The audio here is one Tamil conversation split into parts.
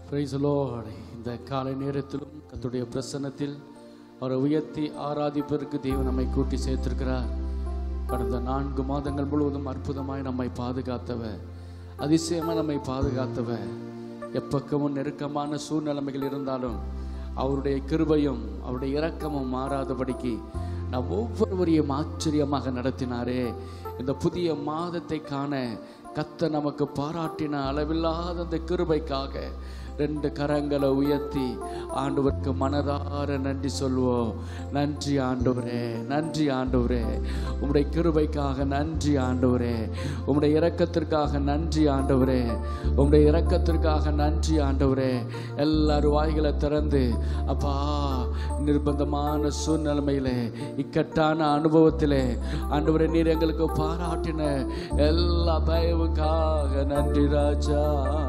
Praise the Lord. இந்த காலை நேரத்திலும் கர்த்தருடைய பிரசன்னத்தில் அவரை உயர்த்தி ஆராதிப்பதற்கு தேவன் நம்மை கூட்டி சேர்த்திருக்கிறார் கடந்த நான்கு மாதங்கள் முழுவதும் அற்புதமாய் நம்மை பாதுகாத்தவர் அதிசயமாக நம்மை பாதுகாத்தவர் எப்பக்கமும் நெருக்கமான சூழ்நிலைமைகள் இருந்தாலும் அவருடைய கிருபையும் அவருடைய இரக்கமும் மாறாதபடிக்கு நாம் ஒவ்வொருவரையும் ஆச்சரியமாக நடத்தினாரே இந்த புதிய மாதத்தை காண கத்த நமக்கு பாராட்டின அளவில்லாத அந்த கிருபைக்காக ரெண்டு கரங்களை உயர்த்தி ஆண்டவருக்கு மனதார நன்றி சொல்வோம் நன்றி ஆண்டவரே நன்றி ஆண்டவரே உம்முடைய கிருபைக்காக நன்றி ஆண்டவரே உம்முடைய இரக்கத்திற்காக நன்றி ஆண்டவரே உம்முடைய இரக்கத்திற்காக நன்றி ஆண்டவரே எல்லாரும் வாய்களை திறந்து அப்பா நிர்பந்தமான சூழ்நிலைமையிலே இக்கட்டான அனுபவத்திலே ஆண்டவரே நீர் எங்களுக்கு பாராட்டின எல்லா தயவுக்காக நன்றி ராஜா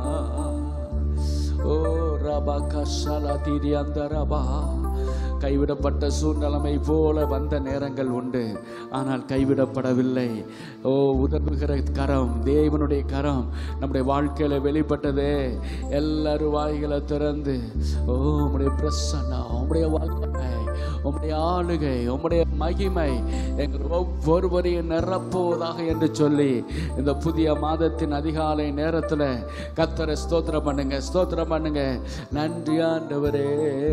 ஓ ரபா கஷாலா தீரி அந்த ரபா கைவிடப்பட்ட சூழ்நிலைமை போல வந்த நேரங்கள் உண்டு ஆனால் கைவிடப்படவில்லை ஓ உதவுகிற கரம் தேவனுடைய கரம் நம்முடைய வாழ்க்கையில வெளிப்பட்டதே எல்லாரும் வாய்களை திறந்து ஓ உம்முடைய பிரசன்னா உம்முடைய வாழ்க்கை உம்முடைய ஆளுகை உம்முடைய மகிமை எங்கள் ஒவ்வொருவரையும் நிரப்புவதாக என்று சொல்லி இந்த புதிய மாதத்தின் அதிகாலை நேரத்தில் கத்தரை ஸ்தோத்திரம் பண்ணுங்க ஸ்தோத்திரம் பண்ணுங்க நன்றி ஆண்டவரே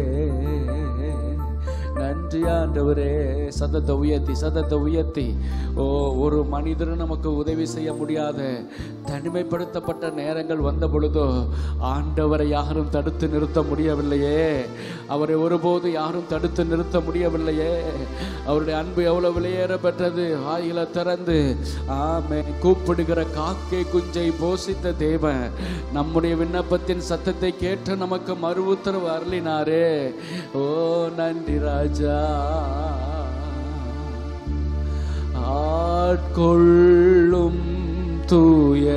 நன்றி ஆண்டவரே சதத்தை உயர்த்தி சதத்தை உயர்த்தி ஓ ஒரு மனிதரும் நமக்கு உதவி செய்ய முடியாத தனிமைப்படுத்தப்பட்ட நேரங்கள் வந்த பொழுதோ ஆண்டவரை யாரும் தடுத்து நிறுத்த முடியவில்லையே அவரை ஒருபோது யாரும் தடுத்து நிறுத்த முடியவில்லையே அவருடைய அன்பு எவ்வளவு வெளியேற பெற்றது வாயில திறந்து ஆமே கூப்பிடுகிற காக்கை குஞ்சை போஷித்த தேவன் நம்முடைய விண்ணப்பத்தின் சத்தத்தை கேட்டு நமக்கு மறு உத்தரவு அருளினாரே ஓ நன்றி ராஜா ஆட்கொள்ளும் தூய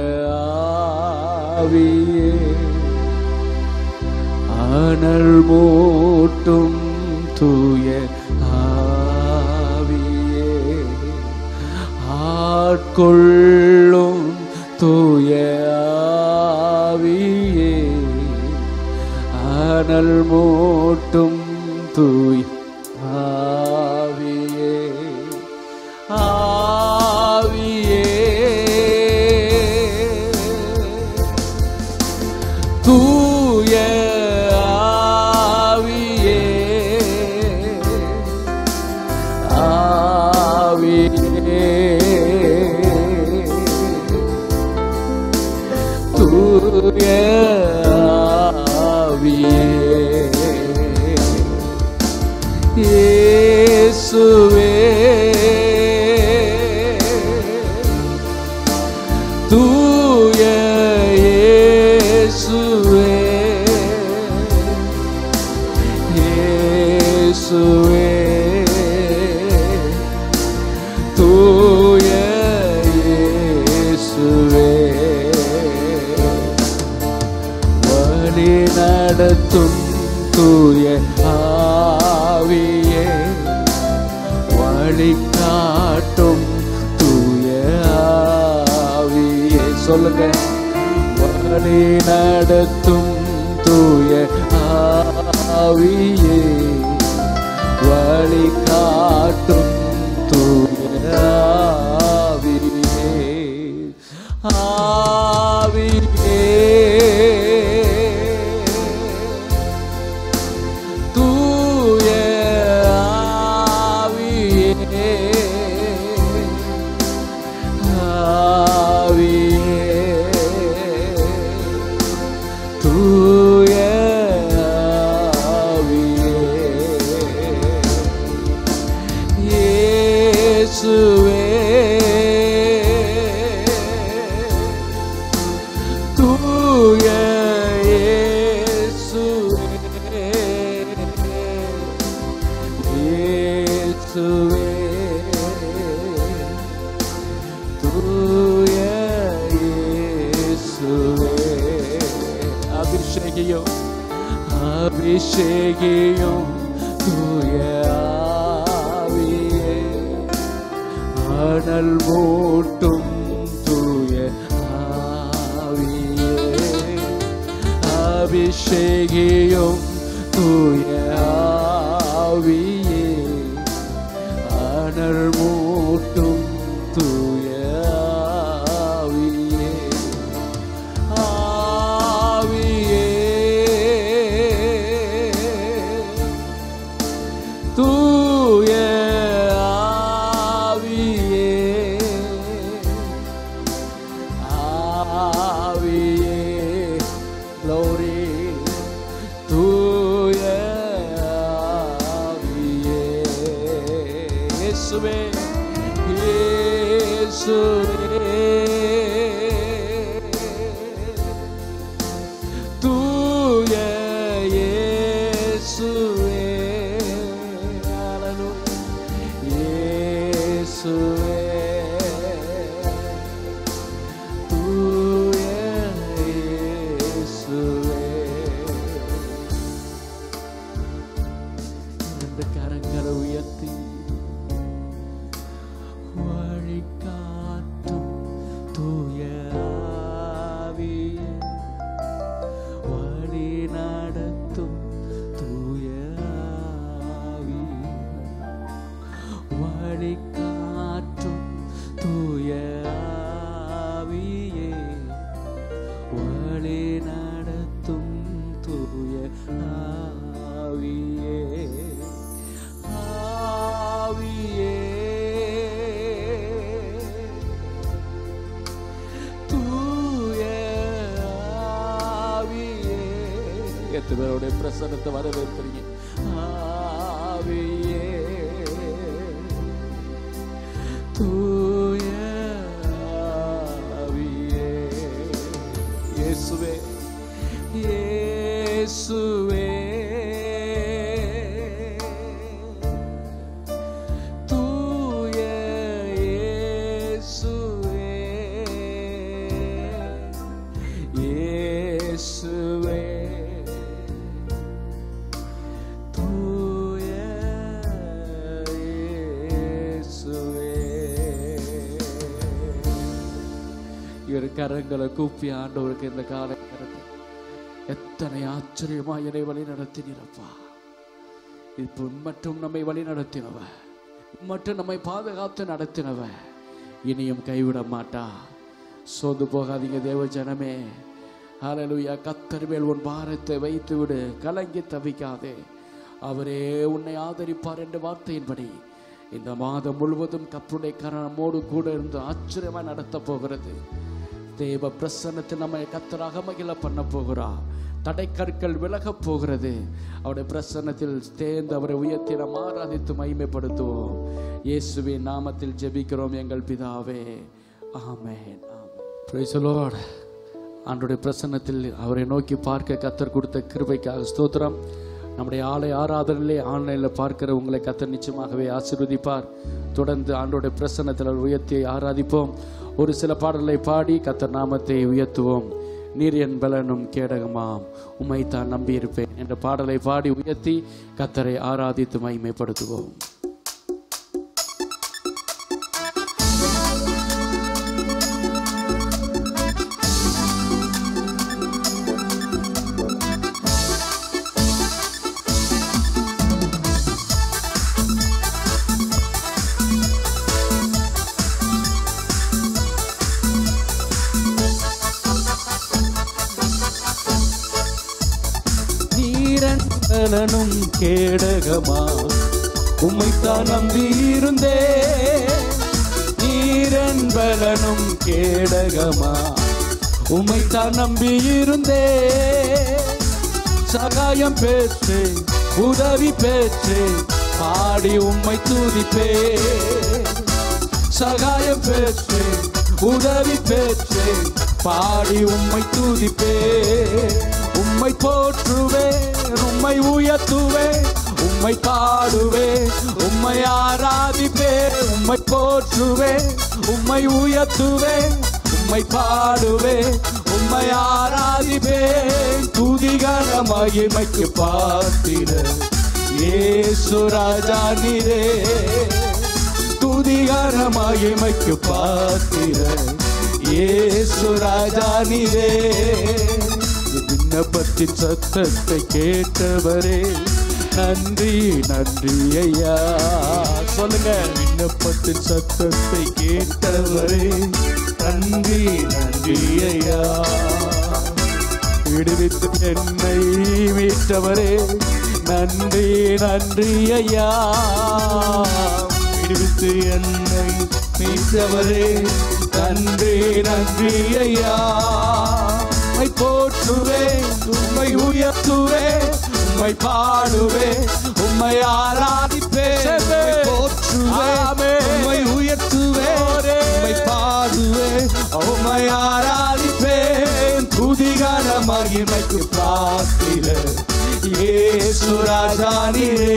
ஆவியே அனல் மூட்டும் தூய ஆவியே ஆட்கொள்ளும் தூய ஆவியே அனல் மூட்டும் தூய் ஆவியே ஆவியே தூய ஆவியே ஆவியே தூய ஆவியே இயேசுவே தூய இயேசுவே இயேசுவே தூய இயேசுவே வழி நடத்தும் தூய ஆவியே வழி காட்டும் தூய ஆவியே சொல்லுங்க வழி நடத்தும் தூய ஆவியே வழி காட்டும் தூய ஆவியே ஆவியே தூய ஆவியே ஆவியே தூய ஆவியே இயேசுவே தூய இயேசுவே இயேசுவே தூய இயேசுவே அபிஷேகியும் அபிஷேகியும் தூய ஆவியே அனல் மூட்டும் தூய ஆவியே அபிஷேகியும் தூய ஆவியே அனல் மூட்டும் தூய ஆவியே ஆவியே தூய ஆவியே ஆவியே glory தூய ஆவியே இயேசுவே இயேசுவே தூய இயேசுவே ஹalleluya இயேசுவே தூய இயேசுவே இரண்டு கரங்களை உயர்த்தி வழிகாட்டும் தூய ஆவியே வழி நடத்தும் தூய ஆவி வழி காற்றும் தூய ஆவியே வழி நடத்தும் தூய ஆவியே ஆவியே தூய ஆவியே எத்தனை பேருடைய பிரசனத்தை வரவேற்கிறீங்க ஆவியே தூய ஆவியே இயேசுவே இயேசுவே தூய இயேசுவே இயேசுவே தூய இயேசுவே இவர் கரங்களை கூப்பி ஆண்டவருக்கு இந்த காலை நேரத்தில் எத்தனை ஆச்சரியமா என்னை வழி நடத்தினீரப்பா இப்போ மட்டும் நம்மை வழி நடத்தினவ மட்டும் நம்மை பாதுகாத்து நடத்தினவ இனியும் கைவிட மாட்டா சோர்ந்து போகாதீங்க தேவ ஜனமே ஹalleluya கத்தர் மேல் உன் பாரத்தை வைத்து விடு கலங்கி தவிக்காதே அவரே உன்னை ஆதரிப்பார் என்ற வார்த்தையின்படி இந்த மாதம் முழுவதும் கப்பருடைய கரணமோடு கூட இருந்து ஆச்சரியமா நடத்த போகிறது தேவ பிரசன்னத்தில் நம்மை கத்தராக மகிழ பண்ண போகிறா தடைக்கற்கள் விலகப் போகிறது அவருடைய பிரசன்னத்தில் தேர்ந்து அவரை உயர்த்தி நாம் ஆராதித்து மகிமைப்படுத்துவோம் இயேசுவின் நாமத்தில் ஜெபிக்கிறோம் எங்கள் பிதாவே ஆமென் ஆமென் Praise the Lord. ஆண்டுடைய பிரசன்னத்தில் அவரை நோக்கி பார்க்க கத்தர் கொடுத்த கிருபைக்காக ஸ்தோத்திரம் நம்முடைய ஆலை ஆராதனையிலே ஆன்லைனில் பார்க்கிற உங்களை கத்தர் நிச்சயமாகவே ஆசீர்வதிப்பார் தொடர்ந்து ஆண்டோடைய பிரசன்னத்தில் அவர் உயர்த்தி ஆராதிப்போம் ஒரு சில பாடல்களை பாடி கத்தர் நாமத்தை உயர்த்துவோம் நீர் என் பலனும் கேடகமாம் உம்மை தான் நம்பியிருப்பேன் என்ற பாடலை பாடி உயர்த்தி கத்தரை ஆராதித்து மகிமைப்படுத்துவோம் நீரன்பலனும் கேடகமா உம்மைத்தான் நம்பியிருந்தே நீரன்பலனும் கேடகமா உம்மைத்தான் நம்பியிருந்தே சகாயம் பேச்சு உதவி பேச்சு பாடி உம்மை துதிப்பே சகாயம் பேச்சு உதவி பேச்சு பாடி உம்மை துதிப்பே உம்மை போற்றுவே உம்மை உயர்த்துவே உம்மை பாடுவே உம்மை ஆராதிப்பே உம்மை போற்றுவே உம்மை உயர்த்துவே உம்மை பாடுவே உம்மை ஆராதிப்பே துதிகர மகிமைக்கு பார்த்திட ஏசு ராஜா நீரே துதிகர மகிமைக்கு பார்த்திட ஏசு ராஜா நீரே விண்ண விண்ணப்பத்தின் சத்தத்தை கேட்டவரே நன்றி நன்றி ஐயா சொல்லுங்க விண்ணப்பத்தின் சத்தத்தை கேட்டவரே நன்றி நன்றி ஐயா விடுவித்து என்னை மீட்டவரே நன்றி நன்றி ஐயா விடுவித்து என்னை மீட்டவரே நன்றி நன்றி ஐயா உம்மை போற்றுவே உம்மை உயர்த்துவே உம்மை பாடுவே உம்மை ஆராதிப்பே உம்மை போற்றுவே உம்மை உயர்த்துவே உம்மை பாடுவே உம்மை ஆராதிப்பேன் துதிகார மகிமைக்கு பாத்திர இயேசு ராஜானிரே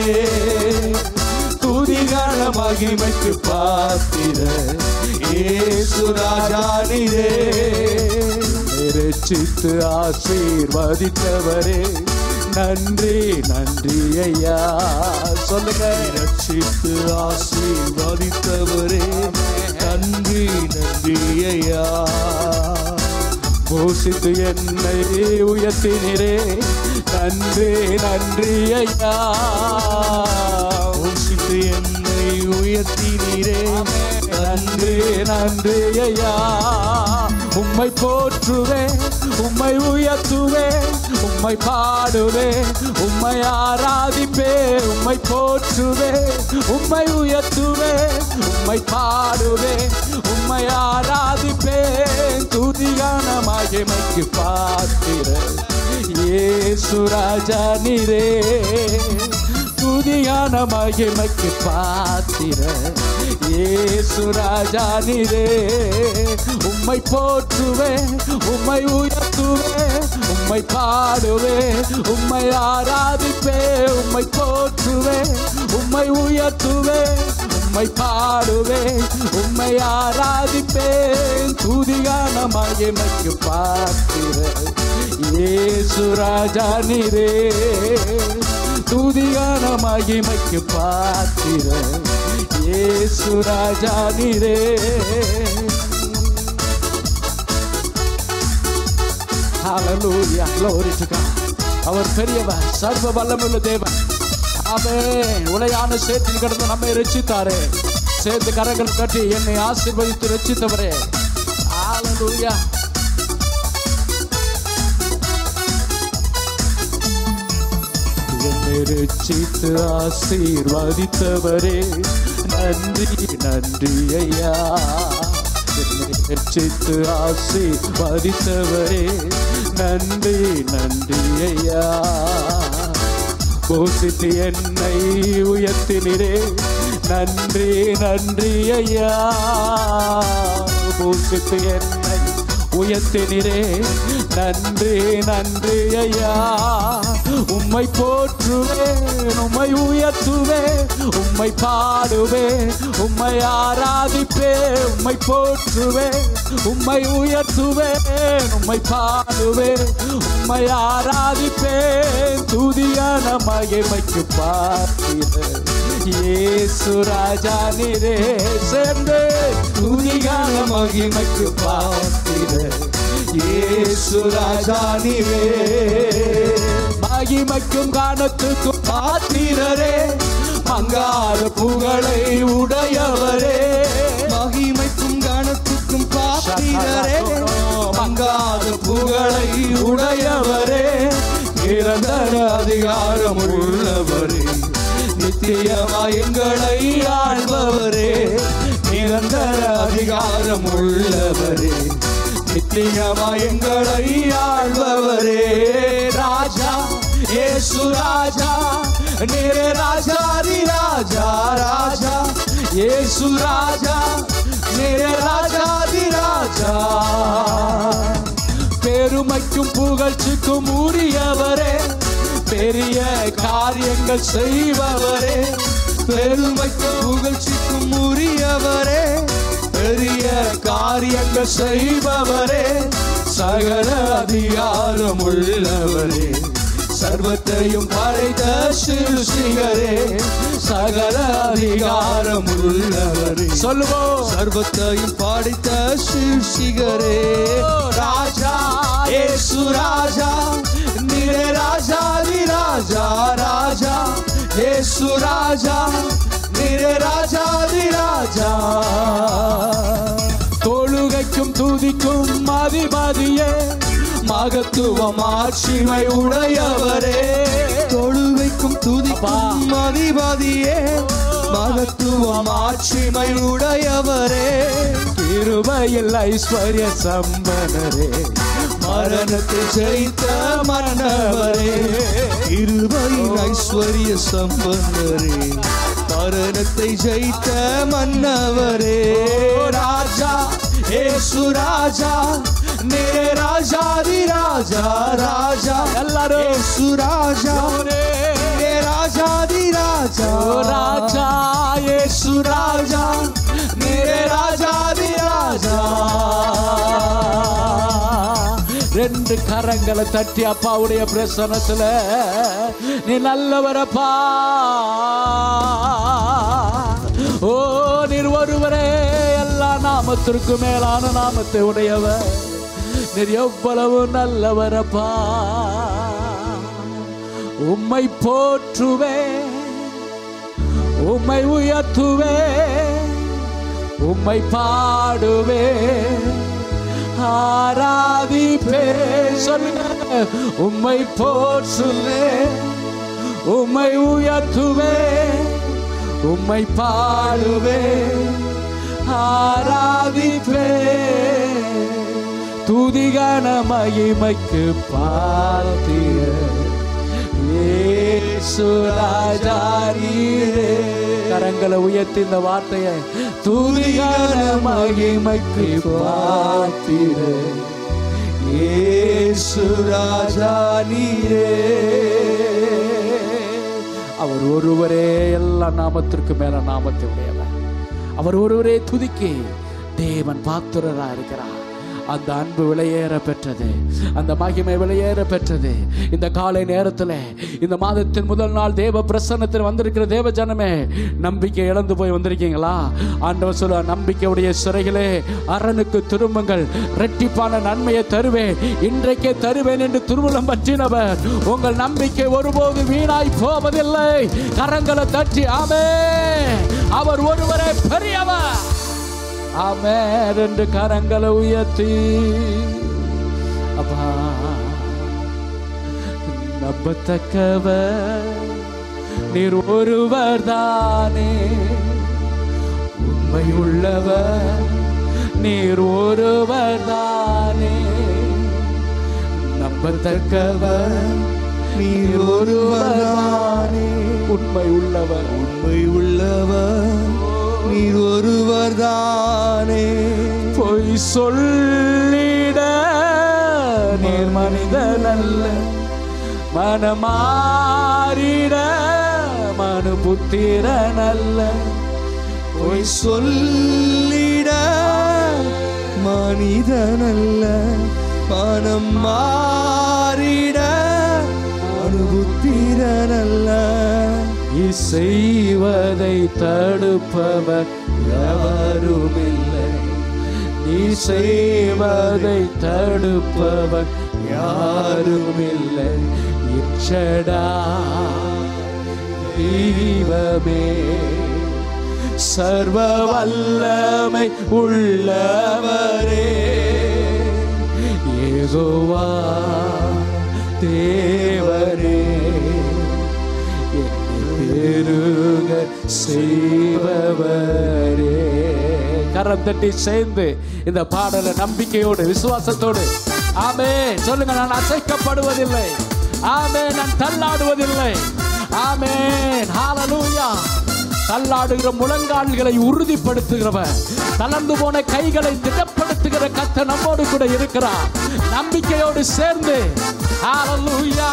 துதிகார மகிமைக்கு பாத்திர இயேசு ராஜானிரே ரட்சித்து ஆசீர்வதித்தவரே நன்றி நன்றி ஐயா சொல்லுங்க ரட்சித்து ஆசீர்வதித்தவரே நன்றி நன்றி ஐயா போஷித்து என்னை உயர்த்தினரே நன்றி நன்றி ஐயா போஷித்து என்னை உயர்த்தினரே நன்றி நன்றி ஐயா உம்மை போற்றுவே உம்மை உயர்த்துவே உம்மை பாடுவே உம்மை ஆராதிப்பே உம்மை போற்றுவே உம்மை உயர்த்துவே உம்மை பாடுவே உம்மை ஆராதிப்பே துதியான மகிமைக்கு பாத்திர ஏசு ராஜா நீரே துதியான மகிமைக்கு பாத்திர ஏசு ராஜா நீரே உம்மை போற்றுவே உம்மை உயர்த்துவே உம்மை பாடுவே உம்மை ஆராதிப்பே உம்மை போற்றுவே உம்மை உயர்த்துவே உம்மை பாடுவே உம்மை ஆராதிப்பேன் துதியான மகிமைக்கு பாத்திர ஏசு ராஜா நீரே துதியான மகிமைக்கு பாத்திர ஏசு ராஜா நீரே Hallelujah. Glory to God. அவர் பெரியவர் சர்வ வல்லமுள்ள தேவன் ஆமே உலையான சேற்றில் கிடந்து நம்மை ரட்சித்தாரே சேர்த்து கரங்கள் கட்டி என்னை ஆசீர்வதித்து ரட்சித்தவரே Hallelujah. என்னை ரட்சித்து ஆசீர்வதித்தவரே நன்றி நன்றி ஐயா என்னை ரட்சித்து ஆசீர்வதித்தவரே நன்றி நன்றி ஐயா போசித்து என்னை உயர்த்தினரே நன்றி நன்றி ஐயா போசித்து என்னை உயர்த்தினரே நன்றி நன்றி ஐயா உம்மை போற்றுவேன் உம்மை உயர்த்துவே உம்மை பாடுவே உம்மை ஆராதிப்பே உம்மை போற்றுவே உம்மை உயர்த்துவே உம்மை பாடுவே உம்மை ஆராதிப்பேன் துதியான மகிமைக்கு பார்க்கிறேன் இயேசு ராஜா நீரே சேர்ந்து துதியான மகிமைக்கு பார்த்திட இயேசு ராஜா நீரே மகிமைக்கும் காணத்துக்கும் பாத்திரரே மங்காத புகழை உடையவரே மகிமைக்கும் கனத்துக்கும் பாத்திரரே மங்காத புகழை உடையவரே நிரந்தர அதிகாரம் உள்ளவரே நித்தியமா எங்களை ஆள்பவரே நிரந்தர அதிகாரம் உள்ளவரே நித்தியமா எங்களை ஆள்பவரே ராஜா ஏசு ராஜா நீரே ராஜாதி ராஜா ராஜா ஏசு ராஜா நீரே ராஜாதி ராஜா பெருமைக்கும் புகழ்ச்சிக்கும் உரியவரே பெரிய காரியங்கள் செய்பவரே பெருமைக்கும் புகழ்ச்சிக்கும் உரியவரே பெரிய காரியங்கள் செய்பவரே சகல அதிகாரம் உள்ளவரே சர்வத்தையும் படைத்த சிருஷ்டிகரே சகல அதிகாரம் உள்ளவரே சொல்லுவோம் சர்வத்தையும் பாடித்த சிருஷிகரே ராஜா ஏசு ராஜா நீரே ராஜாதி ராஜா ராஜா ஏசு ராஜா நீரே ராஜாதி ராஜா தொழுகைக்கும் துதிக்கும் அதிபதியே மகத்துவம் ஆட்சிமை உடையவரே தொழுவைக்கும் துதிக்கும் அதிபதியே மகத்துவம் ஆட்சிமை உடையவரே கிருபையில் ஐஸ்வர்ய சம்பனரே மரணத்தை ஜெயித்த மன்னவரே இருபையின் ஐஸ்வர்ய சம்பந்தரே மரணத்தை ஜெயித்த மன்னவரே ராஜா ஏசு ராஜா நீரே ராஜாதி ராஜா ராஜா எல்லாரும் ஏசு ராஜா நீரே ராஜாதி ராஜா ஓ ராஜா ஏசு ராஜா நீரே ராஜாதி ராஜா ரெண்டு கரங்களை தட்டி அப்பாவுடைய பிரசனத்துல நீ நல்லவரப்பா ஓ நீர் ஒருவரே எல்லா நாமத்திற்கு மேலான நாமத்தை உடையவர் நீர் எவ்வளவு நல்லவரப்பா உம்மை போற்றுவே உம்மை உயர்த்துவே உம்மை பாடுவே ஆராதிப்பே சொல்லுங்க உம்மை போற்றுவே உம்மை உயர்த்துவே உம்மை பாடுவே ஆராதிப்பே துதிகன மகிமைக்கு பார்த்திய இயேசு ராஜா நீரே. கரங்களை உயர்த்தி இந்த வார்த்தையை துதிகன மகிமைக்கு பார்த்திர ஏசு ராஜா நீரே அவர் ஒருவரே எல்லா நாமத்திற்கு மேல நாமத்தை உடையவர் அவர் ஒருவரே துதிக்கு தேவன் பாத்திரரா இருக்கிறார் அந்த அன்பு விலையேற பெற்றது அந்த மகிமை விலையேற பெற்றது இந்த காலை நேரத்தில் இந்த மாதத்தின் முதல் நாள் தேவ பிரசன்னத்தில் வந்திருக்கிற தேவ ஜனமே நம்பிக்கை இழந்து போய் வந்திருக்கீங்களா ஆண்டவர் சொல்ல நம்பிக்கையுடைய சிறைகளே அரணுக்கு திரும்புங்கள் ரெட்டிப்பான நன்மையை தருவேன் இன்றைக்கே தருவேன் என்று திருமணம் பற்றினவர் உங்கள் நம்பிக்கை ஒருபோது வீணாய் போவதில்லை கரங்களை தட்டி ஆமே அவர் ஒருவரே பெரியவர் ஆமே ரெண்டு கரங்களை உயர்த்தி அப்பா நம்பத்தக்கவர் நீர் ஒருவர் தானே உண்மை உள்ளவர் நீர் ஒருவர் தானே நம்பத்தக்கவர் நீர் ஒருவர்தானே உண்மை உள்ளவர் உண்மை உள்ளவர் நீர் ஒருவர்தானே பொய் சொல்லிட நீர் மனிதன் அல்ல மனமாறிட மனு புத்திரன் அல்ல பொய் சொல்லிட மனிதனல்ல மனம் மாறிட அனுபுத்திரனல்ல செய்வதை தடுப்பவர் எவரும் இல்லை நீ செய்வதை தடுப்பவர் யாரும் இல்லை இச்சடா தெய்வமே சர்வ வல்லமை உள்ளவரே ஏகோவா தேவரே என்னை பெருக செய்பவரே கரம் தட்டி சேர்ந்து இந்த பாடலை நம்பிக்கையோடு விசுவாசத்தோடு ஆமே சொல்லுங்க நான் அசைக்கப்படுவதில்லை ஆமே நான் தள்ளாடுவதில்லை ஆமே ஹalleluya தள்ளாடுகிற முழங்கால்களை உறுதிப்படுத்துகிறவர் தளர்ந்து போன கைகளை திடப்படுத்துகிற கத்த நம்மோடு கூட இருக்கிறார் நம்பிக்கையோடு சேர்ந்து ஹalleluya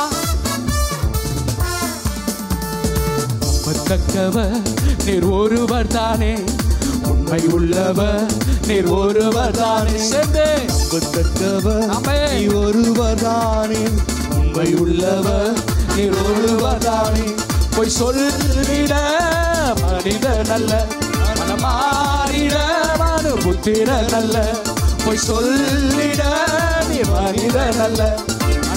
நம்பத்தக்கவர் நீர் ஒருவர் தானே உண்மை உள்ளவர் நீர் ஒருவர் தானே சேர்ந்து நம்பத்தக்கவர் ஆமென். நீ ஒருவர்தானே உண்மை உள்ளவர் நீர் ஒருவர் தானே போய் சொல்லிட மனித நல்ல மனமாறிட மனு புத்திர நல்ல போய் சொல்லிட நீ மனித நல்ல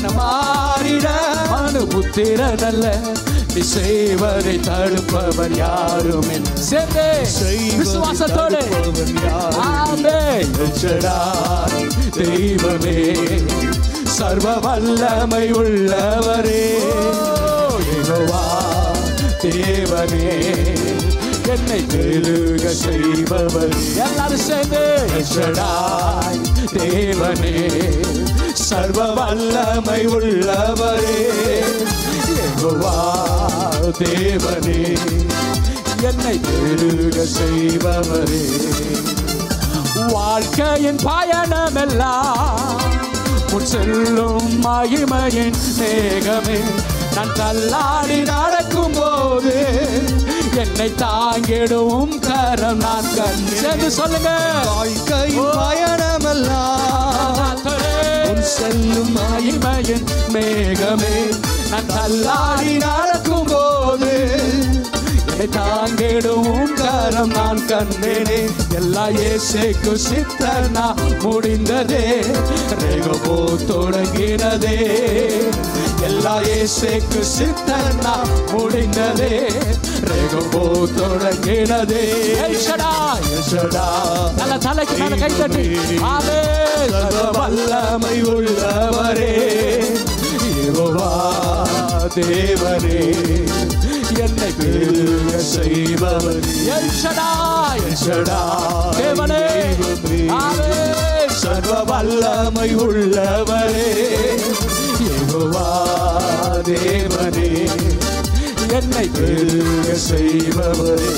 மனமாறிட மனுபுத்திரன் அல்ல நீ செய்வதை தடுப்பவர் யாரும் இல்லை. சேர்ந்தே விசுவாசத்தோடு ஆமென். எல்ஷடாய் தெய்வமே சர்வ வல்லமை உள்ளவரே யெகோவா தேவனே என்னை பெருக செய்பவர் எல்லாரும் சேர்ந்து எல்ஷடாய் தேவனே சர்வ வல்லமை உள்ளவரே யெகோவா தேவனே என்னை பெருக செய்பவரே வாழ்க்கையின் பயணமெல்லாம் உன் செல்லும் மகிமையின் மேகமே நான் தள்ளாடி நடக்கும் போது என்னை தாங்கிடும் கரம் நான் கண் சேர்ந்து சொல்லுங்க வாழ்க்கையின் பயணமெல்லாம் உன் செல்லும் மகிமையின் மேகமே நான் தள்ளாடி நடக்கும் போது என்னை தாங்கிடும் கரம் நான் கண்டேனே எல்லா இயேசுக்கு சித்தனா முடிந்ததே ரேகபோ தொடங்கினதே எல்லா இயேசுக்கு சித்தனா முடிந்ததே ரேகபோ தொடங்கினதே எல்ஷடா எல்ஷடா நல்ல தலைக்கு மேல கை தட்டி ஆமே சர்வ வல்லமை உள்ளவரே யெகோவா தேவனே என்னை பெருக செய்பவர் எல்ஷடாய் எல்ஷடாய் தேவனே ஆமென் சர்வ வல்லமை உள்ளவரே யெகோவா தேவனே என்னை பெருக செய்பவரே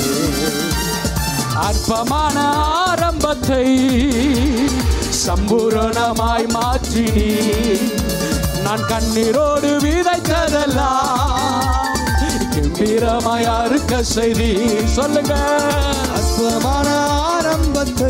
அற்பமான ஆரம்பத்தை சம்பூரணமாய் மாற்றினி நான் கண்ணீரோடு விதைத்ததெல்லாம் கம்பீரமாய் அறுக்க செய்தி சொல்லுங்க அற்பமான ஆரம்பத்தை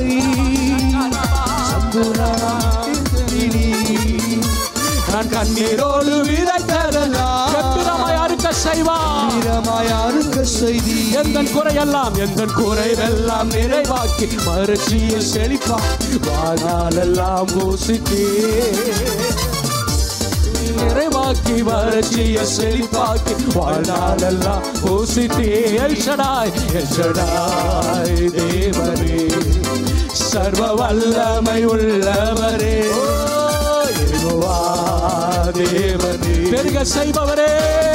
நான் கண்ணீரோடு விதைத்ததெல்லாம் கம்பீரமாய் அறுக்க செய்வான் வீரமாயாருக்க செய்தி எந்த குறையெல்லாம் எந்த குறைவெல்லாம் நிறைவாக்கி மறுச்சியில் செழிப்பா வாழ்நாளெல்லாம் ஊசித்தே நிறைவாக்கி வறட்சிய செழிப்பாக்கி வாழ்நாளெல்லாம் ஊசித்தே எல்ஷடாய் எல்ஷடாய் தேவனே சர்வ வல்லமை உள்ளவரே யெகோவா தேவனே பெருக செய்பவரே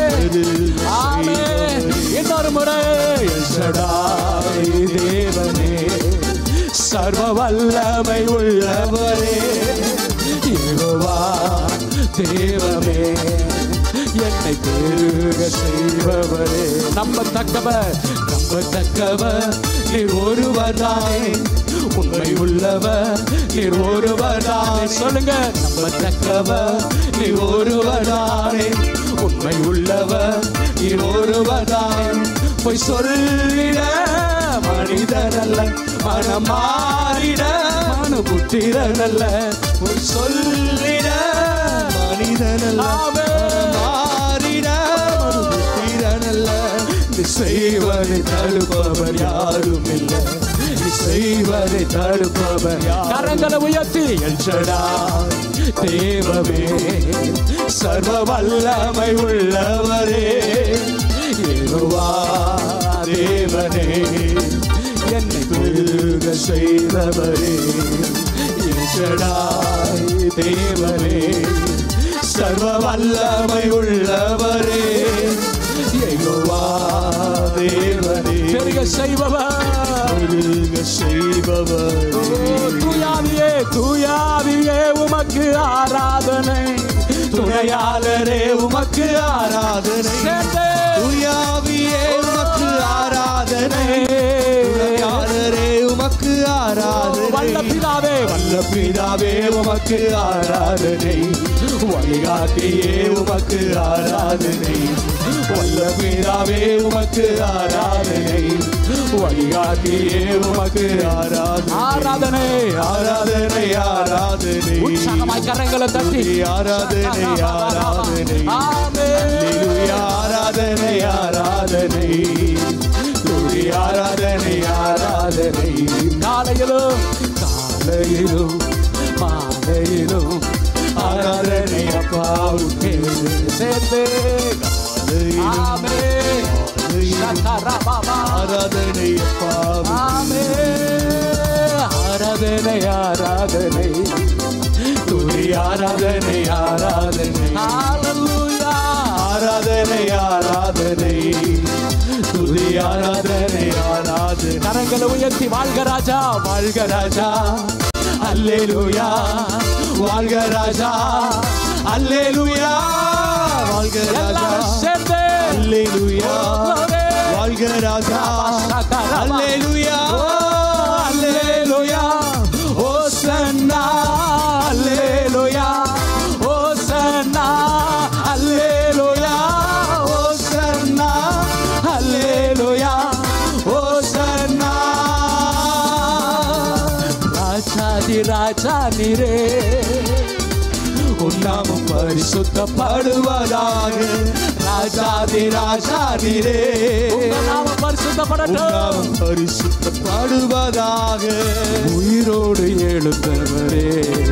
ஆமென். இன்னொரு முறை எல்ஷடாய் தேவனே சர்வ வல்லமை உள்ளவரே யெகோவா தேவமே என்னை பெருக செய்பவரே நம்பத்தக்கவர் நம்பத்தக்கவர் நீர் ஒருவர்தானே உண்மை உள்ளவர் நீர் ஒருவர்தானே சொல்லுங்க நம்பத்தக்கவர் நீர் ஒருவர்தானே உண்மை உள்ளவர் நீர் ஒருவர்தானே போய் சொல்லிட மனிதனல்ல மனம் மாறிட மனு புத்திரனல்ல போய் சொல்லிட மனிதனல்ல ஆமென். மாறிட புத்திரனல்ல நீ செய்வதை தடுப்பவர் யாரும் இல்லை நீ செய்வதை தடுப்பவர் கரங்களை உயர்த்தி எல்ஷடா தேவமே சர்வ வல்லமை உள்ளவரே யெகோவா தேவனே என்னை பெருக செய்தவரே எல்ஷடாய் தேவனே சர்வ வல்லமை உள்ளவரே யெகோவா தேவனே பெருக செய்பவர் பெருக செய்பவர் தூயாவியே தூயாவியே உமக்கு ஆராதனை துணையாளரே உமக்கு ஆராதனை சேர்ந்தே துயாவியே உமக்கு ஆராதனை துணையாளரே உமக்கு ஆராதனை வல்ல பிதாவே வல்ல பிதாவே உமக்கு ஆராதனை வழிகாட்டியே உமக்கு ஆராதனை வல்ல பிதாவே உமக்கு ஆராதனை வழிகாட்டியே உமக்கு ஆராதனை ஆராதனை ஆராதனை ஆராதனை உற்சாகமாய் கரங்களை தட்டி ஆராதனை ஆராதனை ஆமென் அல்லேலூயா, ஆராதனை ஆராதனை துதி ஆராதனை ஆராதனை காலையிலும் காலையிலும் மாலையிலும் ஆராதனை அப்பா உன் பாபா ஆராதனை அப்பாவுக்கு ஆமே ஆராதனை ஆராதனை துதி ஆராதனை ஆராதனை ஹalleluya ஆராதனை ஆராதனை துதி ஆராதனை ஆராதனை கரங்களை உயர்த்தி வாழ்க ராஜா வாழ்க ராஜா அல்லேலூயா வாழ்க ராஜா அல்லேலூயா வாழ்க ராஜா எல்லாரும் சேர்ந்து அல்லேலூயா Glory. வாழ்க ராஜா அல்லேலூயா அல்லேலூயா ஓசன்னா அல்லேலூயா ஓசன்னா அல்லேலூயா ஓசன்னா அல்லேலூயா ஓசன்னா ராஜாதி ராஜா நீரே உன்னாமம் பரிசுத்தப்படுவதாக ராஜாதி ராஜா நீரே உங்க நாமம் பரிசுத்தப்படட்டும் உன்னாமம் பரிசுத்தப்படுவதாக உயிரோடு எழுந்தவரே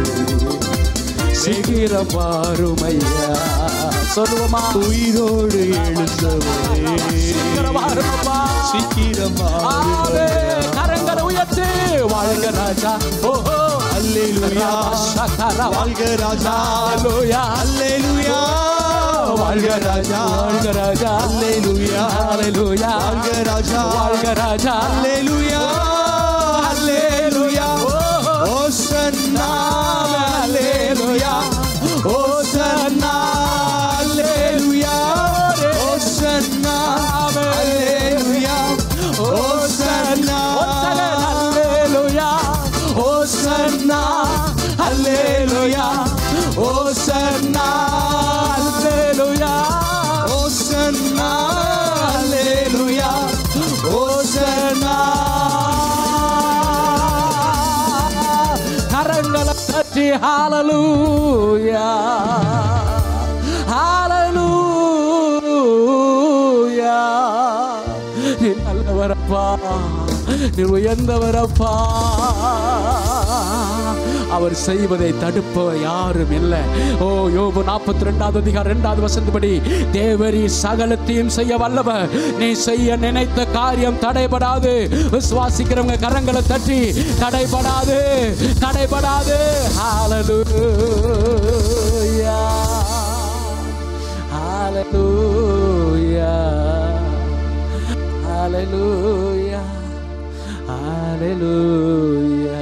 சீக்கிரம் மாறுமையா சொல்லுவோமா உயிரோடு எழுந்தவரே சீக்கிரம் மாறுமப்பா சீக்கிரம் ஆவே கரங்களை உயர்த்தி வாழ்க ராஜா ஓஹோ அல்லேலூயா சக்கர வாழ்க ராஜா அல்லேலூயா அல்லேலூயா வாழ்க ராஜா வாழ்க ராஜா அல்லேலூயா அல்லேலூயா வாழ்க ராஜா வாழ்க ராஜா அல்லேலூயா அல்லேலூயா ஓசன்னா அல்லேலூயா ஓசன்னா அல்லேலூயா ஓசன்னா அல்லேலூயா ஓசன்னா அல்லேலூயா ஓசன்னா அல்லேலூயா ஓசன்னா அல்லேலூயா ஓசன்னா அல்லேலூயா ஓசன்னா கரங்களை தட்டி ஹalleluya ஹalleluya நீ நல்லவரப்பா நீ உயர்ந்தவரப்பா அவர் செய்வதை தடுப்பவர் யாரும் இல்லை ஓ யோபு நாற்பத்தி ரெண்டாவது அதிகாரம் ரெண்டாவது வசந்தபடி தேவரி சகலத்தையும் செய்ய வல்லவர் நீ செய்ய நினைத்த காரியம் தடைபடாது விசுவாசிக்கிறவங்க கரங்களை தட்டி தடைபடாது தடைபடாது ஹalleluya ஹalleluya ஹalleluya ஹalleluya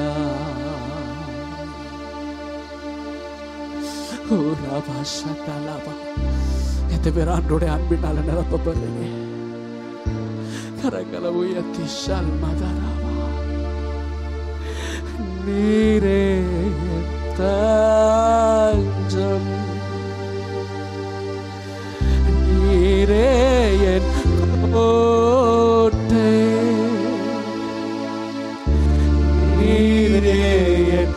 ஓ ரபா ஷட்டலபா எத்தனை பேர் ஆண்டோடைய அன்பினால நிரப்பப்படுறீங்க கரங்களை உயர்த்தி ஷல்மதராவா நீரே என் தஞ்சம் நீரே என் கோட்டை நீரே என்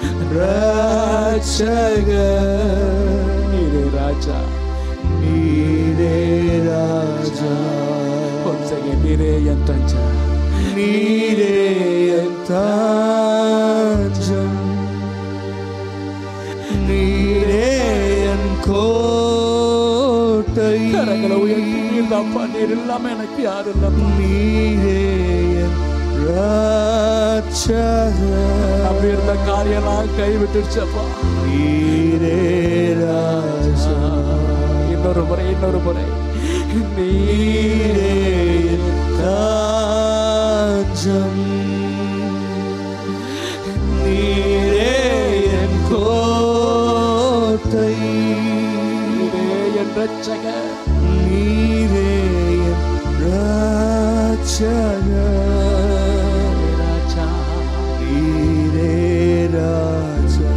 ரட்சகர் நீரே ராஜா நீரே ராஜா Once again, நீரே என் தஞ்சா நீரே என் தாஞ்சம் நீரே என் கோட்டை கரங்களை உயர்த்தி நீர்தாப்பா நீர் இல்லாம எனக்கு யாரும் இல்லப்பா நீரே என் ராட்சகர் அப்படி இருந்த காரியம்லாம் கைவிட்டுருச்சப்பா நீரே ராஜா இன்னொரு முறை இன்னொரு முறை நீரே என் தாஞ்சம் நீரே என் கோட்டை நீரே என் ரட்சகர் நீரே என் ராட்சகர் ராஜா நீரே ராஜா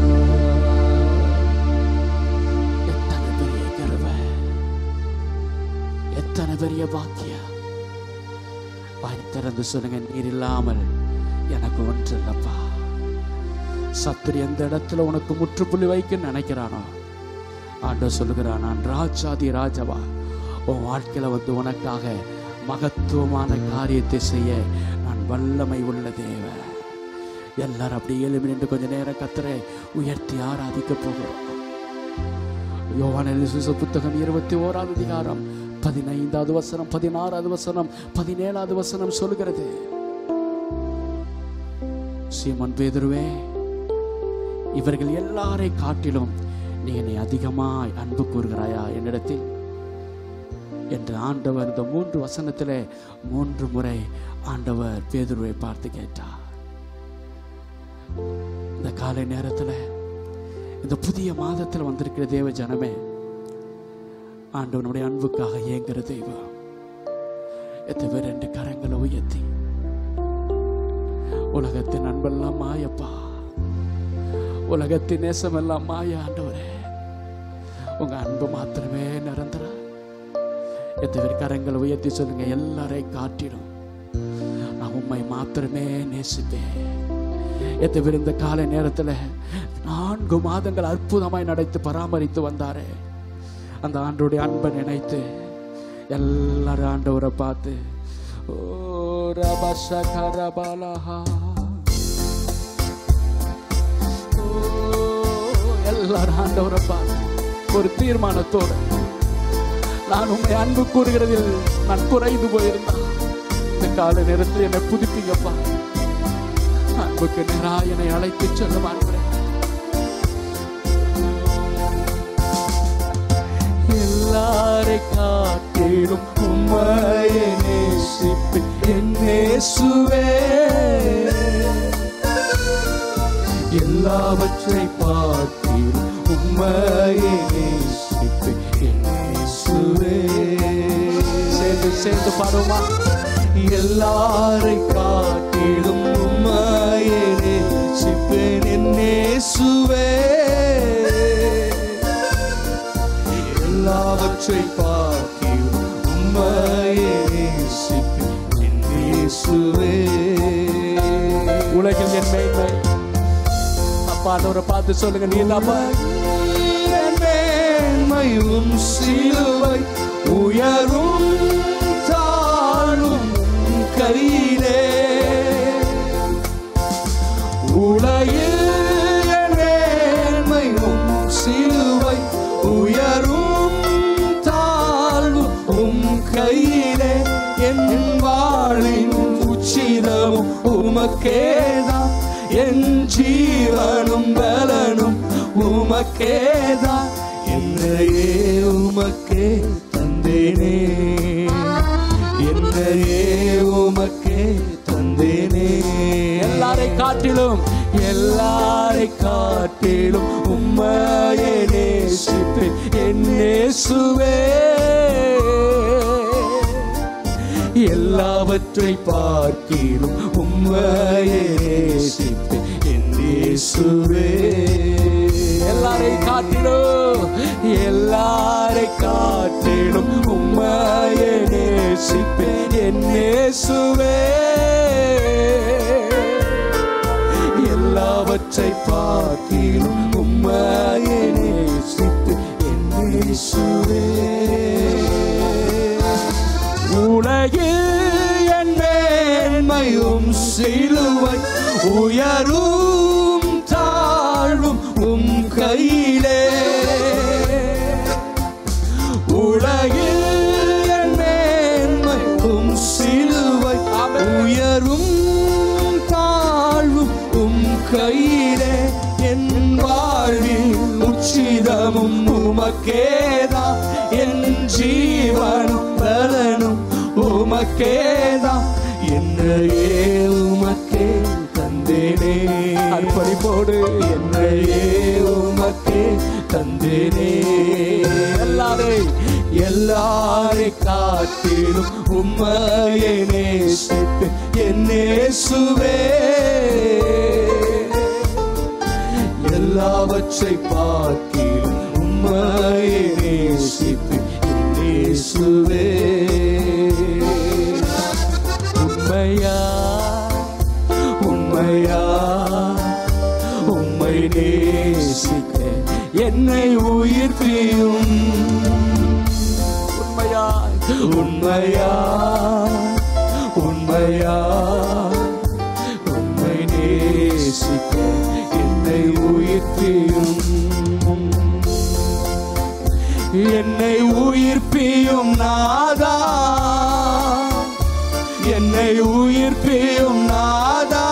எத்தனை பெரிய கருவை எத்தனை பெரிய பாக்கியம் வாய் திறந்து சொல்லுங்க நீர் இல்லாமல் எனக்கு ஒன்று இல்லப்பா சத்துரு எந்த இடத்துல உனக்கு முற்றுப்புள்ளி வைக்க நினைக்கிறானோ ஆண்டவர் சொல்லுகிறான் நான் ராஜாதி ராஜவா உன் வாழ்க்கையில வந்து உனக்காக மகத்துவமான காரியத்தை செய்ய நான் வல்லமை உள்ள தேவன் எல்லாரும் அப்படி எழுப்பி நின்று கொஞ்ச நேரம் கத்தரை உயர்த்தி ஆராதிக்க போகிறோம் யோவான் எழுதின புத்தகம் இருபத்தி ஓராவது அதிகாரம் பதினைந்தாவது வசனம் பதினாறாவது வசனம் பதினேழாவது வசனம் சொல்கிறது சீமன் பேதுருவே இவர்கள் எல்லாரை காட்டிலும் நீ என்னை அதிகமாய் அன்பு கூறுகிறாயா என்னிடத்தில் என்று ஆண்டவர் இந்த மூன்று வசனத்திலே மூன்று முறை ஆண்டவர் பேதுருவை பார்த்து கேட்டார் இந்த காலை நேரத்தில் இந்த புதிய மாதத்தில் வந்திருக்கிற தேவ ஜனமே ஆண்டவனுடைய அன்புக்காக ஏங்குற தெய்வம் எத்தனை ரெண்டு கரங்களை உயர்த்தி உலகத்தின் அன்பெல்லாம் மாயப்பா உலகத்தின் நேசமெல்லாம் மாய ஆண்டவரே உங்க அன்பு மாத்திரமே நிரந்தரம் எத்தனை பேர் கரங்களை உயர்த்தி சொல்லுங்க எல்லாரையும் காட்டிடும் நான் உண்மை மாத்திரமே நேசிப்பேன் எத்தனை பேர் இந்த காலை நேரத்தில் நான்கு மாதங்கள் அற்புதமாய் நடத்தி பராமரித்து வந்தாரே அந்த ஆண்டோடைய அன்பை நினைத்து எல்லாரும் ஆண்டவரை பார்த்து ஓ ரபசகரபலஹா ஓ, எல்லாரும் ஆண்டவரை பார்த்து ஒரு தீர்மானத்தோடு நான் உண்மை அன்பு கூறுகிறதில் நான் குறைந்து போயிருந்தான் இந்த கால நேரத்தில் என்னை புதுப்பிங்கப்பா அன்புக்கு நேரா என்னை அழைத்து செல்ல மாட்டேன் எல்லாரை காட்டிலும் உம்மையை நேசிப்பேன் என் இயேசுவே எல்லாவற்றை பார்த்திலும் உம்மையை நேசிப்பேன் என் இயேசுவே சேர்ந்து சேர்ந்து பாடுமா எல்லாரை காட்டிலும் உம்மையை நேசிப்பேன் என் இயேசுவே எல்லாவற்றை பார்க்கிலும் உம்மையை நேசிப்பேன் என் இயேசுவே உலகில் என் மேன்மை அப்பா ஆண்டவரை பார்த்து சொல்லுங்க நீ தாப்பா என் மேன்மையும் சிலுவை உயரும் தாழும் உம் கையிலே உலகில் என் மேன்மையும் சிலுவை உயரும் தாழ்வும் உம் கையிலே என் வாழின் உச்சிதமும் உமக்கேதான் என் ஜீவனும் பலனும் உமக்கேதான் என்னையே உமக்கே தந்தேனே என்னையே உமக்கே தந்தேனே எல்லாரை காட்டிலும் எல்லாரை காட்டிலும் உம்மையே நேசிப்பேன் என் இயேசுவே எல்லாவற்றை பார்க்கிலும் உம்மையே நேசிப்பேன் என் இயேசுவே எல்லாரை காட்டிலும் எல்லாரை காட்டிலும் உம்மையே நேசிப்பேன் என் இயேசுவே எல்லாவற்றை பார்க்கிலும் உம்மையே நேசிப்பேன் என் இயேசுவே உலகில் என் மேன்மையும் சிலுவை உயரும் தாழ்வும் உம் கையிலே உலகில் என் மேன்மையும் சிலுவை உயரும் தாழ்வும் உம் கையிலே என் வாழ்வில் உச்சிதமும் உமக்கேதா என் ஜீவனும் பலனும் உமக்கேதா என்னையே உமக்கே தந்தேனே அர்ப்பணிப்போடு என்னையே உமக்கே தந்தேனே எல்லாரை எல்லாரை காட்டிலும் உம்மையை நேசித்து என் இயேசுவே எல்லாவற்றை பார்க்கிலும் உம்மையை நேசித்து என் இயேசுவே உண்மையா உண்மையா உம்மை நேசிக்க என்னை உயிர்ப்பியும் உண்மையா உண்மையா உண்மையா உம்மை நேசிக்க என்னை உயிர்ப்பியும் என்னை உயிர்ப்பியும் நாதா என்னை உயிர்ப்பியும் நாதா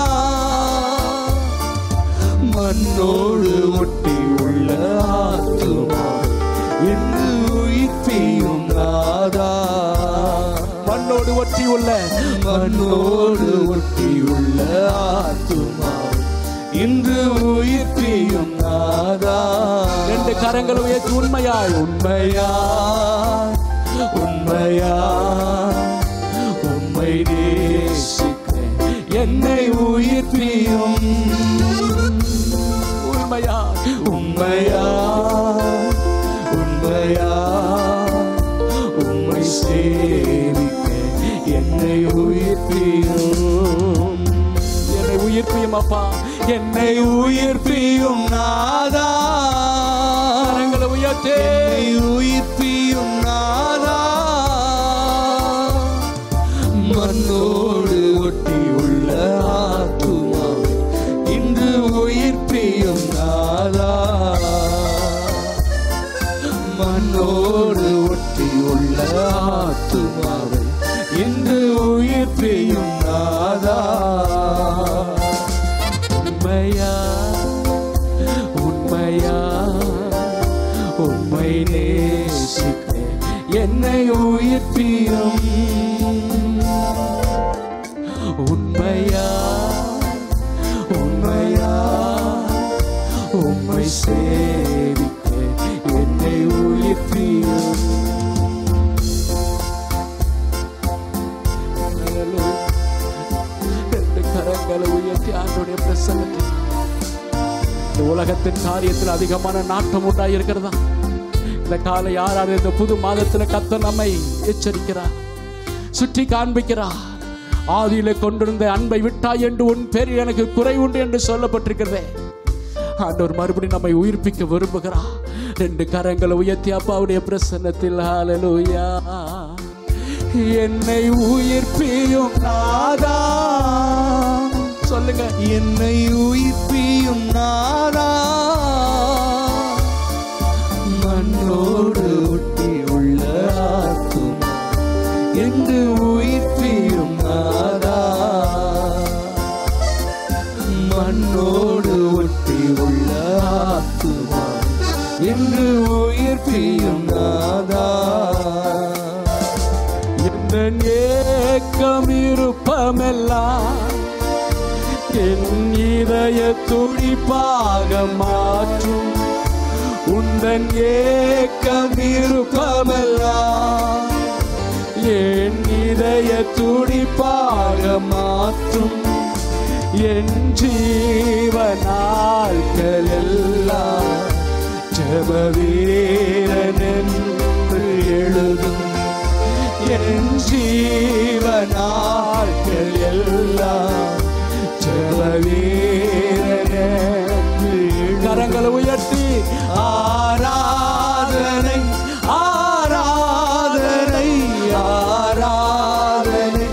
மண்ணோடு ஒட்டி உள்ள ஆத்துமா என்று உயிர்ப்பியும் நாதா மண்ணோடு ஒட்டி உள்ள மண்ணோடு ஒட்டி உள்ள ஆத்துமா இன்று உயிர்ப்பியும் நாதா ரெண்டு கரங்களை உயர்த்தி உண்மையாய் உண்மையா உண்மையா உண்மை நேசிக்க என்னை உயிர்ப்பியும் உண்மையா உண்மையா உண்மையா உம்மை சேவிக்க என்னை உயிர்ப்பியும் என்னை உயிர்ப்பியும் அப்பா என்னை உயிர்ப்பியும் நாதா கரங்களை உயர்த்தி என்னை உயிர்ப்பியும் நாதா மண்ணோடு ஒட்டி உள்ள ஆத்துமா இன்று உயிர்ப்பியும் நாதா மண்ணோடு ஒட்டி உள்ள ஆத்துமாவை இன்று உயிர்ப்பியும் நாதா உண்மையா உண்மையா உண்மை நேசிக்க என்னை உயிர்ப்பியும் உண்மையா உண்மையா உம்மை சேவிக்க என்னை உயிர்ப்பியும் ரெண்டு கரங்களை உயர்த்தி ஆண்டுடைய பிரசன்னத்தில் இந்த உலகத்தின் காரியத்தில் அதிகமான நாட்டம் உண்டாய் இருக்கிறதா இந்த காலை யாராரு இந்த புது மாதத்துல கத்த நம்மை எச்சரிக்கிறார் சுற்றி காண்பிக்கிறார் ஆதியில கொண்டிருந்த அன்பை விட்டாய் என்று உன் பேரில் எனக்கு குறை உண்டு என்று சொல்லப்பட்டிருக்கிறதே ஆண்டவர் மறுபடியும் நம்மை உயிர்ப்பிக்க விரும்புகிறார் ரெண்டு கரங்களை உயர்த்தி அப்பாவுடைய பிரசன்னத்தில் ஹalleluya என்னை உயிர்ப்பியும் நாதா சொல்லுங்க என்னை உயிர்ப்பியும் நாதா மண்ணோடு ஒட்டி உள்ள ஆத்துமா என்று உயிர்ப்பியும் நாதா மண்ணோடு ஒட்டி உள்ள ஆத்துமா என்று உயிர்ப்பியும் நாதா எந்த ஏக்கம் இருப்பமெல்லாம் என் இதய துடிப்பாக மாற்றும் உந்தன் ஏக்கம் இருப்பமெல்லாம் என் இதய துடிப்பாக மாற்றும் என் ஜீவ நாட்கள் எல்லாம் ஜப வீரன் என்று எழுதும் என் ஜீவ நாட்கள் எல்லாம் ஜப வீரன் என்று எழுதும். கரங்களை உயர்த்தி ஆராதனை ஆராதனை ஆராதனை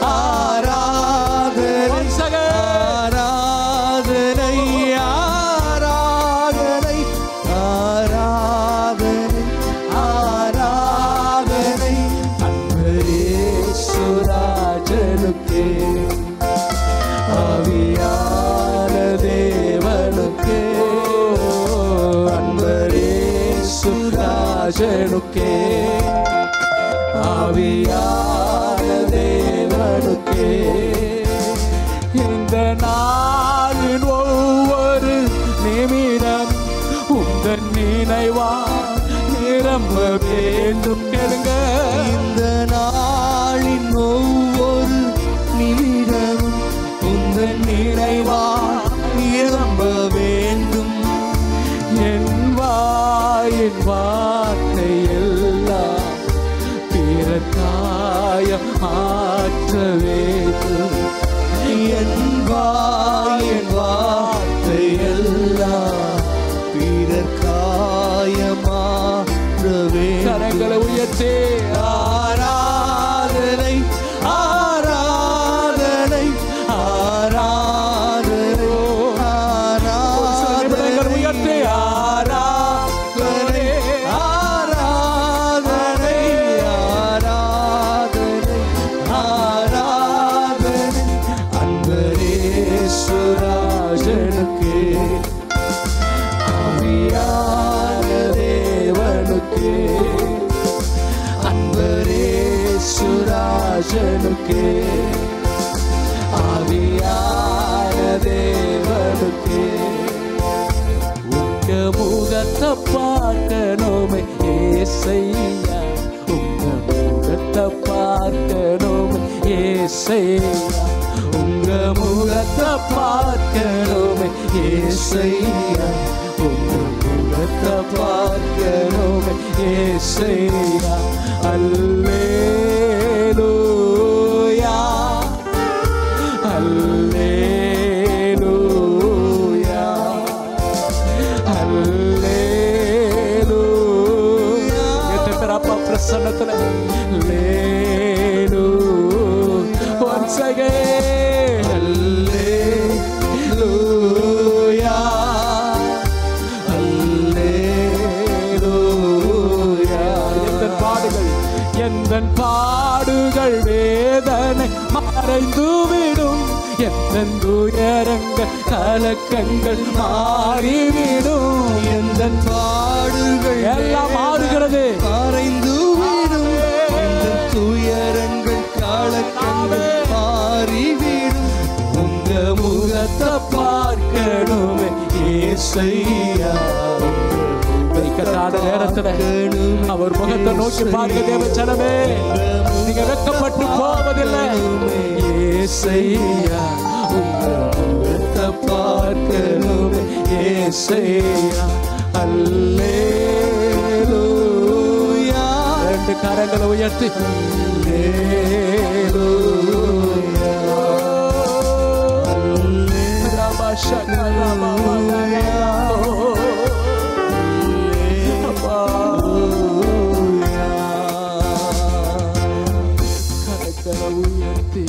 ஆராதனை Once again. ஆராதனை ஆராதனை ஆராதனை ஆராதனை அன்பரே சுராஜனுக்கே ஆவியான தேவனுக்கே அன்பரே சுராஜனுக்கே ஆவியான தேவனுக்கே இந்த நாளின் ஒவ்வொரு நிமிடம் உங்கள் நினைவா நிரம்ப வேண்டும் கேளுங்க இந்த நாளின் ஒவ்வொரு நிமிடமும் உந்தன் நினைவா நிரம்ப வேண்டும் என் வாயின் வார்த்தை எல்லாம் பிறக்காய மாற்ற வேண்டும் என் வாயின் வார்த்தை எல்லாம் பிறர் காயமாற்ற வேண்டும் கரங்களை உயர்த்தே ஆராதனை ஆராதனை ஆராதனை சில நிமிடங்கள் ஆராதனை உயர்த்தி ஆராதனை ஆராதனை ராஜனுக்கே ஆவியான தேவனுக்கே உங்க முகத்தை பார்க்கணுமே ஏசையா உங்க முகத்தை பார்க்கணுமே ஏசையா உங்க முகத்தை பார்க்கணுமே ஏசையா உங்க முகத்தை பார்க்கணுமே ஏசையா அல்லேலூயா அல்லேலூயா அல்லேலூயா எத்தனை பேர் அப்பா பிரசன்னத்துல லேலூ once again அல்லேலூயா அல்லேலூயா எந்தன் பாடுகள் எந்தன் பாடுகள் வேதனை மறைந்துவிடும் எந்தன் துயரங்கள் கலக்கங்கள் மாறிவிடும் எந்தன் பாடுகள் எல்லாம் மாறுகிறது மறைந்து விடும் எந்தன் துயரங்கள் காலக்கங்கள் மாறிவிடும் உங்க முகத்தை பார்க்கணுமே ஏசையா இக்கட்டான நேரத்துல அவர் முகத்தை நோக்கி பார்க்க தேவ ஜனமே நீங்க வெக்கப்பட்டு போவதில்லை ஏசையா உங்க முகத்தை பார்க்கணுமே ஏசையா அல்லேலூயா ரெண்டு கரங்களை உயர்த்தி கரங்களை உயர்த்தி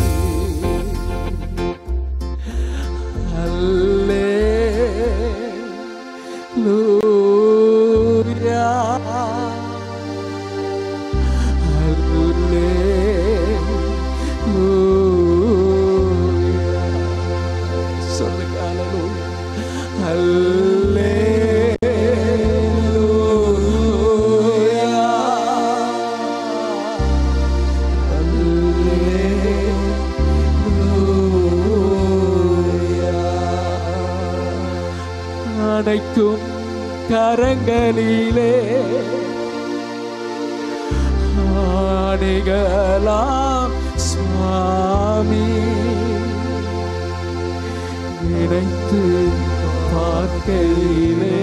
அல்லேலூயா சொல்லுங்க அடைக்கும் கரங்களிலே ஆணைகளாம் சுவாமி நினைத்து பார்க்கையிலே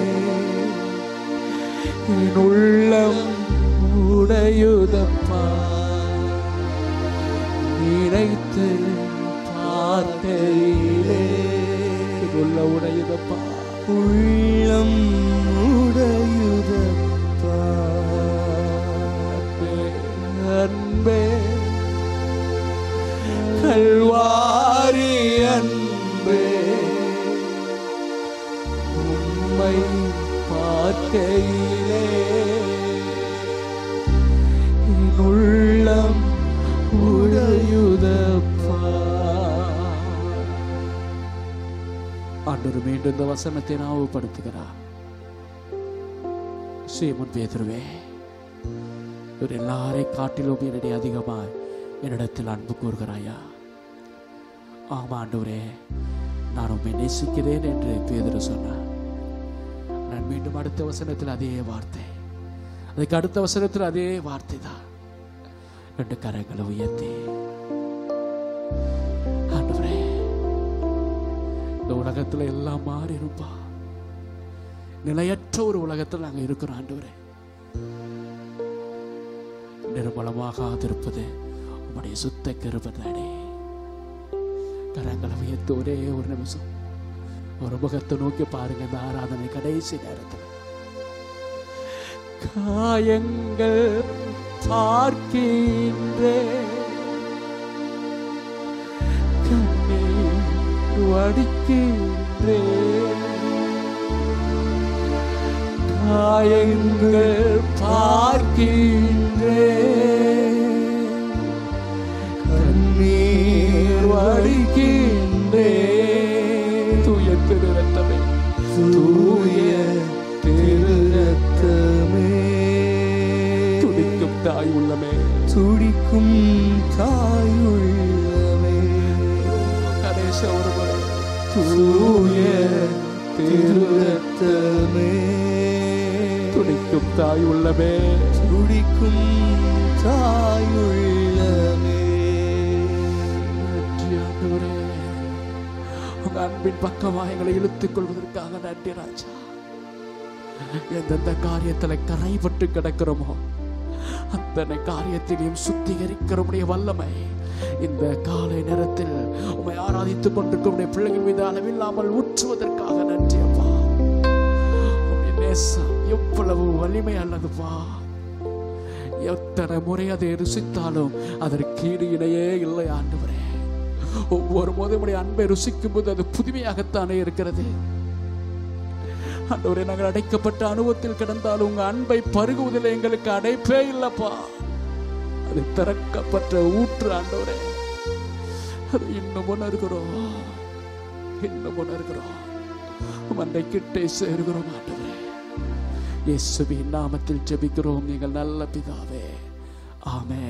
என் உள்ளம் உடையுதப்பா நினைத்து பார்க்கையிலே என் உள்ள உடையுதப்பா உள்ளம் உடையுதப்பா அன்பே கல்வாரி அன்பே உம்மை பார்க்கையிலே என் உள்ளம் உடையுதப்பா ஆண்டவர் மீண்டும் இந்த வசனத்தை ஞாபகப்படுத்துகிறார் சீமன் பேதுருவே இவர் எல்லாரை காட்டிலும் என்னுடைய அதிகமாய் என்னிடத்தில் அன்பு கூறுகிறாயா ஆமா ஆண்டவரே நான் உண்மை நேசிக்கிறேன் என்று பேதுரு சொன்னார் நான் மீண்டும் அடுத்த வசனத்தில் அதே வார்த்தை அதுக்கு அடுத்த வசனத்தில் அதே வார்த்தை தான் ரெண்டு கரங்களை உயர்த்தி ஆண்டவரே இந்த உலகத்துல எல்லாம் மாறி இருப்பா நிலையற்ற ஒரு உலகத்தில் நாங்கள் இருக்கிறோம் ஆண்டவரே நிர்மலமாகாதிருப்பது உம்முடைய சுத்த கிருபதானே கரங்களை உயர்த்து ஒரே ஒரு நிமிஷம் ஒரு முகத்தை நோக்கி பாருங்க இந்த ஆராதனை கடைசி நேரத்தில் காயங்கள் பார்க்கின்றேன் கண்ணீர் வடிக்கின்றேன் காயங்கள் பார்க்கின்றேன் கண்ணீர் வடிக்கின்றேன் தூய திருரத்தமே தூய திருரத்தமே துடிக்கும் தாய் உள்ளமே துடிக்கும் தாயுள்ளமே கடைசி ஒரு முறை தூய திருரத்தமே துடிக்கும் தாய் உள்ளமே துடிக்கும் தாயுள்ளமே நன்றி ஆண்டவரே உங்க அன்பின் பக்கமா எங்களை இழுத்துக் கொள்வதற்காக நன்றி ராஜா எந்தெந்த காரியத்துல கரைபட்டு கிடக்கிறோமோ அத்தனை காரியத்திலையும் சுத்திகரிக்கிறோமுடைய வல்லமை இந்த காலை நேரத்தில் உமை ஆராதித்துக் கொண்டிருக்கும் உடைய பிள்ளைகள் மீது அளவில்லாமல் ஊற்றுவதற்காக நன்றி அப்பா உம்முடைய நேசம் எவ்வளவு வலிமை அல்லதுப்பா எத்தனை முறை அதை ருசித்தாலும் அதற்கு ஈடு இணையே இல்லை ஆண்டவரே ஒவ்வொரு முறை உடைய அன்பை ருசிக்கும் போது அது புதுமையாகத்தானே இருக்கிறது ஆண்டவரே நாங்கள் அடைக்கப்பட்ட அனுபவத்தில் கிடந்தாலும் உங்க அன்பை பருகுவதில் எங்களுக்கு அடைப்பே இல்லப்பா அது திறக்கப்பட்ட ஊற்று ஆண்டவரே அது இன்னும் உணர்கிறோம் இன்னும் உணர்கிறோம் மண்டை கிட்டே சேருகிறோம் ஆண்டவரே இயேசுவின் நாமத்தில் ஜெபிக்கிறோம் நீங்கள் நல்ல பிதாவே ஆமே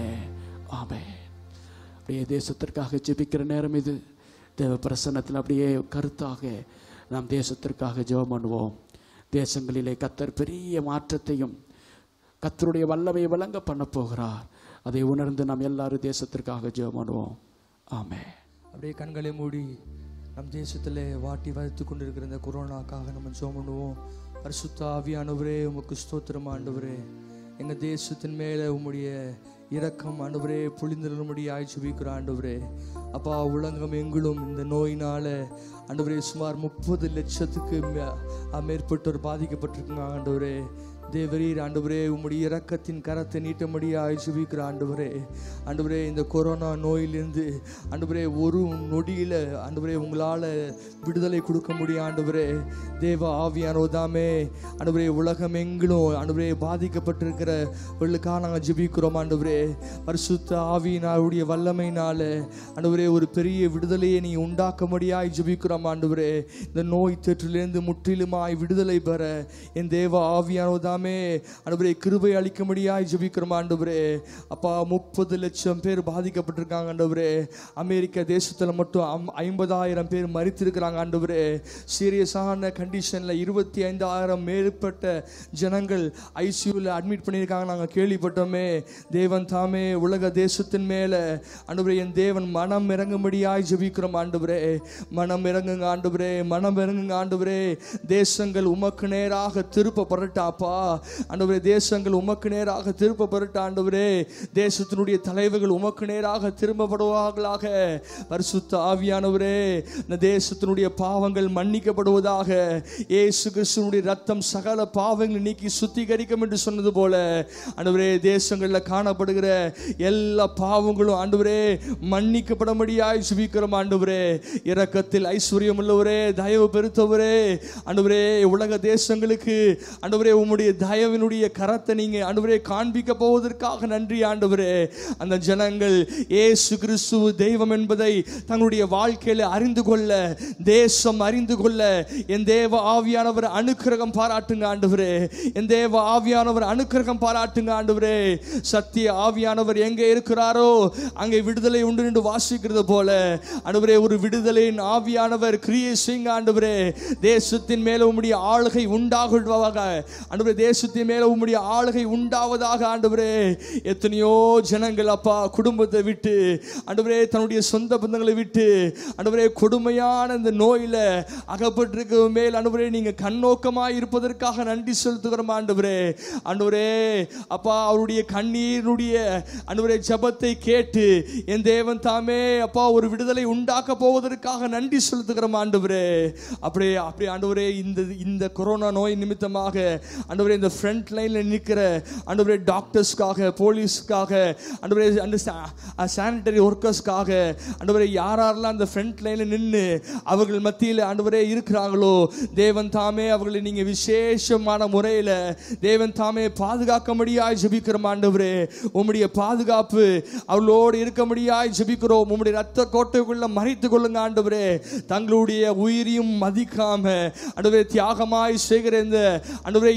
ஆமே அப்படியே தேசத்திற்காக ஜெபிக்கிற நேரம் இது தேவ பிரசன்னத்தில் அப்படியே கருத்தாக நாம் தேசத்திற்காக ஜெபம் பண்ணுவோம் தேசங்களிலே கத்தர் பெரிய மாற்றத்தையும் கத்தருடைய வல்லமையை விளங்க பண்ண போகிறார் அதை உணர்ந்து நாம் எல்லாரும் தேசத்திற்காக ஜெபம் பண்ணுவோம் ஆமே அப்படியே கண்களை மூடி நம் தேசத்தில் வாட்டி வதைத்து கொண்டிருக்கிற இந்த கொரோனாக்காக நம்ம ஜெபம் பண்ணுவோம் பரிசுத்த ஆவியானவரே உமக்கு ஸ்தோத்திரம் ஆண்டவரே எங்கள் தேசத்தின் மேலே உம்முடைய இரக்கம் ஆண்டவரே புளிந்திரும்படி ஆய்ச்சிபிக்கிற ஆண்டவரே அப்பா உலகம் எங்கிலும் இந்த நோயினால ஆண்டவரே சுமார் முப்பது லட்சத்துக்கு மே- மேற்பட்டோர் பாதிக்கப்பட்டிருக்காங்க ஆண்டவரே தேவரீர் ஆண்டவரே உம்முடைய இரக்கத்தின் கரத்தை நீட்டபடியாய் ஜெபிக்கிற ஆண்டவரே ஆண்டவரே இந்த கொரோனா நோயிலிருந்து ஆண்டவரே ஒரு நொடியில் ஆண்டவரே உங்களால் விடுதலை கொடுக்க முடியும் ஆண்டவரே தேவ ஆவியானோதாமே ஆண்டவரே உலகம் எங்கிலும் ஆண்டவரே பாதிக்கப்பட்டிருக்கிறவர்களுக்காக நாங்கள் ஜெபிக்கிறோம் ஆண்டவரே பரிசுத்த ஆவியினாருடைய வல்லமையினால ஆண்டவரே ஒரு பெரிய விடுதலையை நீ உண்டாக்க முடியாய் ஜெபிக்கிறோம் ஆண்டவரே இந்த நோய் தொற்றிலிருந்து முற்றிலுமாய் விடுதலை பெற என் தேவ ஆவியானோதாமே ஆண்டவரே கிருபை அளிக்க முடியாய் ஜெபிக்கிறோம் ஆண்டவரே அப்பா முப்பது லட்சம் பேர் பாதிக்கப்பட்டிருக்காங்க ஆண்டவரே அமெரிக்க தேசத்தில் மட்டும் ஐம்- ஐம்பதாயிரம் பேர் மறித்திருக்கிறாங்க ஆண்டவரே சீரியஸான கண்டிஷனில் இருபத்தி ஐந்தாயிரம் மேற்பட்ட ஜனங்கள் ஐசியூவில் அட்மிட் பண்ணியிருக்காங்க நாங்கள் கேள்விப்பட்டோமே தேவன் தாமே உலக தேசத்தின் மேலே ஆண்டவரே என் தேவன் மனம் இறங்கும்படியாய் ஜெபிக்கிறோம் ஆண்டவரே மனம் இறங்குங்க ஆண்டவரே மனம் இறங்குங்க ஆண்டவரே தேசங்கள் உமக்கு நேராக திருப்ப பரட்டாப்பா ஆண்டவரே தேசங்கள் உமக்கு நேராக திருப்ப பரட்ட ஆண்டவரே தேசத்தினுடைய தலைவர்கள் உமக்கு நேராக திரும்பப்படுவார்களாக பரிசுத்த ஆவியானவரே இந்த தேசத்தினுடைய பாவங்கள் மன்னிக்கப்படுவதாக இயேசு கிறிஸ்துவனுடைய ரத்தம் சகல பாவங்களை நீக்கி சுத்திகரிக்கும் என்று சொன்னது போல ஆண்டவரே தேசங்களில் காணப்படுகிற எல்லா பாவங்களும் ஆண்டவரே மன்னிக்கப்படும்படியாய் சுபிக்கிறோம் ஆண்டவரே இரக்கத்தில் ஐஸ்வர்யம் உள்ளவரே தயவு பெருத்தவரே ஆண்டவரே உலக தேசங்களுக்கு ஆண்டவரே உம்முடைய தயவினுடைய கரத்தை நீங்க ஆண்டவரே காண்பிக்க போவதற்காக நன்றி ஆண்டவரே அந்த ஜனங்கள் இயேசு கிறிஸ்து தெய்வம் என்பதை தங்களுடைய வாழ்க்கையில அறிந்து கொள்ள தேசம் அறிந்து கொள்ள என் தேவ ஆவியானவர் அனுக்கிரகம் பாராட்டுங்க ஆண்டவரே என் தேவ ஆவியானவர் அனுக்கிரகம் பாராட்டுங்க ஆண்டவரே சத்திய ஆவியானவர் எங்கே இருக்கிறாரோ அங்கே விடுதலை உண்டு என்று வாசிக்கிறது போல ஆண்டவரே ஒரு விடுதலையின் ஆவியானவர் கிரியை செய்யுங்க ஆண்டவரே தேசத்தின் மேல உம்முடைய ஆளுகை உண்டாகுவதாக ஆண்டவரே தேசத்தின் மேல உம்முடைய ஆளுகை உண்டாவதாக ஆண்டவரே எத்தனையோ ஜனங்கள் அப்பா குடும்பத்தை விட்டு ஆண்டவரே தன்னுடைய சொந்த பந்தங்களை விட்டு ஆண்டவரே கொடுமையான இந்த நோயில அகப்பட்டிருக்க மேல் ஆண்டவரே நீங்க கண்ணோக்கமாய் இருப்பதற்காக நன்றி செலுத்துகிறோம் ஆண்டவரே ஆண்டவரே அப்பா அவருடைய கண்ணீருடைய ஆண்டவரே ஜெபத்தை கேட்டு என் தேவன் தாமே அப்பா ஒரு விடுதலை உண்டாக்க போவதற்காக நன்றி செலுத்துகிறோம் ஆண்டவரே அப்படியே அப்படியே ஆண்டவரே இந்த இந்த கொரோனா நோய் நிமித்தமாக ஆண்டவரே இந்த ஃப்ரண்ட் லைன்ல நிற்கிற ஆண்டவரே டாக்டர்ஸ்க்காக போலீஸ்க்காக ஆண்டவரே அந்த சானிட்டரி ஒர்க்கர்ஸ்க்காக ஆண்டவரே யார் யாரெல்லாம் அந்த ஃப்ரண்ட் லைன்ல நின்று அவர்கள் மத்தியில் ஆண்டவரே இருக்கிறாங்களோ தேவன் தாமே அவர்களை நீங்க விசேஷமான முறையில் தேவன் தாமே பாதுகாக்க முடியாய் ஜெபிக்கிறோம் ஆண்டவரே உம்முடைய பாதுகாப்பு அவளோடு இருக்க முடியாய் ஜெபிக்கிறோம் உம்முடைய ரத்த கோட்டைக்குள்ள மறைத்து கொள்ளுங்க ஆண்டவரே தங்களுடைய உயிரையும் மதிக்காம ஆண்டவரே தியாகமாய் செய்கிற இந்த ஆண்டவரே இந்த பணி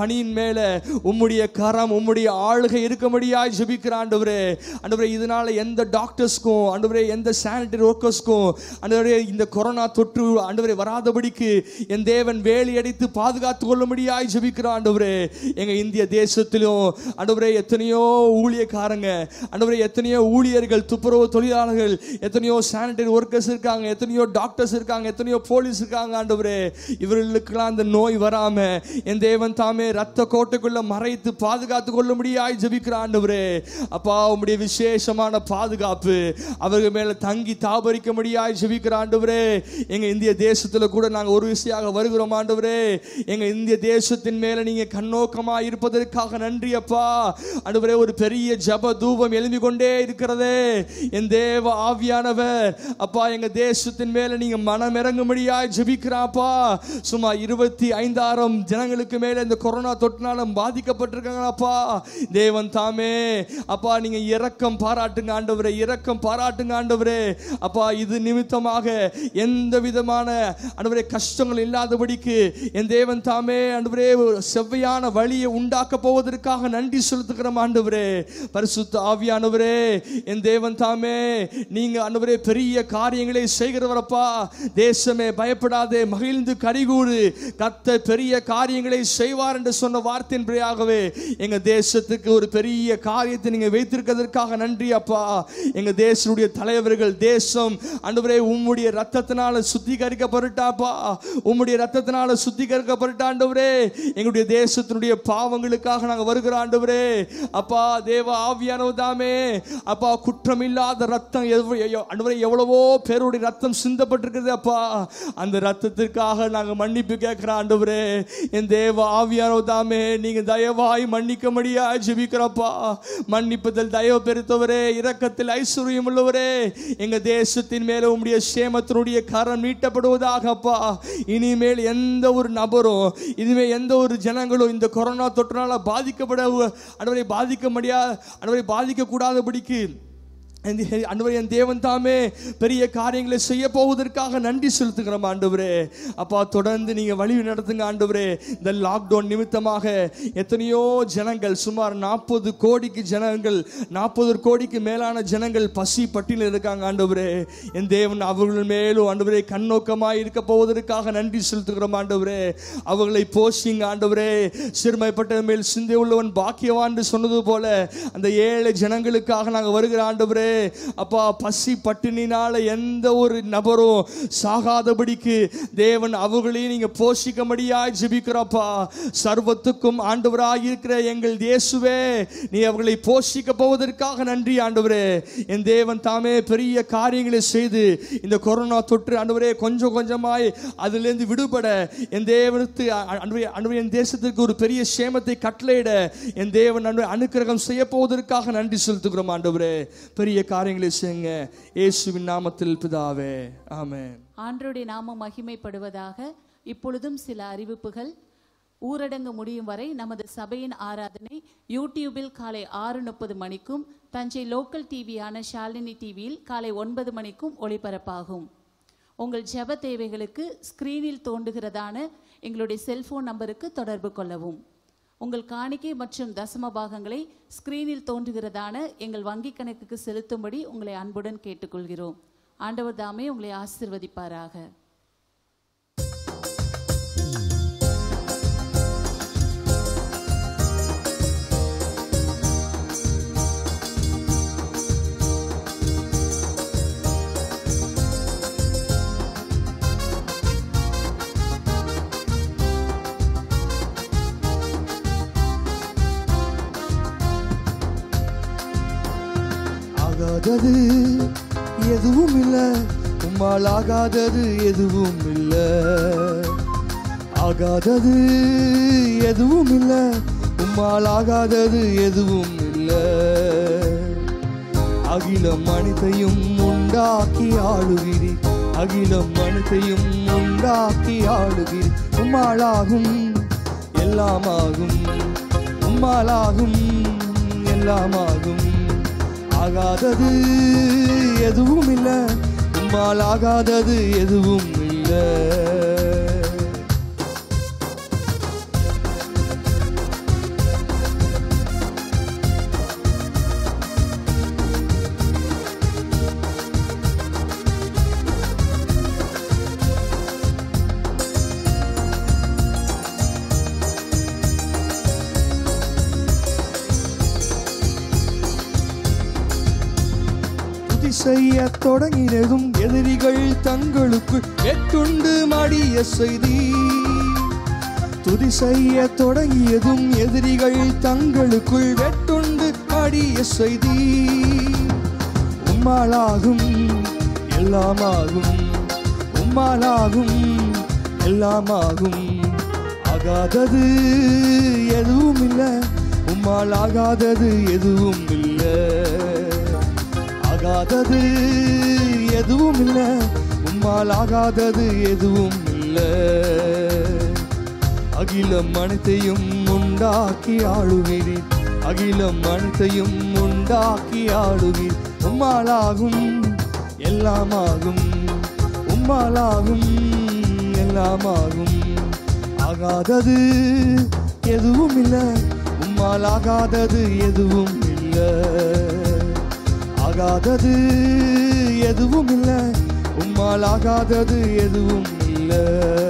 பணியின் மேல உம்முடைய கரம் உம்முடைய ஆளுகை இருக்கும்படியாய் ஜெபிக்கிற ஆண்டவரே ஆண்டவரே இதனால எந்த டாக்டர்ஸ்க்கும் ஆண்டவரே எந்த சானிட்டரி ஒர்க்கர்ஸ்க்கும் ஆண்டவரே இந்த கொரோனா தொற்று ஆண்டவரே வராதபடிக்கு என் தேவன் வேலி அடித்து பாதுகாத்து கொள்ளும்படியாய் ஜெபிக்கிற ஆண்டவரே எங்க இந்திய தேசத்திலும் ஆண்டவரே எத்தனையோ ஊழியக்காரங்க ஆண்டவரே எத்தனையோ ஊழியர்கள் துப்புரவு தொழிலாளர்கள் எத்தனையோ சானிட்டரி ஒர்க்கர்ஸ் இருக்காங்க எத்தனையோ டாக்டர்ஸ் இருக்காங்க எத்தனையோ போலீஸ் இருக்காங்க ஆண்டவரே இவர்களுக்கெல்லாம் அந்த நோய் வராம என் தேவன் தாமே ரத்த கோட்டைக்குள்ள மறைத்து பாதுகாத்து கொள்ளும்படியாய் ஜெபிக்கிற ஆண்டவரே அப்பா உம்முடைய விசேஷமான பாதுகாப்பு அவர்கள் மேல தங்கி தாபரிக்கும்படியாய் ஜெபிக்கிற ஆண்டவரே எங்க இந்திய தேசத்துல கூட நாங்க ஒரு விஷயாக வருகிறோம் ஆண்டவரே எங்க இந்திய தேசத்தின் மேல நீங்க கண்ணோக்கமா இருப்பதற்காக நன்றி அப்பா ஆண்டவரே ஒரு பெரிய ஜப தூபம் எழும்பி கொண்டே இருக்கிறதே என் தேவ ஆவியானவர் அப்பா எங்க தேசத்தின் மேல நீங்க மனம் இறங்கும்படியாய் ஜெபிக்கிறாப்பா சும்மா இருபத்தி ஐந்தாயிரம் ஜனங்களுக்கு மேல இந்த கொரோனா தொற்றினால பாதிக்கப்பட்டிருக்காங்களாப்பா தேவன் தாமே அப்பா நீங்க இரக்கம் பாராட்டுங்க ஆண்டவரே இரக்கம் பாராட்டுங்க ஆண்டவரே அப்பா இது நிமித்தமாக எந்த விதமான ஆண்டவரே கஷ்டங்கள் இல்லாதபடிக்கு என் தேவன் தாமே ஆண்டவரே ஒரு செவ்வையான வழியை உண்டாக்க போவதற்காக நன்றி செலுத்துகிறோம் ஆண்டவரே பரிசுத்த ஆவியானவரே என் தேவன் தாமே நீங்க ஆண்டவரே பெரிய காரியங்களை செய்கிறவரப்பா தேசமே பயப்படாதே மகிழ்ந்து கரிகூறு கத்த பெரிய காரியங்களை செய்வார் என்று சொன்ன வார்த்தையின்படியாகவே எங்க தேசத்துக்கு ஒரு பெரிய காரியத்தை நீங்க வைத்திருக்கிறதற்காக நன்றி அப்பா எங்க தேசனுடைய தலைவர்கள் தேசம் ஆண்டவரே உம்முடைய ரத்தத்தினால சுத்திகரிக்கப்பட்டுட்டாப்பா உம்முடைய ரத்தத்தினால சுத்திகரிக்கப்பட்ட ஆண்டவரே எங்களுடைய தேசத்தினுடைய பாவங்களுக்காக நாங்க வருகிற ஆண்டவரே அப்பா தேவ ஆவியானவர் தாமே அப்பா குற்றமில்லாத ரத்தம் எவ்வ- எவ்வ- ஆண்டவரே எவ்வளவோ பேருடைய ரத்தம் சிந்தப்பட்டிருக்குது அப்பா அந்த ரத்தத்திற்காக நாங்க மன்னிப்பு கேட்கிற ஆண்டவரே என் தேவ ஆவியானவர் தாமே நீங்க தயவாய் மன்னிக்க முடியா ஜெபிக்கிறப்பா மன்னிப்பதில் தயவு பெருத்தவரே இரக்கத்தில் ஐஸ்வர்யம் உள்ளவரே எங்க தேசத்தின் மேல உம்முடைய சேமத்தினுடைய கரம் நீட்டப்படுவதாக அப்பா இனிமேல் எந்த ஒரு நபரும் இனிமேல் எந்த ஒரு ஜனங்களும் இந்த கொரோனா தொற்றினால பாதிக்கப்பட அனுவரை பாதிக்க முடியா அனுவரை பாதிக்க கூடாதபடிக்கு அன்றுவரை என் தேவன் தாமே பெரிய காரியங்களை செய்ய போவதற்காக நன்றி செலுத்துகிறோம் ஆண்டவரே அப்பா தொடர்ந்து நீங்க வழி நடத்துங்க ஆண்டவரே இந்த லாக்டவுன் நிமித்தமாக எத்தனையோ ஜனங்கள் சுமார் நாற்பது கோடிக்கு ஜனங்கள் நாற்பது கோடிக்கு மேலான ஜனங்கள் பசி பட்டியலில் இருக்காங்க ஆண்டவரே என் தேவன் அவர்கள் மேலும் ஆண்டவரே கண்ணோக்கமாய் இருக்க போவதற்காக நன்றி செலுத்துகிறோம் ஆண்டவரே அவர்களை போஷிங்க ஆண்டவரே சிறுமைப்பட்ட மேல் சிந்தை உள்ளவன் பாக்கியவான் சொன்னது போல அந்த ஏழை ஜனங்களுக்காக நாங்கள் வருகிற ஆண்டவரே அப்பா பசி பட்டினினால எந்த ஒரு நபரும் சாகாதபடிக்கு தேவன் அவர்களையும் நீங்க போஷிக்கும்படியாய் ஜெபிக்கிறப்பா சர்வத்துக்கும் ஆண்டவராய் இருக்கிற எங்கள் இயேசுவே நீ அவர்களை போஷிக்க போவதற்காக நன்றி ஆண்டவரே என் தேவன் தாமே பெரிய காரியங்களை செய்து இந்த கொரோனா தொற்று ஆண்டவரே கொஞ்சம் கொஞ்சமாய் அதிலிருந்து விடுபட என் தேவனுக்கு அன்றைய அன்றைய என் தேசத்திற்கு ஒரு பெரிய சேமத்தை கட்டளையிட என் தேவன் அன்றைய அனுக்கிரகம் செய்ய போவதற்காக நன்றி செலுத்துகிறோம் ஆண்டவரே பெரிய காரியங்களை செய்யுங்க இயேசுவின் நாமத்தில் பிதாவே ஆமென் ஆண்டருடைய நாமம் மகிமைப்படுவதாக இப்பொழுதும் சில அறிவிப்புகள் ஊரடங்கு முடியும் வரை நமது சபையின் ஆராதனை யூடியூபில் காலை ஆறு முப்பது மணிக்கும் தஞ்சை லோக்கல் டிவியான ஷாலினி டிவியில் காலை ஒன்பது மணிக்கும் ஒளிபரப்பாகும் உங்கள் ஜெப தேவைகளுக்கு ஸ்கிரீனில் தோன்றுகிறதான எங்களுடைய செல்போன் நம்பருக்கு தொடர்பு கொள்ளவும் உங்கள் காணிக்கை மற்றும் தசம பாகங்களை ஸ்கிரீனில் தோன்றுகிறதான எங்கள் வங்கி கணக்குக்கு செலுத்தும்படி உங்களை அன்புடன் கேட்டுக்கொள்கிறோம் ஆண்டவர் தாமே உங்களை ஆசிர்வதிப்பாராக ஆகாதது எதுவும் இல்ல உம்மால் ஆகாதது எதுவும் இல்ல ஆகாதது எதுவும் இல்ல உம்மால் ஆகாதது எதுவும் இல்ல அகிலம் அனைத்தையும் உண்டாக்கி ஆளுகிறீர் அகிலம் அனைத்தையும் உண்டாக்கி ஆளுகிறீர் உம்மாளாகும் எல்லாமாகும் உம்மாளாகும் எல்லாமாகும் ஆகாதது எதுவும் இல்ல உம்மால் ஆகாதது எதுவும் இல்லை துதி செய்ய தொடங்கினதும் எதிரிகள் தங்களுக்குள் வெட்டுண்டு மடிய செய்தி துதி செய்ய தொடங்கியதும் எதிரிகள் தங்களுக்குள் வெட்டுண்டு மடிய செய்தி உம்மாலாகும் எல்லாமாகும் உம்மாலாகும் எல்லாமாகும் ஆகாதது எதுவும் இல்லை உம்மால் ஆகாதது எதுவும் இல்லை ஆகாதது எதுவும் இல்லை உம்மால் ஆகாதது எதுவும் இல்லை அகிலம் அனைத்தையும் உண்டாக்கி ஆளுகிறீர் அகிலம் அனைத்தையும் உண்டாக்கி ஆளுகிறீர் உம்மாலாகும் எல்லாமாகும் உம்மாலாகும் எல்லாமாகும் ஆகாதது எதுவும் இல்லை உம்மால் ஆகாதது எதுவும் இல்லை ஆகாதது எதுவும் இல்லை உம்மால் ஆகாதது எதுவும் இல்லை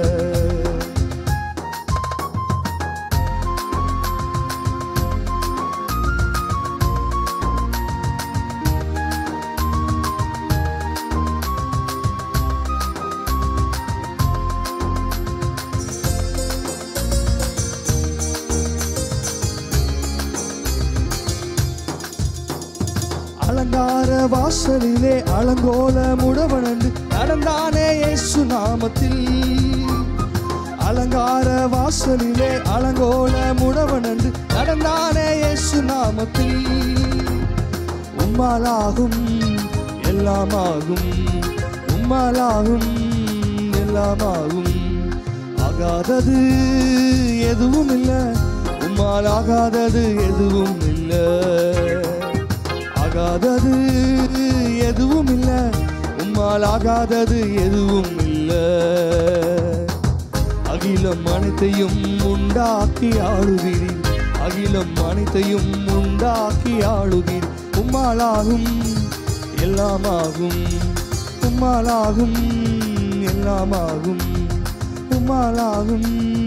அலங்கார வாசலிலே அலங்கோல முடவனந்து நடந்தானே இயேசு நாமத்தில் அலங்கார வாசலிலே அலங்கோல முடவனந்து நடந்தானே இயேசு நாமத்தில் உம்மாலாகும் எல்லாமாகும் உம்மாலாகும் எல்லாமாகும் ஆகாதது எதுவும் இல்லை உம்மால் ஆகாதது எதுவும் இல்லை ஆகாதது எதுவும் இல்லை உம்மால் ஆகாதது எதுவும் இல்லை அகிலம் அனைத்தையும் உண்டாக்கி ஆளுகிறீர் அகிலம் அனைத்தையும் உண்டாக்கி ஆளுகிறீர் உம்மாலாகும் எல்லாமாகும் உம்மாலாகும் எல்லாமாகும் உம்மாலாகும்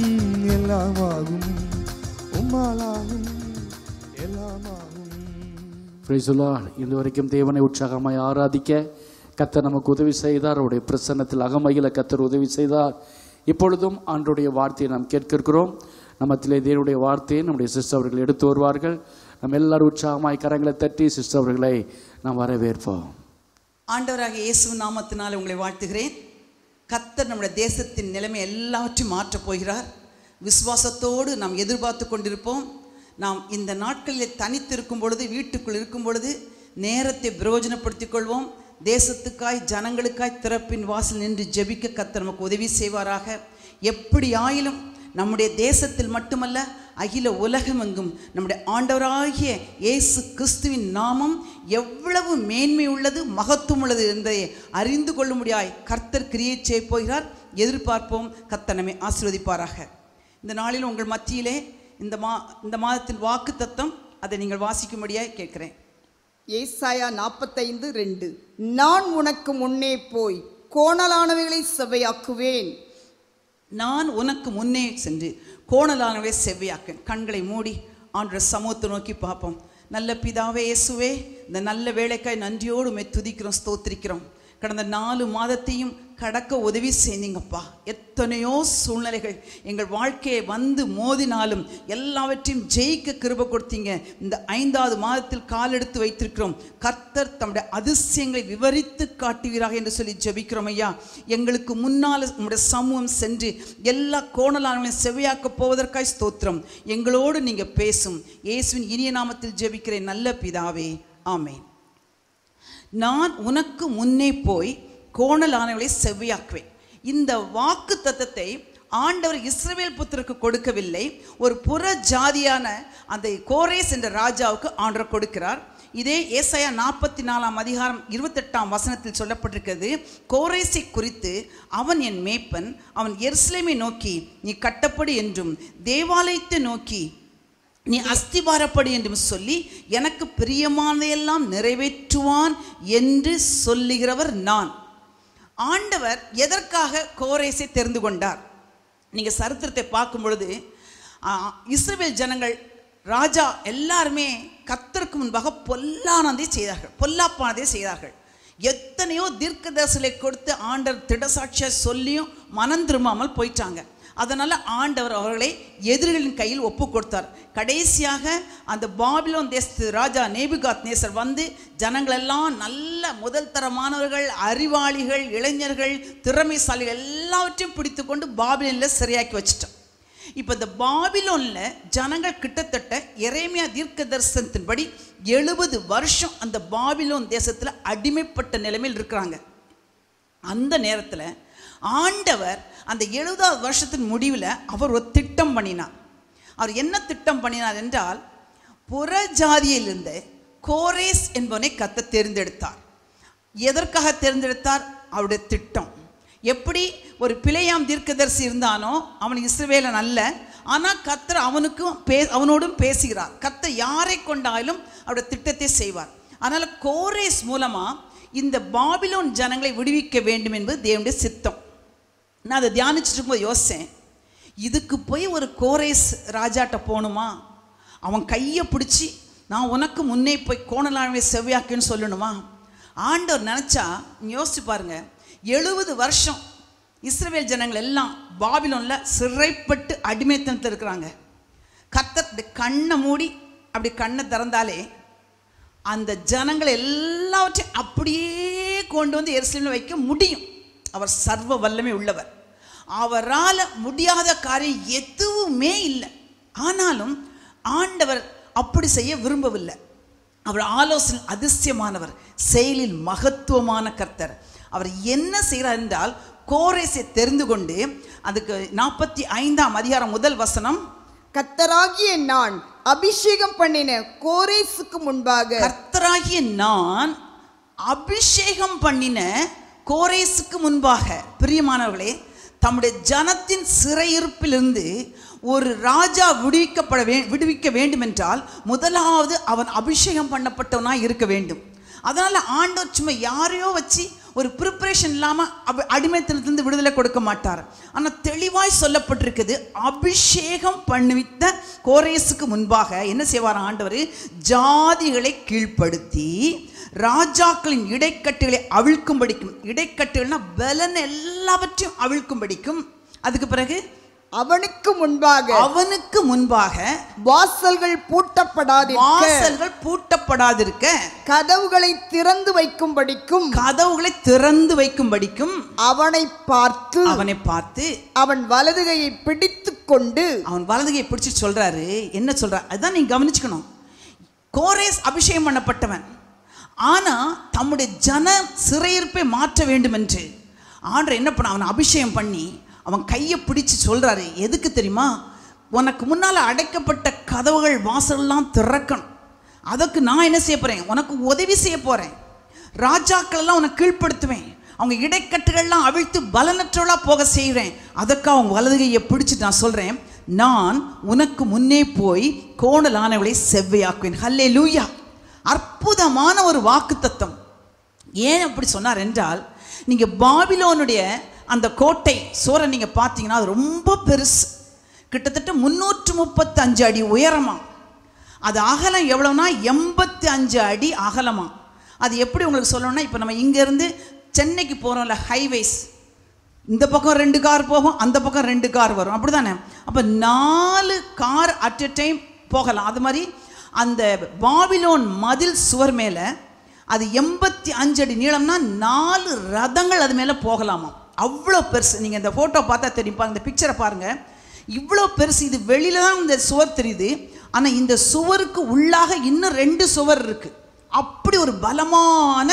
எல்லாமாகும் உம்மாலாகும் எல்லாமாகும் பிரைசுலா இன்று வரைக்கும் தேவனை உற்சாகமாய் ஆராதிக்க கத்தர் நமக்கு உதவி செய்தார் அவருடைய பிரசன்னத்தில் அகமையில கத்தர் உதவி செய்தார் இப்பொழுதும் ஆண்டுடைய வார்த்தையை நாம் கேட்க இருக்கிறோம் நம்மத்திலே தேவனுடைய வார்த்தையை நம்முடைய சிஸ்டர் அவர்கள் எடுத்து வருவார்கள் நம்ம எல்லாரும் உற்சாகமாய் கரங்களை தட்டி சிஸ்டர் அவர்களை நாம் வரவேற்போம் ஆண்டவராக இயேசு நாமத்தினால் உங்களை வாழ்த்துகிறேன் கத்தர் நம்முடைய தேசத்தின் நிலைமை எல்லாவற்றையும் மாற்றப் போகிறார் விசுவாசத்தோடு நாம் எதிர்பார்த்து கொண்டிருப்போம் நாம் இந்த நாட்களில் தனித்திருக்கும் பொழுது வீட்டுக்குள் இருக்கும் பொழுது நேரத்தை பிரயோஜனப்படுத்திக் கொள்வோம் தேசத்துக்காய் ஜனங்களுக்காய் திறப்பின் வாசல் நின்று ஜெபிக்க கத்தர் நமக்கு உதவி செய்வாராக எப்படி ஆயிலும் நம்முடைய தேசத்தில் மட்டுமல்ல அகில உலகமெங்கும் நம்முடைய ஆண்டவராகிய இயேசு கிறிஸ்துவின் நாமம் எவ்வளவு மேன்மை உள்ளது மகத்துவம் உள்ளது என்பதை அறிந்து கொள்ளும்படியாய் கர்த்தர் கிரியை செய்ய போகிறார் எதிர்பார்ப்போம் கர்த்தர் நம்மை ஆசீர்வதிப்பாராக இந்த நாளில் உங்கள் மத்தியிலே இந்த மா இந்த மாதத்தின் வாக்கு தத்தம் அதை நீங்கள் வாசிக்கும்படியாய் கேட்கிறேன் ஏசாயா நாற்பத்தைந்து ரெண்டு நான் உனக்கு முன்னே போய் கோணலானவைகளை செவ்வையாக்குவேன் நான் உனக்கு முன்னே சென்று கோணலானவை செவ்வையாக்கேன் கண்களை மூடி ஆண்டு சமூகத்தை நோக்கி பார்ப்போம் நல்ல பிதாவே இயேசுவே இந்த நல்ல வேலைக்காய் நன்றியோடு மே துதிக்கிறோம் ஸ்தோத்திரிக்கிறோம் கடந்த நாலு மாதத்தையும் கடக்க உதவி செய்தீங்கப்பா எத்தனையோ சூழ்நிலைகள் எங்கள் வாழ்க்கையை வந்து மோதினாலும் எல்லாவற்றையும் ஜெயிக்க கிருப கொடுத்தீங்க இந்த ஐந்தாவது மாதத்தில் காலெடுத்து வைத்திருக்கிறோம் கர்த்தர் தம்முடைய அதிசயங்களை விவரித்து காட்டுவீராக என்று சொல்லி ஜெபிக்கிறோம் ஐயா எங்களுக்கு முன்னால் உம்முடைய சமூகம் சென்று எல்லா கோணலானவங்களையும் செவ்வையாக்க போவதற்காய் ஸ்தோத்திரம் எங்களோடு நீங்க பேசும் இயேசுவின் இனிய நாமத்தில் ஜெபிக்கிறேன் நல்ல பிதாவே ஆமென் நான் உனக்கு முன்னே போய் கோணலானவளை செவ்வியாக்குவேன் இந்த வாக்கு தத்தத்தை ஆண்டவர் இஸ்ரவேல் புத்தருக்கு கொடுக்கவில்லை ஒரு புற ஜாதியான அந்த கோரேஸ் என்ற ராஜாவுக்கு ஆண்டவர் கொடுக்கிறார் இதே ஏசாயா நாற்பத்தி நாலாம் அதிகாரம் இருபத்தெட்டாம் வசனத்தில் சொல்லப்பட்டிருக்கிறது கோரேசை குறித்து அவன் என் மேய்ப்பன் அவன் எருசலேமை நோக்கி நீ கட்டப்படு என்றும் தேவாலயத்தை நோக்கி நீ அஸ்திபாரப்படு என்றும் சொல்லி எனக்கு பிரியமானதையெல்லாம் நிறைவேற்றுவான் என்று சொல்லுகிறவர் நான் ஆண்டவர் எதற்காக கோரேசை தெரிந்து கொண்டார் நீங்க சரித்திரத்தை பார்க்கும் பொழுது ஆ, இஸ்ரவேல் ஜனங்கள் ராஜா எல்லாருமே கத்தருக்கு முன்பாக பொல்லானதை செய்தார்கள் பொல்லாப்பானதை செய்தார்கள் எத்தனையோ தீர்க்கதரிசலை கொடுத்து ஆண்டவர் திடசாட்சியா சொல்லியும் மனம் திரும்பாமல் போயிட்டாங்க அதனால ஆண்டவர் அவர்களை எதிரிகளின் கையில் ஒப்பு கொடுத்தார் கடைசியாக அந்த பாபிலோன் தேசத்து ராஜா நேபுகாத் நேசர் வந்து ஜனங்களெல்லாம் நல்ல முதல் தரமானவர்கள் அறிவாளிகள் இளைஞர்கள் திறமைசாலிகள் எல்லாவற்றையும் பிடித்து கொண்டு பாபிலோனில் சரியாக்கி வச்சிட்டான் இப்போ இந்த பாபிலோன்ல ஜனங்கள் கிட்டத்தட்ட எரேமியா தீர்க்க தரிசனத்தின்படி எழுபது வருஷம் அந்த பாபிலோன் தேசத்துல அடிமைப்பட்ட நிலைமையில் இருக்கிறாங்க அந்த நேரத்துல ஆண்டவர் அந்த எழுபதாவது வருஷத்தின் முடிவில் அவர் ஒரு திட்டம் பண்ணினார் அவர் என்ன திட்டம் பண்ணினார் என்றால் புறஜாதியிலிருந்த கோரேஸ் என்பவனை கத்த தேர்ந்தெடுத்தார் எதற்காக தேர்ந்தெடுத்தார் அவருடைய திட்டம் எப்படி ஒரு பிழையாம் தீர்க்கதரிசி இருந்தானோ அவன் இஸ்ரவேலன் அல்ல ஆனால் கத்தர் அவனுக்கும் பே அவனோடும் பேசுகிறார் கத்தர் யாரை கொண்டாலும் அவருடைய திட்டத்தை செய்வார் அதனால் கோரேஸ் மூலமா இந்த பாபிலோன் ஜனங்களை விடுவிக்க வேண்டும் என்பது தேவனுடைய சித்தம் நான் அதை தியானிச்சுட்டு இருக்கும்போது யோசித்தேன் இதுக்கு போய் ஒரு கோரேஸ் ராஜாட்ட போகணுமா அவன் கையை பிடிச்சி நான் உனக்கு முன்னே போய் கோணலானவை செவ்வியாக்குன்னு சொல்லணுமா ஆண்டவர் நினச்சா யோசிச்சு பாருங்க எழுபது வருஷம் இஸ்ரவேல் ஜனங்கள் எல்லாம் பாபிலோனில் சிறைப்பட்டு அடிமைத்தனத்தில் இருக்கிறாங்க கர்த்தர் இப்படி கண்ணை மூடி அப்படி கண்ணை திறந்தாலே அந்த ஜனங்களை எல்லாவற்றையும் அப்படியே கொண்டு வந்து எருசலேமில் வைக்க முடியும் அவர் சர்வ வல்லமை உள்ளவர் அவரால் முடியாத காரியம் எதுவுமே இல்லை ஆனாலும் ஆண்டவர் அப்படி செய்ய விரும்பவில்லை அவர் ஆலோசனை அதிசயமானவர் செயலில் மகத்துவமான கர்த்தர் அவர் என்ன செய்கிறார் என்றால் கோரேசை தெரிந்து கொண்டு அதுக்கு நாற்பத்தி ஐந்தாம் அதிகாரம் முதல் வசனம் கத்தராகிய நான் அபிஷேகம் பண்ணின கோரேசுக்கு முன்பாக கர்த்தராகிய நான் அபிஷேகம் பண்ணின கோரேசுக்கு முன்பாக பிரியமானவர்களே தம்முடைய ஜனத்தின் சிறையிருப்பிலிருந்து ஒரு ராஜா விடுவிக்கப்பட வே விடுவிக்க வேண்டும் என்றால் முதலாவது அவன் அபிஷேகம் பண்ணப்பட்டவனாய் இருக்க வேண்டும் அதனால ஆண்டவர் சும்மா யாரையோ வச்சு ஒரு ப்ரிப்பரேஷன் இல்லாமல் அப அடிமைத்தனத்திலிருந்து விடுதலை கொடுக்க மாட்டார் ஆனால் தெளிவாய் சொல்லப்பட்டிருக்குது அபிஷேகம் பண்ணுவித்த கோரேசுக்கு முன்பாக என்ன செய்வார் ஆண்டவர் ஜாதிகளை கீழ்ப்படுத்தி ராஜாக்களின் இடைக்கட்டுகளை அவிழ்க்கும்படிக்கும் இடைக்கட்டுகள்னா பலன் எல்லாவற்றையும் அவிழ்க்கும்படிக்கும் அதுக்கு பிறகு அவனுக்கு முன்பாக அவனுக்கு முன்பாக வாசல்கள் பூட்டப்படாதிருக்க வாசல்கள் பூட்டப்படாதிருக்க கதவுகளை திறந்து வைக்கும்படிக்கும் கதவுகளை திறந்து வைக்கும்படிக்கும் அவனை பார்த்து அவனை பார்த்து அவன் வலதுகையை பிடித்துக் கொண்டு அவன் வலதுகையை பிடிச்சு சொல்றாரு என்ன சொல்றார் அதுதான் நீங்க கவனிச்சுக்கணும் கோரேஸ் அபிஷேகம் பண்ணப்பட்டவன் ஆனா தம்முடைய ஜன சிறையிருப்பை மாற்ற வேண்டும் என்று ஆண்டவர் என்ன பண்ண அவனை அபிஷேகம் பண்ணி அவன் கையை பிடிச்சு சொல்றாரு எதுக்கு தெரியுமா உனக்கு முன்னால அடைக்கப்பட்ட கதவுகள் வாசல்லாம் திறக்கணும் அதுக்கு நான் என்ன செய்ய போறேன் உனக்கு உதவி செய்ய போறேன் ராஜாக்கள் எல்லாம் உனக்கு கீழ்ப்படுத்துவேன் அவங்க இடைக்கட்டுகள்லாம் அவிழ்த்து பலனற்றவளா போக செய்கிறேன் அதற்காக அவங்க வலதுகையை பிடிச்சு நான் சொல்றேன் நான் உனக்கு முன்னே போய் கோணலானவளை செவ்வையாக்குவேன் ஹல்லே லூயா அற்புதமான ஒரு வாக்கு தத்தம் ஏன் அப்படி சொன்னார் என்றால் நீங்க பாபிலோனுடைய அந்த கோட்டை சோரை நீங்க பார்த்தீங்கன்னா அது ரொம்ப பெருசு கிட்டத்தட்ட முன்னூற்று முப்பத்தி அஞ்சு அடி உயரமா அது அகலம் எவ்வளோனா எண்பத்தி அஞ்சு அடி அகலமா அது எப்படி உங்களுக்கு சொல்லணும்னா இப்போ நம்ம இங்கேருந்து சென்னைக்கு போகிறோம்ல ஹைவேஸ் இந்த பக்கம் ரெண்டு கார் போகும் அந்த பக்கம் ரெண்டு கார் வரும் அப்படிதானே அப்போ நாலு கார் அட் எ டைம் போகலாம் அது மாதிரி அந்த பாபிலோன் மதில் சுவர் மேலே அது எண்பத்தி அஞ்சு அடி நீளம்னா நாலு ரதங்கள் அது மேலே போகலாமா அவ்வளோ பெருசு நீங்கள் இந்த ஃபோட்டோ பார்த்தா தெரியும் பாருங்க இந்த பிக்சரை பாருங்கள் இவ்வளோ பெருசு இது வெளியில தான் இந்த சுவர் தெரியுது ஆனால் இந்த சுவருக்கு உள்ளாக இன்னும் ரெண்டு சுவர் இருக்கு அப்படி ஒரு பலமான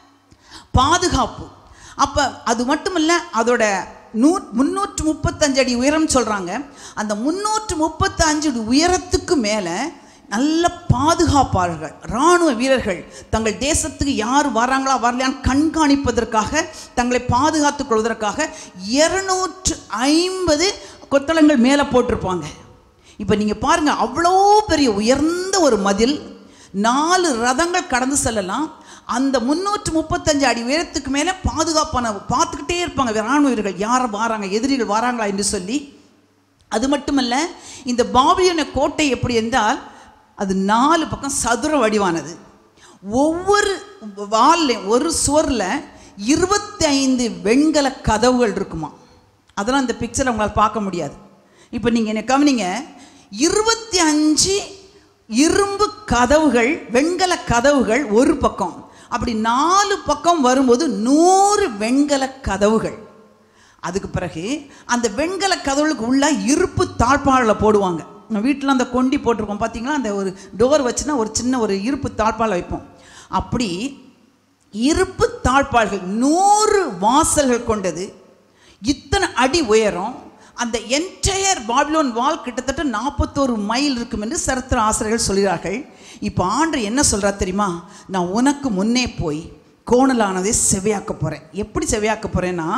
பாதுகாப்பு அப்போ அது மட்டும் இல்லை அதோட நூ முந்நூற்று முப்பத்தஞ்சு அடி உயரம் சொல்கிறாங்க அந்த முந்நூற்று முப்பத்தஞ்சு அடி உயரத்துக்கு மேலே நல்ல பாதுகாப்பாளர்கள் இராணுவ வீரர்கள் தங்கள் தேசத்துக்கு யார் வராங்களா வரலையான்னு கண்காணிப்பதற்காக தங்களை பாதுகாத்துக் கொள்வதற்காக இருநூற்று ஐம்பது கொத்தளங்கள் மேலே போட்டிருப்பாங்க இப்போ நீங்கள் பாருங்க அவ்வளோ பெரிய உயர்ந்த ஒரு மதில் நாலு ரதங்கள் கடந்து செல்லலாம் அந்த முன்னூற்று முப்பத்தஞ்சு அடி உயரத்துக்கு மேலே பாதுகாப்பான பார்த்துக்கிட்டே இருப்பாங்க இராணுவ வீரர்கள் யார் வராங்க எதிரிகள் வராங்களா என்று சொல்லி அது மட்டுமல்ல இந்த பாபிலோன கோட்டை எப்படி என்றால் அது நாலு பக்கம் சதுர வடிவானது ஒவ்வொரு வால்லையும் ஒரு சுவரில் இருபத்தி ஐந்து வெண்கல கதவுகள் இருக்குமா அதெல்லாம் இந்த பிக்சரை உங்களால் பார்க்க முடியாது இப்போ நீங்கள் என்ன கவனிங்க இருபத்தி அஞ்சு இரும்பு கதவுகள் வெண்கல கதவுகள் ஒரு பக்கம் அப்படி நாலு பக்கம் வரும்போது நூறு வெண்கல கதவுகள் அதுக்கு பிறகு அந்த வெண்கல கதவுகளுக்கு உள்ள இருப்பு தாழ்பாளை போடுவாங்க நம்ம வீட்டில் அந்த கொண்டி போட்டிருக்கோம் பார்த்தீங்களா அந்த ஒரு டோர் வச்சுன்னா ஒரு சின்ன ஒரு இருப்பு தாழ்பாலை வைப்போம் அப்படி இருப்பு தாழ்பாள்கள் நூறு வாசல்கள் கொண்டது இத்தனை அடி உயரம் அந்த என்டையர் பாபிலோன் வால் கிட்டத்தட்ட நாற்பத்தோரு மைல் இருக்கும் என்று சரித்திர ஆசிரியர்கள் சொல்கிறார்கள் இப்போ ஆண்டு என்ன சொல்றா தெரியுமா நான் உனக்கு முன்னே போய் கோணலானதை செவையாக்க போகிறேன் எப்படி செவையாக்க போகிறேன்னா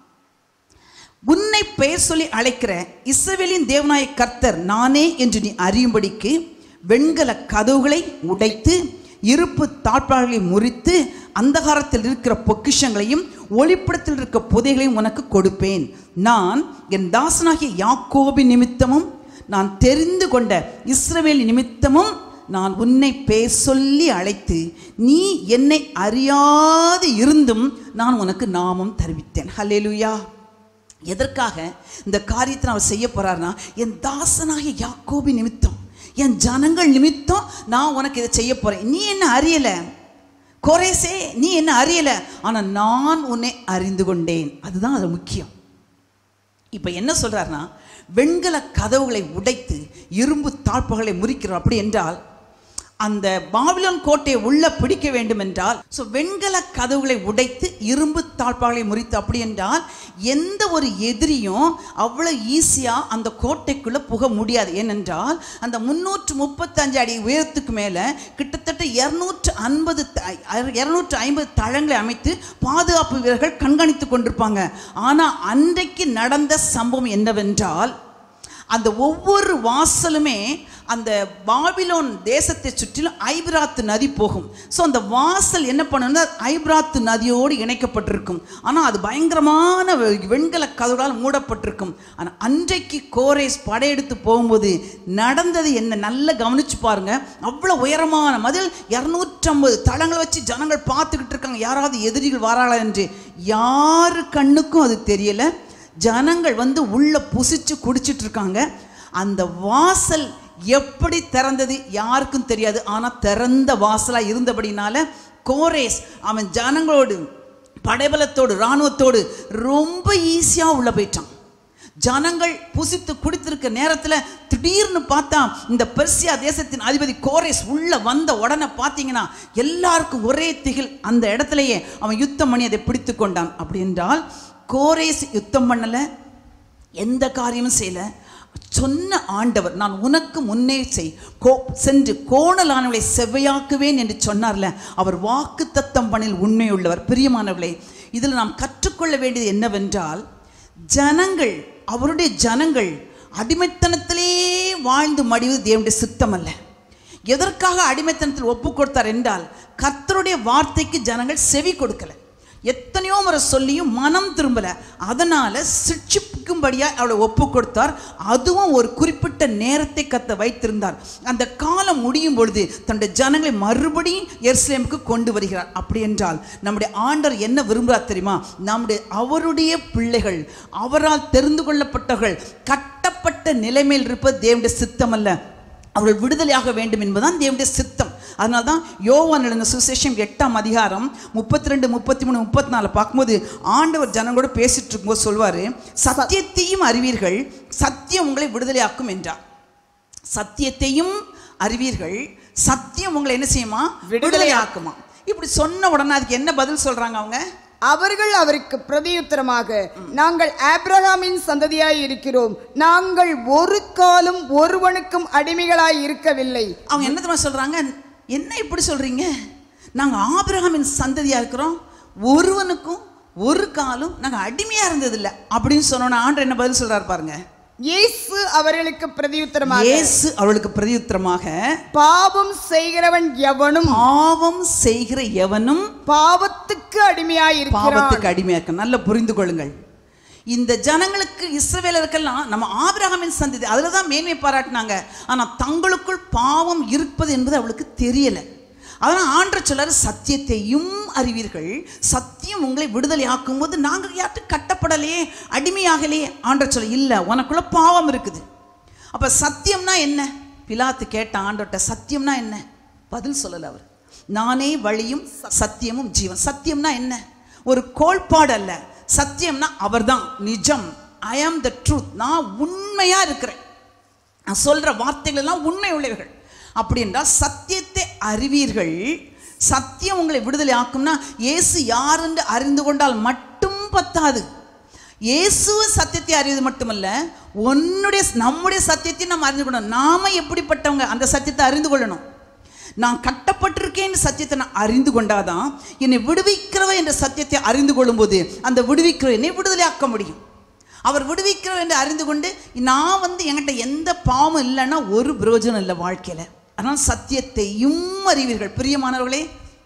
உன்னை பெயர் சொல்லி அழைக்கிற இஸ்ரவேலின் தேவனாய கர்த்தர் நானே என்று நீ அறியும்படிக்கு வெண்கல கதவுகளை உடைத்து இருப்பு தாழ்பாள்களை முறித்து அந்தகாரத்தில் இருக்கிற பொக்கிஷங்களையும் ஒளிப்படத்தில் இருக்கிற புதைகளையும் உனக்கு கொடுப்பேன் நான் என் தாசனாகிய யாக்கோபின் நிமித்தமும் நான் தெரிந்து கொண்ட இஸ்ரவேல் நிமித்தமும் நான் உன்னை பெயர் சொல்லி அழைத்து நீ என்னை அறியாது இருந்தும் நான் உனக்கு நாமம் தருவித்தேன் ஹல்லேலூயா எதற்காக இந்த காரியத்தை அவர் செய்ய போறாருன்னா என் தாசனாகிய யாக்கோபி நிமித்தம் என் ஜனங்கள் நிமித்தம் நான் உனக்கு இதை செய்ய போறேன் நீ என்ன அறியல கோரேசே நீ என்ன அறியல ஆனா நான் உன்னை அறிந்து கொண்டேன் அதுதான் அது முக்கியம் இப்போ என்ன சொல்றாருன்னா வெண்கல கதவுகளை உடைத்து இரும்பு தாழ்ப்புகளை முறிக்கிறோம் அப்படி என்றால் அந்த பாபிலோன் கோட்டையை உள்ள பிடிக்க வேண்டும் என்றால் ஸோ வெண்கல கதவுகளை உடைத்து இரும்பு தாழ்ப்பாகளை முறித்து அப்படி என்றால் எந்த ஒரு எதிரியும் அவ்வளோ ஈஸியாக அந்த கோட்டைக்குள்ளே புக முடியாது ஏனென்றால் அந்த முன்னூற்று முப்பத்தஞ்சு அடி உயரத்துக்கு மேலே கிட்டத்தட்ட இரநூற்று ஐம்பது இரநூற்று ஐம்பது தளங்களை அமைத்து பாதுகாப்பு வீரர்கள் கண்காணித்து கொண்டிருப்பாங்க ஆனால் அன்றைக்கு நடந்த சம்பவம் என்னவென்றால் அந்த ஒவ்வொரு வாசலுமே அந்த பாபிலோன் தேசத்தை சுற்றிலும் ஐபிராத்து நதி போகும் ஸோ அந்த வாசல் என்ன பண்ணுன்னா ஐபிராத்து நதியோடு இணைக்கப்பட்டிருக்கும் ஆனால் அது பயங்கரமான வெ- வெண்கல கதவுகளால் மூடப்பட்டிருக்கும் ஆனால் அன்றைக்கு கோரேஸ் படையெடுத்து போகும்போது நடந்தது என்ன நல்லா கவனிச்சு பாருங்க அவ்வளோ உயரமான மதில் இரநூற்றம்பது தளங்களை வச்சு ஜனங்கள் பார்த்துக்கிட்டு இருக்காங்க யாராவது எதிரிகள் வராளா என்று யாரு கண்ணுக்கும் அது தெரியலை ஜனங்கள் வந்து உள்ள புசிச்சு குடிச்சிட்டு இருக்காங்க அந்த வாசல் எப்படி திறந்தது யாருக்கும் தெரியாது ஆனா திறந்த வாசலா இருந்தபடினால கோரேஸ் அவன் ஜனங்களோடு படைபலத்தோடு இராணுவத்தோடு ரொம்ப ஈஸியா உள்ள போயிட்டான் ஜனங்கள் புசித்து குடித்திருக்க நேரத்தில் திடீர்னு பார்த்தா இந்த பெர்சியா தேசத்தின் அதிபதி கோரேஸ் உள்ள வந்த உடனே பார்த்தீங்கன்னா எல்லாருக்கும் ஒரே திகில் அந்த இடத்துலயே அவன் யுத்தம் பண்ணி அதை பிடித்து கொண்டான் அப்படி என்றால் கோரேஸ் யுத்தம் பண்ணல எந்த காரியமும் செய்யல சொன்ன ஆண்டவர் நான் உனக்கு முன்னே செய் கோ சென்று கோணலானவளை செவ்வையாக்குவேன் என்று சொன்னார்ல அவர் வாக்கு தத்தம் பண்ணில் உண்மையுள்ளவர் பிரியமானவர்களே இதில் நாம் கற்றுக்கொள்ள வேண்டியது என்னவென்றால் ஜனங்கள் அவருடைய ஜனங்கள் அடிமைத்தனத்திலே வாழ்ந்து மடிவது தேவனுடைய சித்தம் அல்ல எதற்காக அடிமைத்தனத்தில் ஒப்பு கொடுத்தார் என்றால் கர்த்தருடைய வார்த்தைக்கு ஜனங்கள் செவி கொடுக்கல எத்தனையோ முறை சொல்லியும் மனம் திரும்பல அதனால சிக்ஷிப்புக்கும்படியா அவளை ஒப்பு கொடுத்தார் அதுவும் ஒரு குறிப்பிட்ட நேரத்தை கத்த வைத்திருந்தார் அந்த காலம் முடியும் பொழுது தன்னுடைய ஜனங்களை மறுபடியும் எருசலேமுக்கு கொண்டு வருகிறார் அப்படி என்றால் நம்முடைய ஆண்டவர் என்ன விரும்புகிறார் தெரியுமா நம்முடைய அவருடைய பிள்ளைகள் அவரால் தெரிந்து கொள்ளப்பட்டவர்கள் கட்டப்பட்ட நிலைமையில் இருப்பது தேவனுடைய சித்தம் அல்ல அவர்கள் விடுதலையாக வேண்டும் என்பதுதான் தேவனுடைய சித்தம் அதனால தான் யோவான் எழுந்த சுசேஷம் எட்டாம் அதிகாரம் முப்பத்தி ரெண்டு முப்பத்தி மூணு முப்பத்தி நாலு பார்க்கும்போது ஆண்டவர் ஜனங்களோட பேசிட்டு இருக்கும்போது சொல்வாரு சத்தியத்தையும் அறிவீர்கள் சத்தியம் உங்களை விடுதலையாக்கும் என்றார் சத்தியத்தையும் அறிவீர்கள் சத்தியம் உங்களை என்ன செய்யுமா விடுதலையாக்குமா இப்படி சொன்ன உடனே அதுக்கு என்ன பதில் சொல்றாங்க அவங்க அவர்கள் அவருக்கு பிரதியுத்தரமாக நாங்கள் ஆபிரகாமின் சந்ததியாய் இருக்கிறோம் நாங்கள் ஒரு காலம் ஒருவனுக்கும் அடிமைகளாய் இருக்கவில்லை அவங்க என்ன தெரியுமா சொல்றாங்க என்ன இப்படி சொல்றீங்க நாங்க ஆபிரகாமின் சந்ததியா இருக்கிறோம் ஒருவனுக்கும் ஒரு காலும் நாங்க அடிமையா இருந்ததில்லை அப்படின்னு சொன்னோன்னா ஆண்டர் என்ன பதில் சொல்றாரு பாருங்க இயேசு அவர்களுக்கு பிரதியுத்தரமாக இயேசு அவளுக்கு பிரதியுத்தரமாக பாவம் செய்கிறவன் எவனும் பாவம் செய்கிற எவனும் பாவத்துக்கு அடிமையாய் இருக்கிறான் பாவத்துக்கு அடிமையா இருக்க நல்ல புரிந்து கொள்ளுங்கள் இந்த ஜனங்களுக்கு இஸ்ரவேலருக்கெல்லாம் நம்ம ஆபிரகாமின் சந்ததி அதில் தான் மேன்மை பாராட்டினாங்க ஆனால் தங்களுக்குள் பாவம் இருப்பது என்பது அவளுக்கு தெரியல அதனால் ஆண்ட சொல்றாரு சத்தியத்தையும் அறிவீர்கள் சத்தியம் உங்களை விடுதலை ஆக்கும்போது நாங்கள் யார்ட்டு கட்டப்படலையே அடிமையாகலையே ஆண்ட சொல்ல இல்லை உனக்குள்ள பாவம் இருக்குது அப்போ சத்தியம்னா என்ன பிலாத்து கேட்ட ஆண்டோட்ட சத்தியம்னா என்ன பதில் சொல்லலை அவர் நானே வழியும் சத்தியமும் ஜீவன் சத்தியம்னா என்ன ஒரு கோட்பாடு அல்ல சத்தியம்னா அவர்தான் நிஜம் ஐ ஆம் த ட்ரூத் நான் உண்மையா இருக்கிறேன் நான் சொல்ற வார்த்தைகள் எல்லாம் உண்மை உள்ளவர்கள் அப்படி என்றால் சத்தியத்தை அறிவீர்கள் சத்தியம் உங்களை விடுதலை ஆக்கும்னா இயேசு யார் என்று அறிந்து கொண்டால் மட்டும் பத்தாது இயேசுவ சத்தியத்தை அறிவது மட்டுமல்ல உன்னுடைய நம்முடைய சத்தியத்தை நம்ம அறிந்து கொள்ளணும் நாம எப்படிப்பட்டவங்க அந்த சத்தியத்தை அறிந்து கொள்ளணும் நான் கட்டப்பட்டிருக்கேன் சத்தியத்தை நான் அறிந்து கொண்டாதான் என்னை விடுவிக்கிறவ என்ற சத்தியத்தை அறிந்து கொள்ளும்போது அந்த விடுவிக்கிற என்னை விடுதலையாக்க முடியும் அவர் விடுவிக்கிறவர் என்று அறிந்து கொண்டு நான் வந்து என்கிட்ட எந்த பாவமும் இல்லைன்னா ஒரு பிரயோஜனம் இல்லை வாழ்க்கையில் ஆனால் சத்தியத்தையும் அறிவீர்கள் பிரியமானவர்களே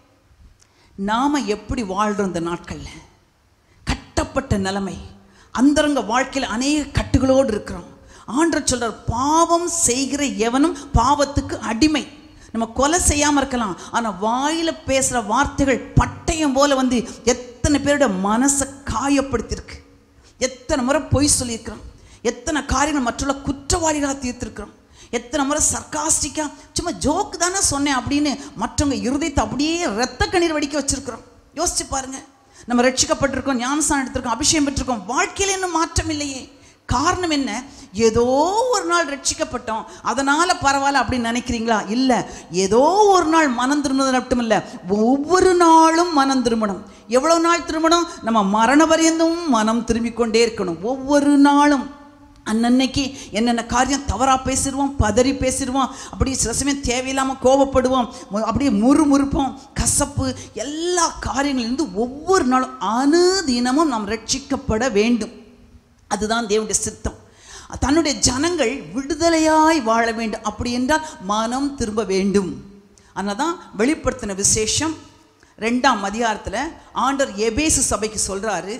நாம எப்படி வாழ்றோம் இந்த நாட்களில் கட்டப்பட்ட நிலைமை அந்தரங்க வாழ்க்கையில் அநேக கட்டுகளோடு இருக்கிறோம் ஆண்டர் சொல்றார் பாவம் செய்கிற எவனும் பாவத்துக்கு அடிமை நம்ம கொலை செய்யாம இருக்கலாம் ஆனா வாயில பேசுற வார்த்தைகள் பட்டயம் போல வந்து எத்தனை பேரோட மனசை காயப்படுத்தியிருக்கு எத்தனை முறை பொய் சொல்லியிருக்கிறோம் எத்தனை காரியங்கள் மற்றுள்ள குற்றவாளிகளாக தீர்த்திருக்கிறோம் எத்தனை முறை சர்க்காஸ்டிக்கா சும்மா ஜோக்கு தானே சொன்னேன் அப்படின்னு மற்றவங்க இருதயத்தை அப்படியே ரத்த கண்ணீர் வடிக்க வச்சிருக்கிறோம் யோசிச்சு பாருங்க நம்ம ரட்சிக்கப்பட்டிருக்கோம் ஞானஸ்தானம் எடுத்திருக்கோம் அபிஷேகம் பெற்றிருக்கோம் வாழ்க்கையில் இன்னும் மாற்றம் இல்லையே காரணம் என்ன ஏதோ ஒரு நாள் ரட்சிக்கப்பட்டோம் அதனால பரவாயில்ல அப்படின்னு நினைக்கிறீங்களா இல்ல ஏதோ ஒரு நாள் மனம் திரும்புவது மட்டும் இல்ல ஒவ்வொரு நாளும் மனம் திரும்பணும் எவ்வளவு நாள் திரும்பணும் நம்ம மரண பரியந்தும் மனம் திரும்பிக் கொண்டே இருக்கணும் ஒவ்வொரு நாளும் அன்னன்னைக்கு என்னென்ன காரியம் தவறா பேசிடுவோம் பதறி பேசிடுவோம் அப்படி சில சமயம் தேவையில்லாம கோபப்படுவோம் மு- அப்படியே முறுமுறுப்போம் கசப்பு எல்லா காரியங்களிலிருந்து ஒவ்வொரு நாளும் அனுதினமும் நாம் ரட்சிக்கப்பட வேண்டும் அதுதான் தேவனுடைய சித்தம் தன்னுடைய ஜனங்கள் விடுதலையாய் வாழ வேண்டும் அப்படி என்றால் மனம் திரும்ப வேண்டும் தான் வெளிப்படுத்தின விசேஷம் ரெண்டாம் அதிகாரத்தில் ஆண்டவர் எபேசு சபைக்கு சொல்றாரு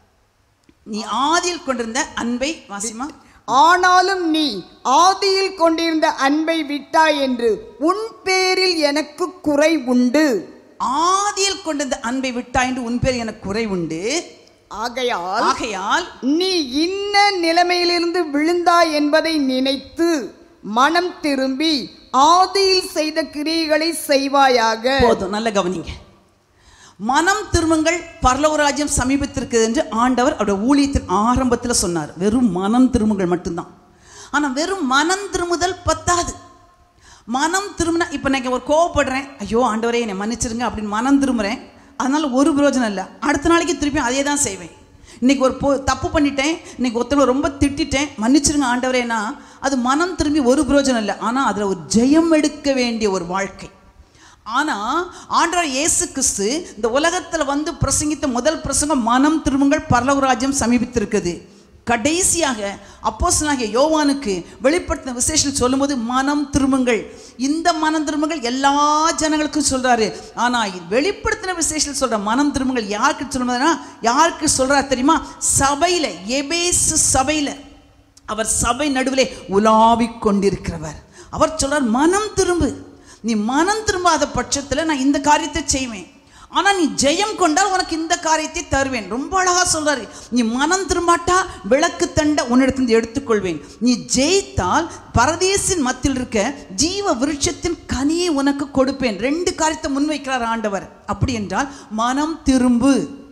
நீ ஆதியில் கொண்டிருந்த அன்பை வாசிமா ஆனாலும் நீ ஆதியில் கொண்டிருந்த அன்பை விட்டாய் என்று உன் பேரில் எனக்கு குறை உண்டு ஆதியில் கொண்டிருந்த அன்பை விட்டாய் என்று உன் பேர் எனக்கு குறை உண்டு ஆகையால் ஆகையால் நீ இன்ன நிலைமையிலிருந்து விழுந்தாய் என்பதை நினைத்து மனம் திரும்பி ஆதியில் செய்த கிரியைகளை செய்வாயாக போதும் நல்ல கவனிங்க மனம் திரும்புங்கள் பரலோகராஜ்யம் சமீபத்திருக்குது என்று ஆண்டவர் அவருடைய ஊழியத்தின் ஆரம்பத்தில் சொன்னார் வெறும் மனம் திரும்புங்கள் மட்டும்தான் ஆனால் வெறும் மனம் திரும்புதல் பத்தாது மனம் திரும்பினா இப்போ நான் ஒரு கோவப்படுறேன் ஐயோ ஆண்டவரே என்னை மன்னிச்சிருங்க அப்படின்னு மனம் திரும்புகிறேன் அதனால ஒரு பிரயோஜனம் இல்லை அடுத்த நாளைக்கு திருப்பி அதே தான் செய்வேன் இன்னைக்கு ஒரு போ தப்பு பண்ணிட்டேன் இன்னைக்கு ஒருத்தவங்க ரொம்ப திட்டிட்டேன் மன்னிச்சிருங்க ஆண்டவரேனா அது மனம் திரும்பி ஒரு பிரயோஜனம் இல்லை ஆனால் அதில் ஒரு ஜெயம் எடுக்க வேண்டிய ஒரு வாழ்க்கை ஆனா ஆண்டவர் இயேசு கிறிஸ்து இந்த உலகத்துல வந்து பிரசங்கித்த முதல் பிரசங்கம் மனம் திரும்புங்கள் பரலவராஜ்யம் சமீபித்திருக்குது கடைசியாக அப்போஸ்தலனாகிய யோவானுக்கு வெளிப்படுத்தின விசேஷம் சொல்லும்போது மனம் திரும்புங்கள் இந்த மனம் திரும்புங்கள் எல்லா ஜனங்களுக்கும் சொல்றாரு ஆனா இது வெளிப்படுத்தின விசேஷத்தில் சொல்ற மனம் திரும்புங்கள் யாருக்கு சொல்லும்போதுனா யாருக்கு சொல்றாரு தெரியுமா சபையில எபேசு சபையில அவர் சபை நடுவிலே உலாவிக் கொண்டிருக்கிறவர் அவர் சொல்றார் மனம் திரும்பு நீ மனம் திரும்பாத பட்சத்தில் நான் இந்த காரியத்தை செய்வேன் ஆனா நீ ஜெயம் கொண்டால் உனக்கு இந்த காரியத்தை தருவேன் ரொம்ப அழகா சொல்றாரு நீ மனம் திரும்பாட்டா விளக்கு தண்ட உன்னிடத்திலிருந்து எடுத்துக்கொள்வேன் நீ ஜெயித்தால் பரதேசின் மத்தியில் இருக்க ஜீவ விருட்சத்தின் கனியை உனக்கு கொடுப்பேன் ரெண்டு காரியத்தை முன்வைக்கிறார் ஆண்டவர் அப்படி என்றால் மனம் திரும்பு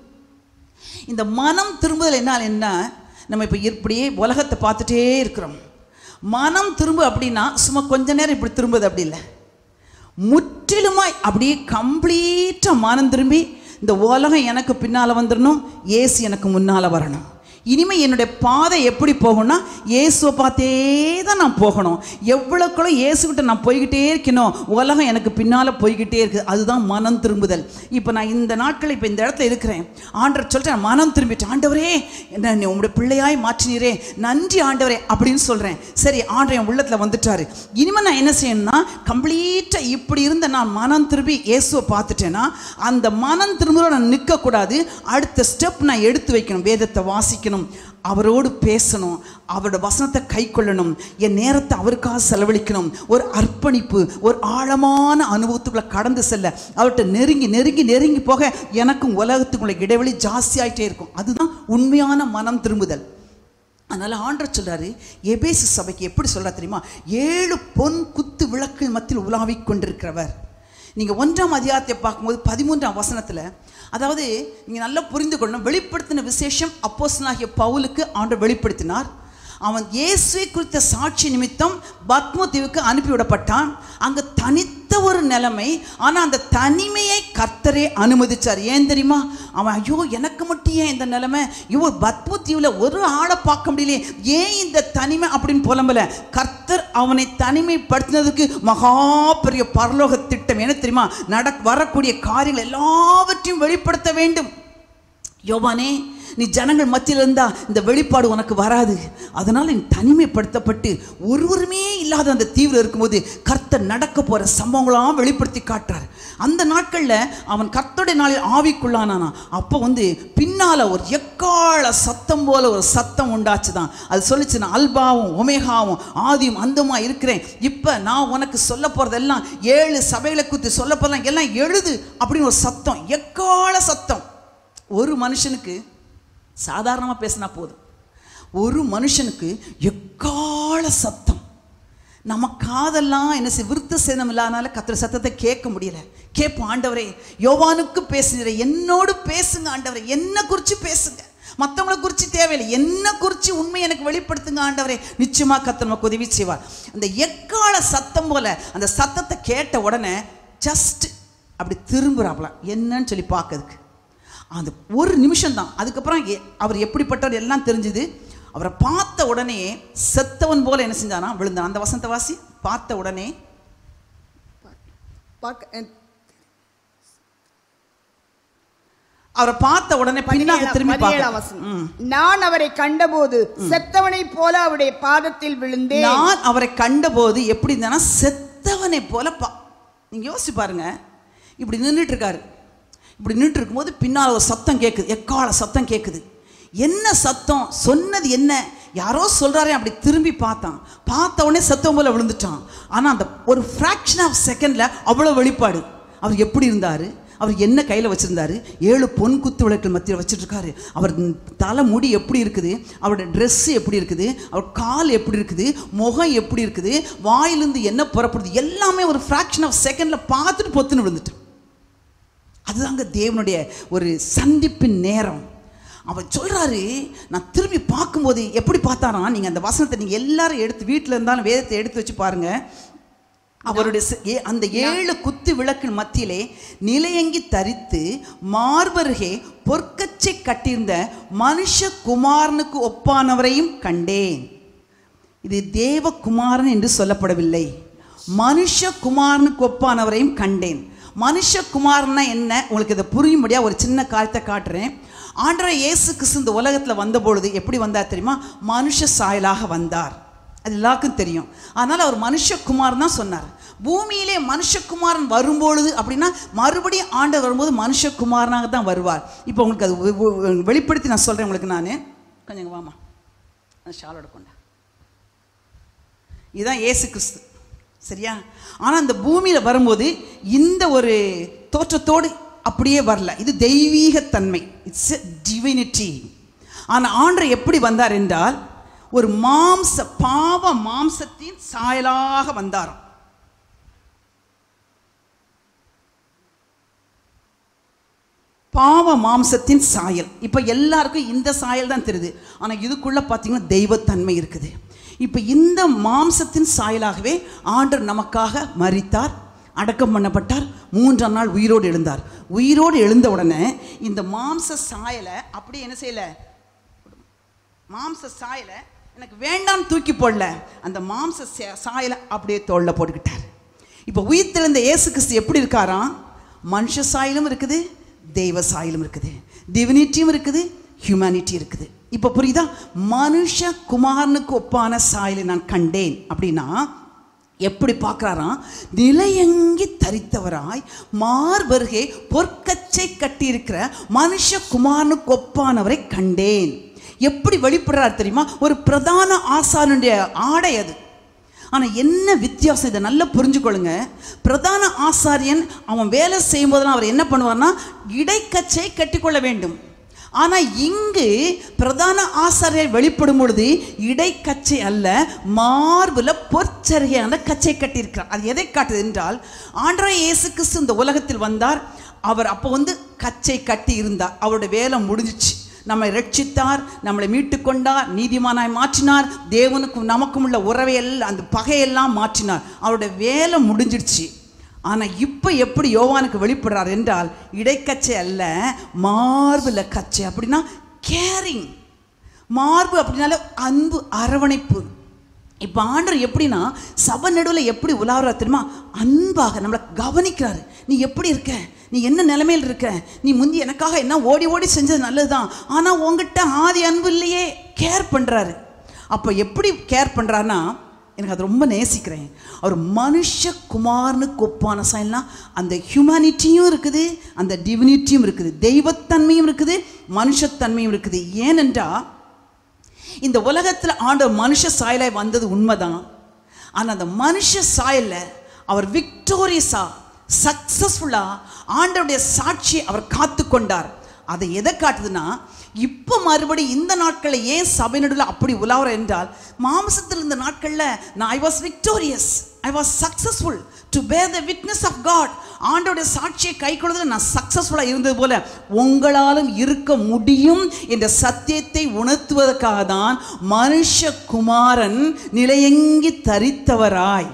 இந்த மனம் திரும்புதல் என்னால் என்ன நம்ம இப்போ இப்படியே உலகத்தை பார்த்துட்டே இருக்கிறோம் மனம் திரும்பு அப்படின்னா சும்மா கொஞ்ச நேரம் இப்படி திரும்புது அப்படி இல்லை முற்றிலுமாய் அப்படியே கம்ப்ளீட்டாக மனம் திரும்பி இந்த உலகம் எனக்கு பின்னால் வந்துடணும் ஏசு எனக்கு முன்னால் வரணும் இனிமே என்னுடைய பாதை எப்படி போகணும்னா இயேசுவை பார்த்தே தான் நான் போகணும் எவ்வளோக்குள்ள இயேசுகிட்ட நான் போய்கிட்டே இருக்கணும் உலகம் எனக்கு பின்னால் போய்கிட்டே இருக்குது அதுதான் மனம் திரும்புதல் இப்போ நான் இந்த நாட்கள் இப்போ இந்த இடத்துல இருக்கிறேன் ஆண்டவர் சொல்லிட்டு நான் மனம் திரும்பிட்டேன் ஆண்டவரே என்ன நீ உங்களுடைய பிள்ளையாய் மாற்றினீரே நன்றி ஆண்டவரே அப்படின்னு சொல்கிறேன் சரி ஆண்டவர் என் உள்ளத்தில் வந்துட்டாரு இனிமேல் நான் என்ன செய்யணும்னா கம்ப்ளீட்டாக இப்படி இருந்த நான் மனம் திரும்பி இயேசுவை பார்த்துட்டேன்னா அந்த மனம் திரும்ப நான் நிற்கக்கூடாது அடுத்த ஸ்டெப் நான் எடுத்து வைக்கணும் வேதத்தை வாசிக்கணும் செய்யணும் அவரோடு பேசணும் அவரோட வசனத்தை கை கொள்ளணும் என் நேரத்தை அவருக்காக செலவழிக்கணும் ஒரு அர்ப்பணிப்பு ஒரு ஆழமான அனுபவத்துக்குள்ள கடந்து செல்ல அவர்கிட்ட நெருங்கி நெருங்கி நெருங்கி போக எனக்கும் உலகத்துக்குள்ள இடைவெளி ஜாஸ்தியாயிட்டே இருக்கும் அதுதான் உண்மையான மனம் திரும்புதல் அதனால் ஆண்டர் சொல்றாரு எபேசு சபைக்கு எப்படி சொல்றா தெரியுமா ஏழு பொன் குத்து விளக்கு மத்தியில் உலாவிக் கொண்டிருக்கிறவர் நீங்கள் ஒன்றாம் அதிகாரத்தை பார்க்கும்போது பதிமூன்றாம் வசனத்தில் அதாவது நீங்கள் நல்லா புரிந்து கொள்ளணும் வெளிப்படுத்தின விசேஷம் அப்போஸ்தலனாகிய பவுலுக்கு ஆண்டவர் வெளிப்படுத்தினார் அவன் இயேசுவை குறித்த சாட்சி நிமித்தம் பத்ம தீவுக்கு அனுப்பிவிடப்பட்டான் அங்கே தனித்த ஒரு நிலைமை ஆனால் அந்த தனிமையை கர்த்தரே அனுமதிச்சார் ஏன் தெரியுமா அவன் ஐயோ எனக்கு மட்டும் ஏன் இந்த நிலைமை ஐயோ பத்ம தீவில் ஒரு ஆளை பார்க்க முடியலையே ஏன் இந்த தனிமை அப்படின்னு புலம்பல கர்த்தர் அவனை தனிமைப்படுத்தினதுக்கு மகா பெரிய பரலோக திட்டம் என்ன தெரியுமா நட வரக்கூடிய காரியங்கள் எல்லாவற்றையும் வெளிப்படுத்த வேண்டும் யோவானே நீ ஜனங்கள் மத்தியில் இருந்தா இந்த வெளிப்பாடு உனக்கு வராது அதனால நீ தனிமைப்படுத்தப்பட்டு ஒருவருமே இல்லாத அந்த தீவில் இருக்கும்போது கர்த்தர் நடக்க போற சம்பவங்களாம் வெளிப்படுத்தி காட்டுறார் அந்த நாட்கள்ல அவன் கர்த்தருடைய நாளில் ஆவிக்குள்ளானானா அப்போ வந்து பின்னால ஒரு எக்கால சத்தம் போல ஒரு சத்தம் உண்டாச்சுதான் அது சொல்லிச்சு நான் அல்பாவும் ஒமேகாவும் ஆதியும் அந்தமா இருக்கிறேன் இப்ப நான் உனக்கு சொல்ல போறதெல்லாம் ஏழு சபைகளை குறித்து சொல்ல போறதெல்லாம் எல்லாம் எழுது அப்படின்னு ஒரு சத்தம் எக்கால சத்தம் ஒரு மனுஷனுக்கு சாதாரணமாக பேசினா போதும் ஒரு மனுஷனுக்கு எக்கால சத்தம் நம்ம காதெல்லாம் என்ன செய்ய விருத்த சேதம் இல்லாதனால கத்துற சத்தத்தை கேட்க முடியல கேட்போம் ஆண்டவரே யோவானுக்கு பேசுகிற என்னோடு பேசுங்க ஆண்டவரே என்ன குறித்து பேசுங்க மற்றவங்களை குறித்து தேவையில்லை என்ன குறித்து உண்மை எனக்கு வெளிப்படுத்துங்க ஆண்டவரே நிச்சயமா கத்த நமக்கு உதவி செய்வார் அந்த எக்கால சத்தம் போல அந்த சத்தத்தை கேட்ட உடனே ஜஸ்ட் அப்படி திரும்புறாப்லாம் என்னன்னு சொல்லி பார்க்கறதுக்கு அந்த ஒரு நிமிஷம் தான் அதுக்கப்புறம் எ- அவர் எப்படிப்பட்டவர் எல்லாம் தெரிஞ்சுது அவரை பார்த்த உடனே செத்தவன் போல என்ன செஞ்சானா விழுந்தான் அந்த வசந்த வாசி பார்த்த உடனே பார்க்க- அவரை பார்த்த உடனே பின்னாக திரும்பி பதினேழாம் பார்க்க வசனம். நான் அவரை கண்டபோது செத்தவனைப் போல அவருடைய பாதத்தில் விழுந்தேன் நான் அவரை கண்டபோது எப்படி இருந்தானா செத்தவனை போல பா நீங்க யோசிச்சு பாருங்க இப்படி நின்றுட்டு இருக்காரு இப்படி நின்றுட்டு இருக்கும்போது பின்னால் ஒரு சத்தம் கேட்குது எக்கால சத்தம் கேட்குது என்ன சத்தம் சொன்னது என்ன யாரோ சொல்றாரே அப்படி திரும்பி பார்த்தான் பார்த்த உடனே சத்தம் போல விழுந்துட்டான் ஆனா அந்த ஒரு ஃப்ராக்ஷன் ஆஃப் செகண்ட்ல அவ்வளோ வெளிப்பாடு அவர் எப்படி இருந்தாரு அவர் என்ன கையில் வச்சிருந்தாரு ஏழு பொன் குத்து விளக்குகள் மத்தியில் வச்சுட்டு இருக்காரு அவர் தலை முடி எப்படி இருக்குது அவருடைய Dress எப்படி இருக்குது அவர் கால் எப்படி இருக்குது முகம் எப்படி இருக்குது வாயிலிருந்து என்ன புறப்படுது எல்லாமே ஒரு ஃப்ராக்ஷன் ஆஃப் செகண்டில் பார்த்துட்டு பொத்துன்னு விழுந்துட்டான் அதுதாங்க தேவனுடைய ஒரு சந்திப்பின் நேரம் அவர் சொல்றாரு நான் திரும்பி பார்க்கும்போது எப்படி பார்த்தாராம் நீங்க அந்த வசனத்தை நீங்க எல்லாரும் எடுத்து வீட்டில் இருந்தாலும் வேதத்தை எடுத்து வச்சு பாருங்க அவருடைய செ- ஏ- அந்த ஏழு குத்து விளக்கின் மத்தியிலே நிலையங்கி தரித்து மார்பருகே பொற்கச்சை கட்டியிருந்த மனுஷ குமாரனுக்கு ஒப்பானவரையும் கண்டேன் இது தேவகுமாரன் என்று சொல்லப்படவில்லை மனுஷகுமாரனுக்கு ஒப்பானவரையும் கண்டேன் மனுஷகுமாரன்னா என்ன உங்களுக்கு இதை புரியும்படியா ஒரு சின்ன காரியத்தை காட்டுறேன் ஆண்டவர் இயேசு கிறிஸ்து இந்த உலகத்தில் வந்தபொழுது எப்படி வந்தார் தெரியுமா மனுஷ சாயலாக வந்தார் அது எல்லாருக்கும் தெரியும் அதனால் அவர் மனுஷகுமாரன் தான் சொன்னார் பூமியிலே மனுஷகுமாரன் வரும்பொழுது அப்படின்னா மறுபடியும் ஆண்டவர் வரும்போது மனுஷகுமாரனாக தான் வருவார் இப்போ உங்களுக்கு அது வெ- வெ- வெளிப்படுத்தி நான் சொல்கிறேன் உங்களுக்கு நான் கொஞ்சம் இங்க வாமா அந்த ஷாலோட கொண்டா இதுதான் இயேசு கிறிஸ்து சரியா ஆனால் அந்த பூமியில் வரும்போது இந்த ஒரு தோற்றத்தோடு அப்படியே வரல இது தெய்வீகத்தன்மை இட்ஸ் டிவினிட்டி ஆனால் ஆண்டர் எப்படி வந்தார் என்றால் ஒரு மாம்ச பாவ மாம்சத்தின் சாயலாக வந்தாராம் பாவ மாம்சத்தின் சாயல் இப்போ எல்லாருக்கும் இந்த சாயல் தான் தெரியுது ஆனால் இதுக்குள்ள பார்த்தீங்கன்னா தெய்வத்தன்மை இருக்குது இப்போ இந்த மாம்சத்தின் சாயலாகவே ஆண்டர் நமக்காக மரித்தார் அடக்கம் பண்ணப்பட்டார் மூன்றாம் நாள் உயிரோடு எழுந்தார் உயிரோடு எழுந்த உடனே இந்த மாம்ச சாயலை அப்படியே என்ன செய்யலை மாம்ச சாயலை எனக்கு வேண்டாம் தூக்கி போடல அந்த மாம்ச சா- சாயலை அப்படியே தோல்ல போட்டுக்கிட்டார் இப்போ உயிர்த்தெழுந்த இயேசு கிறிஸ்து எப்படி இருக்காராம் மனுஷ சாயலும் இருக்குது தெய்வ சாயலும் இருக்குது டிவினிட்டியும் இருக்குது ஹியூமனிட்டி இருக்குது இப்போ புரியுதா மனுஷ குமாரனுக்கு ஒப்பான சாயலை நான் கண்டேன் அப்படின்னா எப்படி பார்க்குறாராம் நிலையங்கி தரித்தவராய் மார்பருகே பொற்கச்சை கட்டியிருக்கிற மனுஷ குமாரனுக்கு ஒப்பானவரை கண்டேன் எப்படி வெளிப்படுறார் தெரியுமா ஒரு பிரதான ஆசாரனுடைய ஆடை அது ஆனா என்ன வித்தியாசம் இதை நல்லா புரிஞ்சுக்கொள்ளுங்க பிரதான ஆசாரியன் அவன் வேலை செய்யும் போதெல்லாம் அவர் என்ன பண்ணுவார்னா இடைக்கச்சை கட்டிக்கொள்ள வேண்டும் ஆனா இங்கு பிரதான ஆசாரியர் வெளிப்படும் பொழுது இடைக்கச்சை அல்ல மார்புல பொற்சரிகையான கச்சை கட்டியிருக்கிறார் அது எதை காட்டுது என்றால் ஆண்டவராய் இயேசு கிறிஸ்து இந்த உலகத்தில் வந்தார் அவர் அப்போ வந்து கச்சை கட்டி இருந்தார் அவருடைய வேலை முடிஞ்சிச்சு நம்மை ரட்சித்தார் நம்மளை மீட்டு கொண்டார் நீதிமானாய் மாற்றினார் தேவனுக்கும் நமக்கும் உள்ள உறவை எல்லாம் அந்த பகையெல்லாம் மாற்றினார் அவருடைய வேலை முடிஞ்சிடுச்சு ஆனா இப்போ எப்படி யோவானுக்கு வெளிப்படுறார் என்றால் இடைக்கச்சை அல்ல மார்புல கச்சை அப்படின்னா கேரிங் மார்பு அப்படின்னாலே அன்பு அரவணைப்பு இப்போ ஆண்டவர் எப்படின்னா சபை நடுவில் எப்படி உலாவுறார் தெரியுமா அன்பாக நம்மளை கவனிக்கிறாரு நீ எப்படி இருக்க நீ என்ன நிலைமையில் இருக்க நீ முந்தி எனக்காக என்ன ஓடி ஓடி செஞ்சது நல்லதுதான் ஆனால் உங்ககிட்ட ஆதி அன்பு இல்லையே கேர் பண்ணுறாரு அப்போ எப்படி கேர் பண்ணுறாருன்னா எனக்கு அது ரொம்ப நேசிக்கிறேன் அவர் மனுஷகுமாரனு கொப்பான சாயல்னா அந்த ஹியூமனிட்டியும் இருக்குது அந்த டிவினிட்டியும் இருக்குது தெய்வத்தன்மையும் இருக்குது மனுஷத்தன்மையும் இருக்குது ஏனென்றால் இந்த உலகத்தில் ஆண்டவர் மனுஷ சாயலாய் வந்தது உண்மைதான் ஆனால் அந்த மனுஷ சாயல்ல அவர் விக்டோரியஸா சக்சஸ்ஃபுல்லா ஆண்டவருடைய சாட்சியை அவர் காத்து கொண்டார் அதை எதை காட்டுதுன்னா இப்போ மறுபடியும் இந்த நாட்களில் ஏன் சபை நடுவில் அப்படி உலாவுற என்றால் மாம்சத்தில் இந்த நாட்களில் நான் I was victorious I was successful to bear the witness of God ஆண்டோடைய சாட்சியை கை கொள்வதில் நான் சக்சஸ்ஃபுல்லாக இருந்தது போல உங்களாலும் இருக்க முடியும் என்ற சத்தியத்தை உணர்த்துவதற்காக தான் மனுஷகுமாரன் நிலையங்கி தரித்தவராய்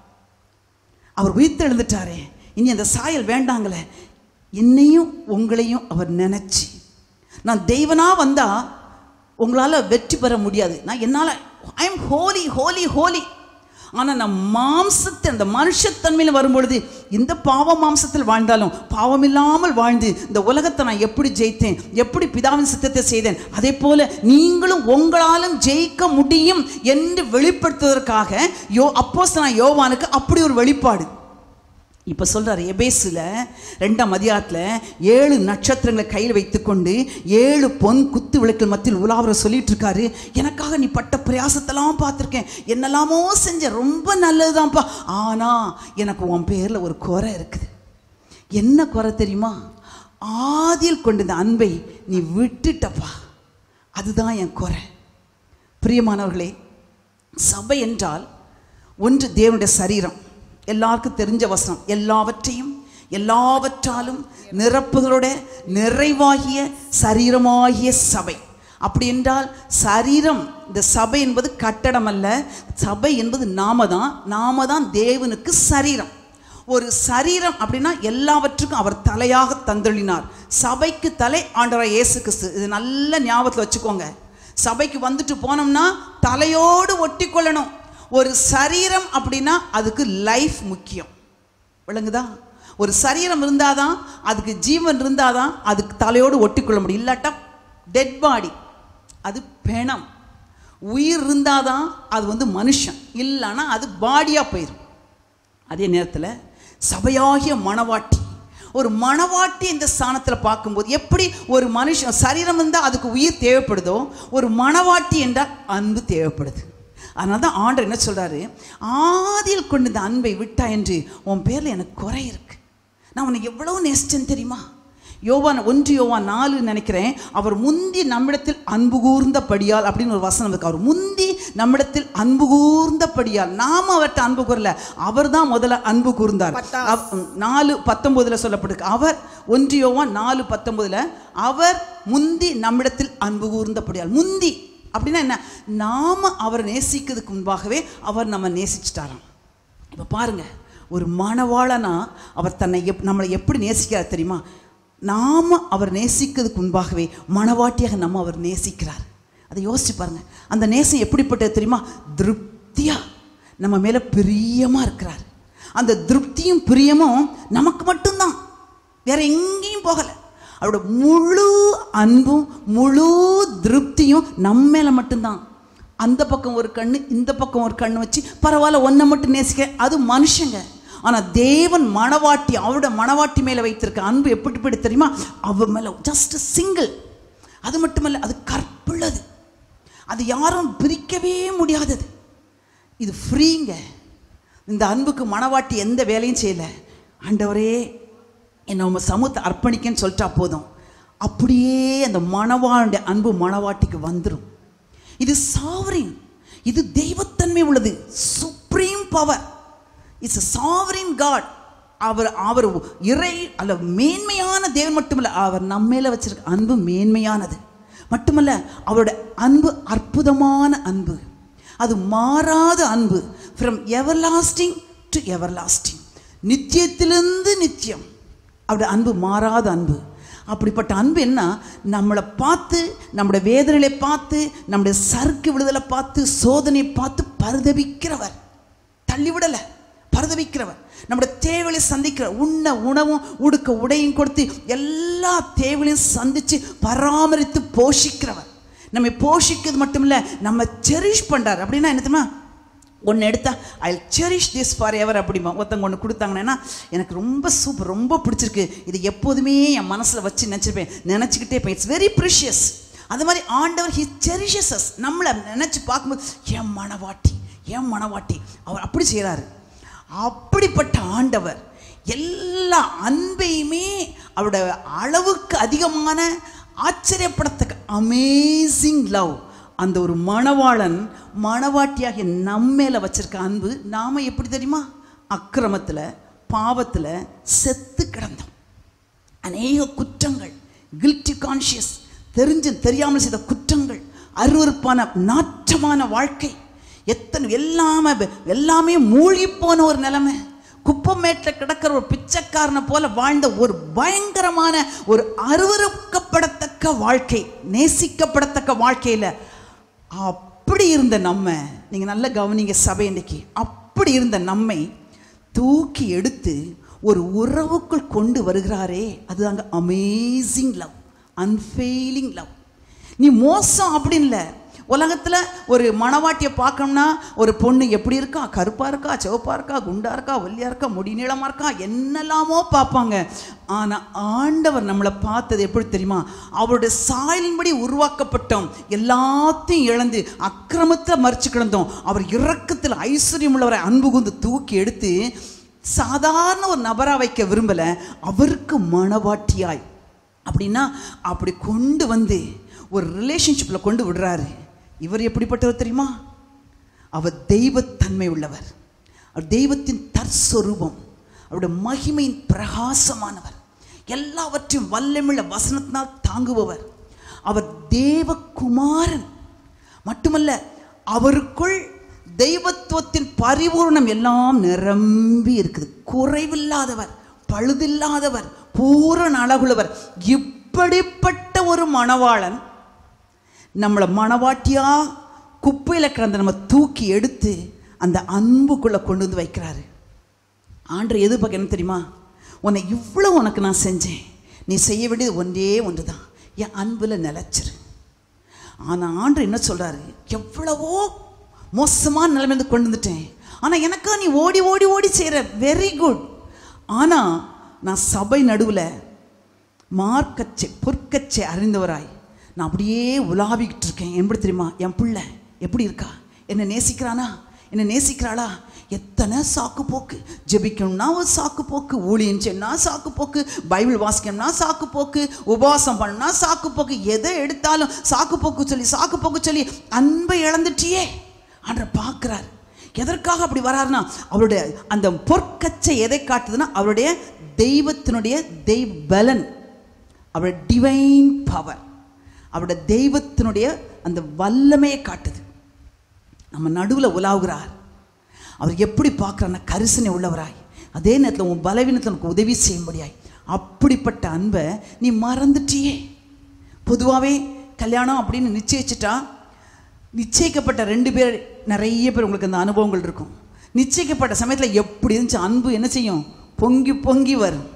அவர் உயிர்த்தெழுந்துட்டாரே இனி அந்த சாயல் வேண்டாங்களே என்னையும் உங்களையும் அவர் நினைச்சு நான் தெய்வனா வந்தா உங்களால வெற்றி பெற முடியாது நான் என்னால் I am holy holy holy ஆனால் நான் மாம்சத்தை அந்த மனுஷத்தன்மையில் வரும்பொழுது இந்த பாவ மாம்சத்தில் வாழ்ந்தாலும் பாவம் இல்லாமல் வாழ்ந்து இந்த உலகத்தை நான் எப்படி ஜெயித்தேன் எப்படி பிதாவின் சித்தத்தை செய்தேன் அதே போல நீங்களும் உங்களாலும் ஜெயிக்க முடியும் என்று வெளிப்படுத்துவதற்காக யோ அப்போஸ் நான் யோவானுக்கு அப்படி ஒரு வெளிப்பாடு இப்போ சொல்றாரு எபேஸில் ரெண்டாம் அதிகாரத்தில் ஏழு நட்சத்திரங்களை கையில் வைத்துக்கொண்டு ஏழு பொன் குத்து விளக்கில் மத்தியில் உலாவர சொல்லிட்டு இருக்காரு எனக்காக நீ பட்ட பிரயாசத்தெல்லாம் பார்த்துருக்கேன் என்னெல்லாமோ செஞ்ச ரொம்ப நல்லதுதான்ப்பா ஆனால் எனக்கு உன் பேரில் ஒரு குறை இருக்குது என்ன குறை தெரியுமா ஆதியில் கொண்டிருந்த அன்பை நீ விட்டுட்டப்பா அதுதான் என் குறை பிரியமானவர்களே சபை என்றால் ஒன்று தேவனுடைய சரீரம் எல்லாருக்கும் தெரிஞ்ச வசனம் எல்லாவற்றையும் எல்லாவற்றாலும் நிரப்புகளோட நிறைவாகிய சரீரமாகிய சபை அப்படி என்றால் சரீரம் இந்த சபை என்பது கட்டடம் அல்ல சபை என்பது நாம தான் நாம தான் தேவனுக்கு சரீரம் ஒரு சரீரம் அப்படின்னா எல்லாவற்றுக்கும் அவர் தலையாக தந்தளினார் சபைக்கு தலை ஆண்டவராய் இயேசு கிறிஸ்து இது நல்ல ஞாபகத்தில் வச்சுக்கோங்க சபைக்கு வந்துட்டு போனோம்னா தலையோடு ஒட்டி கொள்ளணும் ஒரு சரீரம் அப்படின்னா அதுக்கு லைஃப் முக்கியம் விளங்குதா ஒரு சரீரம் இருந்தாதான் அதுக்கு ஜீவன் இருந்தாதான் அதுக்கு தலையோடு ஒட்டிக்கொள்ள முடியும் இல்லாட்டா டெட் பாடி அது பிணம் உயிர் இருந்தாதான் அது வந்து மனுஷன் இல்லைன்னா அது பாடியாக போயிடும் அதே நேரத்தில் சபையாகிய மணவாட்டி ஒரு மணவாட்டி இந்த ஸ்தானத்தில் பார்க்கும்போது எப்படி ஒரு மனுஷன் சரீரம் இருந்தால் அதுக்கு உயிர் தேவைப்படுதோ ஒரு மணவாட்டி என்றால் அன்பு தேவைப்படுது அதனால தான் ஆண்டர் என்ன சொல்றாரு ஆதியில் கொண்டு இந்த அன்பை விட்டா என்று உன் பேரில் எனக்கு குறை இருக்கு நான் உனக்கு எவ்வளவு நேசிச்சேன் தெரியுமா யோவான் ஒன்று யோவான் நாலு நினைக்கிறேன் அவர் முந்தி நம்மிடத்தில் அன்பு கூர்ந்தபடியால் அப்படின்னு ஒரு வசனம் இருக்கு அவர் முந்தி நம்மிடத்தில் அன்பு கூர்ந்தபடியால் நாம அவர்கிட்ட அன்பு கூறல அவர் தான் முதல்ல அன்பு கூர்ந்தார் அவ்- நாலு பத்தொன்பதுல சொல்லப்பட்டிருக்கு அவர் ஒன்று யோவான் நாலு பத்தொன்பதுல அவர் முந்தி நம்மிடத்தில் அன்பு கூர்ந்தபடியால் முந்தி அப்படின்னா என்ன நாம அவரை நேசிக்கிறதுக்கு முன்பாகவே அவர் நம்ம நேசிச்சிட்டாராம் இப்போ பாருங்க ஒரு மணவாளனா அவர் தன்னை எப் நம்மளை எப்படி நேசிக்கிறார் தெரியுமா நாம அவர் நேசிக்கிறதுக்கு முன்பாகவே மணவாட்டியாக நம்ம அவர் நேசிக்கிறார் அதை யோசிச்சு பாருங்க அந்த நேசம் எப்படிப்பட்டது தெரியுமா திருப்தியா நம்ம மேல பிரியமா இருக்கிறார் அந்த திருப்தியும் பிரியமும் நமக்கு மட்டும்தான் வேற எங்கேயும் போகலை அவரோட முழு அன்பும் முழு திருப்தியும் நம்ம மேல மட்டும்தான் அந்த பக்கம் ஒரு கண்ணு இந்த பக்கம் ஒரு கண்ணு வச்சு பரவாயில்ல ஒன்றை மட்டும் நேசிக்க அது மனுஷங்க ஆனா தேவன் மணவாட்டி அவரோட மணவாட்டி மேல வைத்திருக்க அன்பு எப்படிப்படி தெரியுமா அவ மேல ஜஸ்ட் சிங்கிள் அது மட்டுமல்ல அது கற்புள்ளது அது யாரும் பிரிக்கவே முடியாதது இது ஃப்ரீங்க இந்த அன்புக்கு மனவாட்டி எந்த வேலையும் செய்யலை ஆண்டவரே என்னை உங்க சமூகத்தை அர்ப்பணிக்கன்னு சொல்லிட்டா போதும் அப்படியே அந்த மணவாளுடைய அன்பு மணவாட்டிக்கு வந்துடும் இது சாவரின் இது தெய்வத்தன்மை உள்ளது supreme power it's sovereign God அவர் அவர் இறை அல்ல மேன்மையான தேவன் மட்டுமல்ல அவர் நம்ம மேல வச்சிருக்க அன்பு மேன்மையானது மட்டுமல்ல அவரோட அன்பு அற்புதமான அன்பு அது மாறாத அன்பு from everlasting to everlasting நித்தியத்திலிருந்து நித்தியம் அவருடைய அன்பு மாறாத அன்பு அப்படிப்பட்ட அன்பு என்ன நம்மளை பார்த்து நம்முடைய வேதனைகளை பார்த்து நம்முடைய சறுக்கு விடுதலை பார்த்து சோதனையை பார்த்து பரிதபிக்கிறவர் தள்ளிவிடலை பரிதபிக்கிறவர் நம்முடைய தேவைகளை சந்திக்கிற உண்ண உணவும் உடுக்க உடையும் கொடுத்து எல்லா தேவைகளையும் சந்திச்சு பராமரித்து போஷிக்கிறவர் நம்மை போஷிக்கிறது மட்டும் இல்லை நம்ம செரிஷ் பண்றார் அப்படின்னா என்ன தெரியுமா ஒன்று எடுத்தா I cherish this forever அப்படிமா ஒருத்தவங்க ஒன்று கொடுத்தாங்கன்னா எனக்கு ரொம்ப சூப்பர் ரொம்ப பிடிச்சிருக்கு இது எப்போதுமே என் மனசில் வச்சு நினச்சிருப்பேன் நினச்சிக்கிட்டே இருப்பேன் இட்ஸ் வெரி ப்ரிஷியஸ் அது மாதிரி ஆண்டவர் ஹி செரிஷஸ் அஸ் நம்மளை நினச்சி பார்க்கும்போது என் மனவாட்டி என் மனவாட்டி அவர் அப்படி செய்கிறாரு அப்படிப்பட்ட ஆண்டவர் எல்லா அன்பையுமே அவரோட அளவுக்கு அதிகமான ஆச்சரியப்படத்தக்க அமேசிங் லவ் அந்த ஒரு மணவாளன் மணவாட்டியாகிய நம்மேல வச்சிருக்க அன்பு நாம எப்படி தெரியுமா அக்கிரமத்தில் பாவத்தில் செத்து கிடந்தோம் அநேக குற்றங்கள் கில்ட்டி கான்ஷியஸ் தெரிஞ்சு தெரியாமல் செய்த குற்றங்கள் அருவருப்பான நாற்றமான வாழ்க்கை எத்தனை எல்லாமே எல்லாமே மூழ்கி போன ஒரு நிலைமை குப்பமேட்டில் கிடக்கிற ஒரு பிச்சைக்காரனை போல வாழ்ந்த ஒரு பயங்கரமான ஒரு அருவருக்கப்படத்தக்க வாழ்க்கை நேசிக்கப்படத்தக்க வாழ்க்கையில் அப்படி இருந்த நம்ம நீங்கள் நல்ல கவனிங்க சபை இன்னைக்கு அப்படி இருந்த நம்மை தூக்கி எடுத்து ஒரு உறவுக்குள் கொண்டு வருகிறாரே அதுதாங்க அமேசிங் லவ் அன்ஃபெயிலிங் லவ் நீ மோசம் அப்படின்னு இல்லை உலகத்தில் ஒரு மணவாட்டியை பார்க்கணும்னா ஒரு பொண்ணு எப்படி இருக்கா கருப்பாக இருக்கா சிவப்பாக இருக்கா குண்டா இருக்கா ஒல்லியா இருக்கா முடி நீளமாக இருக்கா என்னெல்லாமோ பார்ப்பாங்க ஆனால் ஆண்டவர் நம்மளை பார்த்தது எப்படி தெரியுமா அவருடைய சாயலின்படி உருவாக்கப்பட்டோம் எல்லாத்தையும் இழந்து அக்கிரமத்தில் மறிச்சு கிடந்தோம் அவர் இரக்கத்தில் ஐஸ்வர்யம் உள்ளவரை அன்பு கூந்து தூக்கி எடுத்து சாதாரண ஒரு நபராக வைக்க விரும்பலை அவருக்கு மணவாட்டியாய் அப்படின்னா அப்படி கொண்டு வந்து ஒரு ரிலேஷன்ஷிப்பில் கொண்டு விடுறாரு இவர் எப்படிப்பட்டவர் தெரியுமா அவர் தெய்வத்தன்மை உள்ளவர் அவர் தெய்வத்தின் தற்ஸ்வரூபம் அவருடைய மகிமையின் பிரகாசமானவர் எல்லாவற்றையும் வல்லமிழ வசனத்தினால் தாங்குபவர் அவர் தேவகுமாரன் மட்டுமல்ல அவருக்குள் தெய்வத்துவத்தின் பரிபூர்ணம் எல்லாம் நிரம்பி இருக்குது குறைவில்லாதவர் பழுதில்லாதவர் பூரண அழகுள்ளவர் இப்படிப்பட்ட ஒரு மணவாளன் நம்மளை மணவாட்டியா குப்பையில் கிடந்த நம்ம தூக்கி எடுத்து அந்த அன்புக்குள்ளே கொண்டு வந்து வைக்கிறாரு ஆண்டு எதிர்பார்க்க என்ன தெரியுமா உன்னை இவ்வளோ உனக்கு நான் செஞ்சேன் நீ செய்ய வேண்டியது ஒன்றே ஒன்று தான் என் அன்பில் நிலச்சிரு ஆனால் ஆண்டு என்ன சொல்கிறாரு எவ்வளவோ மோசமான நிலைமையிலிருந்து கொண்டு வந்துட்டேன் ஆனால் எனக்கா நீ ஓடி ஓடி ஓடி செய்கிற வெரி குட் ஆனால் நான் சபை நடுவில் மார்க்கச்சை பொற்கச்சை அறிந்தவராய் நான் அப்படியே உலாவிக்கிட்டு இருக்கேன் எப்படி தெரியுமா என் பிள்ளை எப்படி இருக்கா என்னை நேசிக்கிறானா என்னை நேசிக்கிறாளா எத்தனை சாக்கு போக்கு ஜெபிக்கணும்னா ஒரு சாக்கு போக்கு ஊழியம் செய்யணும்னா சாக்கு போக்கு பைபிள் வாசிக்கணும்னா சாக்கு போக்கு உபவாசம் பண்ணணும்னா சாக்கு போக்கு எதை எடுத்தாலும் சாக்கு போக்கு சொல்லி சாக்கு போக்கு சொல்லி அன்பை இழந்துட்டியே ஆண்டரை பார்க்குறாரு எதற்காக அப்படி வராருன்னா அவருடைய அந்த பொற்கச்சை எதை காட்டுதுன்னா அவருடைய தெய்வத்தினுடைய தெய்வ பலன் அவருடைய டிவைன் பவர் அவருடைய தெய்வத்தினுடைய அந்த வல்லமையை காட்டுது நம்ம நடுவில் உலாவுகிறார் அவர் எப்படி பார்க்குறாருன்னா கரிசனை உள்ளவராய் அதே நேரத்தில் உன் பலவீனத்தில் உனக்கு உதவி செய்யும்படியாய் அப்படிப்பட்ட அன்பை நீ மறந்துட்டியே பொதுவாகவே கல்யாணம் அப்படின்னு நிச்சயிச்சிட்டா நிச்சயிக்கப்பட்ட ரெண்டு பேர் நிறைய பேர் உங்களுக்கு அந்த அனுபவங்கள் இருக்கும் நிச்சயிக்கப்பட்ட சமயத்தில் எப்படி இருந்துச்சு அன்பு என்ன செய்யும் பொங்கி பொங்கி வரும்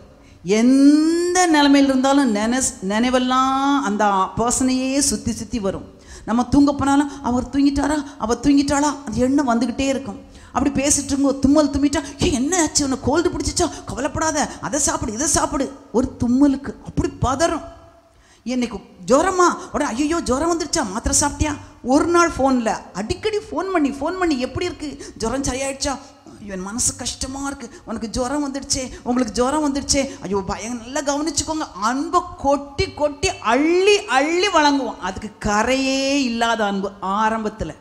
எந்த நிலைமையில் இருந்தாலும் நினைஸ் நினைவெல்லாம் அந்த பர்சனையே சுற்றி சுற்றி வரும் நம்ம தூங்க போனாலும் அவர் தூங்கிட்டாரா அவர் தூங்கிட்டாளா அந்த எண்ணம் வந்துக்கிட்டே இருக்கும் அப்படி பேசிட்டு இருங்க தும்மல் தும்மிட்டா ஏ என்ன ஆச்சு உனக்கு கோல்டு பிடிச்சிச்சா கவலைப்படாத அதை சாப்பிடு இதை சாப்பிடு ஒரு தும்மலுக்கு அப்படி பதறும் என்னைக்கு ஜுரமா உடனே ஐயோ ஜுரம் வந்துருச்சா மாத்திரை சாப்பிட்டியா ஒரு நாள் ஃபோனில் அடிக்கடி ஃபோன் பண்ணி ஃபோன் பண்ணி எப்படி இருக்கு ஜுரம் சரியாயிடுச்சா ஐயோ என் மனசு கஷ்டமா இருக்கு உனக்கு ஜுரம் வந்துடுச்சே உங்களுக்கு ஜுரம் வந்துடுச்சே ஐயோ பயம் நல்லா கவனிச்சுக்கோங்க அன்பை கொட்டி கொட்டி அள்ளி அள்ளி வழங்குவோம் அதுக்கு கரையே இல்லாத அன்பு ஆரம்பத்தில்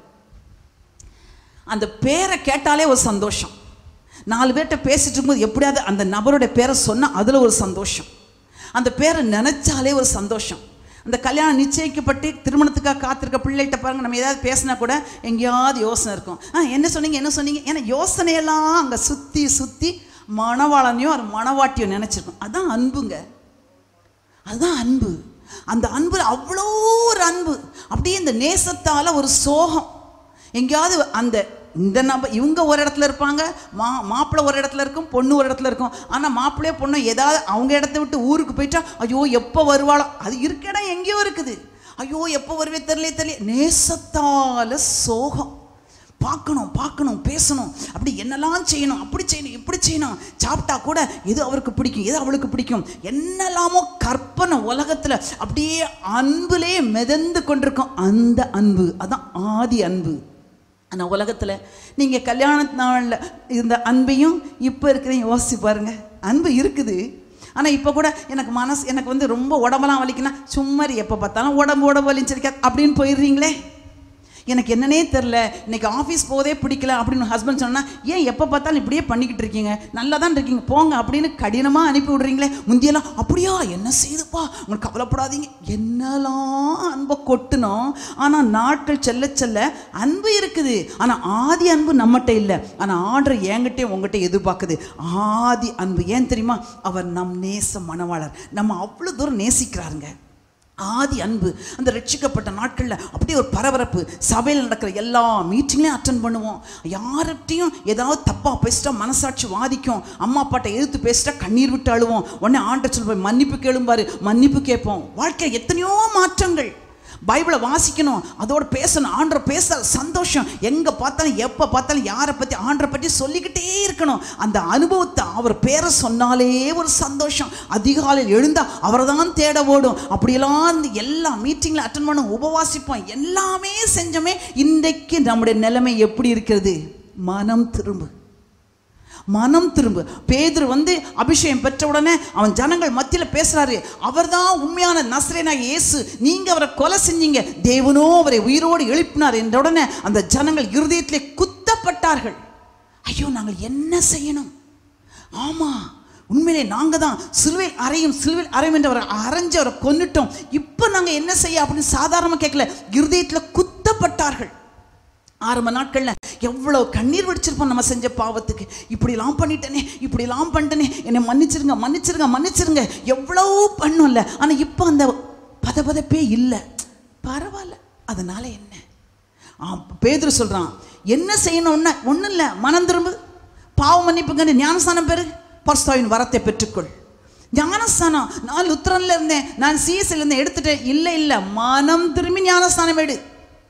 அந்த பேரை கேட்டாலே ஒரு சந்தோஷம் நாலு பேர்கிட்ட பேசிட்டு இருக்கும்போது எப்படியாவது அந்த நபரோட பேரை சொன்னால் அதில் ஒரு சந்தோஷம் அந்த பேரை நினைச்சாலே ஒரு சந்தோஷம் அந்த கல்யாணம் நிச்சயிக்கப்பட்டு திருமணத்துக்காக காத்திருக்க பிள்ளைகிட்ட பாருங்க நம்ம ஏதாவது பேசினா கூட எங்கேயாவது யோசனை இருக்கும் ஆ என்ன சொன்னீங்க என்ன சொன்னீங்க ஏன்னா யோசனையெல்லாம் அங்கே சுற்றி சுற்றி மணவாளனையும் ஒரு மணவாட்டியும் நினச்சிருக்கும் அதான் அன்புங்க அதுதான் அன்பு அந்த அன்பு அவ்வளோ ஒரு அன்பு அப்படியே இந்த நேசத்தால் ஒரு சோகம் எங்கேயாவது அந்த இந்த நப இவங்க ஒரு இடத்துல இருப்பாங்க மா மாப்பிள்ளை ஒரு இடத்துல இருக்கும் பொண்ணு ஒரு இடத்துல இருக்கும் ஆனால் மாப்பிள்ளையோ பொண்ணு ஏதாவது அவங்க இடத்த விட்டு ஊருக்கு போயிட்டா ஐயோ எப்போ வருவாளோ அது இருக்க இடம் எங்கேயோ இருக்குது ஐயோ எப்போ வருவே தெரியல தெரியல நேசத்தால சோகம் பார்க்கணும் பார்க்கணும் பேசணும் அப்படி என்னெல்லாம் செய்யணும் அப்படி செய்யணும் இப்படி செய்யணும் சாப்பிட்டா கூட எது அவருக்கு பிடிக்கும் எது அவளுக்கு பிடிக்கும் என்னெல்லாமோ கற்பனை உலகத்தில் அப்படியே அன்புலே மிதந்து கொண்டிருக்கும் அந்த அன்பு அதான் ஆதி அன்பு ஆனால் உலகத்தில் நீங்கள் கல்யாண நாளில் இருந்த அன்பையும் இப்போ இருக்கிறதையும் யோசிச்சு பாருங்க அன்பு இருக்குது ஆனால் இப்போ கூட எனக்கு மனசு எனக்கு வந்து ரொம்ப உடம்பெல்லாம் வலிக்குன்னா சும்மாரி எப்போ பார்த்தாலும் உடம்பு உடம்பு வலிச்சிருக்கா அப்படின்னு போயிடுறீங்களே எனக்கு என்னன்னே தெரில இன்னைக்கு ஆஃபீஸ் போதே பிடிக்கல அப்படின்னு ஹஸ்பண்ட் சொன்னா ஏன் எப்போ பார்த்தாலும் இப்படியே பண்ணிக்கிட்டு இருக்கீங்க நல்லா தான் இருக்கீங்க போங்க அப்படின்னு கடினமாக அனுப்பி விடுறீங்களே முந்தியெல்லாம் அப்படியா என்ன செய்துப்பா உங்களுக்கு கவலைப்படாதீங்க என்னெல்லாம் அன்பை கொட்டணும் ஆனால் நாட்கள் செல்ல செல்ல அன்பு இருக்குது ஆனால் ஆதி அன்பு நம்மகிட்ட இல்லை ஆனால் ஆர்டர் என்கிட்டே உங்ககிட்ட எதிர்பார்க்குது ஆதி அன்பு ஏன் தெரியுமா அவர் நம் நேச மணவாளர் நம்ம அவ்வளோ தூரம் நேசிக்கிறாருங்க ஆதி அன்பு அந்த ரட்சிக்கப்பட்ட நாட்களில் அப்படியே ஒரு பரபரப்பு சபையில் நடக்கிற எல்லா மீட்டிங்லையும் அட்டன் பண்ணுவோம் யார்கிட்டையும் ஏதாவது தப்பாக பேசிட்டா மனசாட்சி வாதிக்கும் அம்மா அப்பாட்ட எதிர்த்து பேசிட்டா கண்ணீர் விட்டு அழுவோம் உடனே ஆண்ட சொல்லுவோம் மன்னிப்பு கேளும்பாரு மன்னிப்பு கேட்போம் வாழ்க்கை எத்தனையோ மாற்றங்கள் பைபிளை வாசிக்கணும் அதோட பேசணும் ஆண்டரை பேச சந்தோஷம் எங்கே பார்த்தாலும் எப்போ பார்த்தாலும் யாரை பற்றி ஆண்டரை பற்றி சொல்லிக்கிட்டே இருக்கணும் அந்த அனுபவத்தை அவர் பேரை சொன்னாலே ஒரு சந்தோஷம் அதிகாலையில் எழுந்தா அவரை தான் தேட ஓடும் அப்படியெல்லாம் இந்த எல்லா மீட்டிங்கில் அட்டன் பண்ண உபவாசிப்போம் எல்லாமே செஞ்சோமே இன்றைக்கு நம்முடைய நிலைமை எப்படி இருக்கிறது மனம் திரும்பு மனம் திரும்பு பேதுரு வந்து அபிஷேகம் பெற்ற உடனே அவன் ஜனங்கள் மத்தியில் பேசுறாரு அவர்தான் உண்மையான நஸ்ரேனா இயேசு நீங்க அவரை கொலை செஞ்சீங்க தேவனோ அவரை உயிரோடு எழுப்பினார் என்ற உடனே அந்த ஜனங்கள் இருதயத்திலே குத்தப்பட்டார்கள் ஐயோ நாங்கள் என்ன செய்யணும் ஆமா உண்மையிலே நாங்க தான் சிலுவையில் அறையும் சிலுவையில் அறையும் என்று அவரை அரைஞ்சு அவரை கொன்னுட்டோம் இப்போ நாங்க என்ன செய்ய அப்படின்னு சாதாரணமாக கேட்கல இருதயத்தில் குத்தப்பட்டார்கள் ஆரம்ப நாட்களில் எவ்வளோ கண்ணீர் வடிச்சிருப்போம் நம்ம செஞ்ச பாவத்துக்கு இப்படிலாம் பண்ணிட்டேனே இப்படிலாம் பண்ணிட்டேனே என்னை மன்னிச்சிருங்க மன்னிச்சிருங்க மன்னிச்சிருங்க எவ்வளோ பண்ணும்ல ஆனால் இப்போ அந்த பதபதப்பே இல்லை பரவாயில்ல அதனால என்ன ஆ பேதுரு சொல்கிறான் என்ன செய்யணும்னா ஒன்றும் இல்லை மனம் திரும்பு பாவ மன்னிப்புங்க ஞானஸ்தானம் பெரு பர்ஸ்தாவின் வரத்தை பெற்றுக்கொள் ஞானஸ்தானம் நான் லுத்திரன்ல இருந்தேன் நான் சிஎஸ்ல இருந்தேன் எடுத்துட்டேன் இல்லை இல்லை மனம் திரும்பி ஞானஸ்தானம் எடு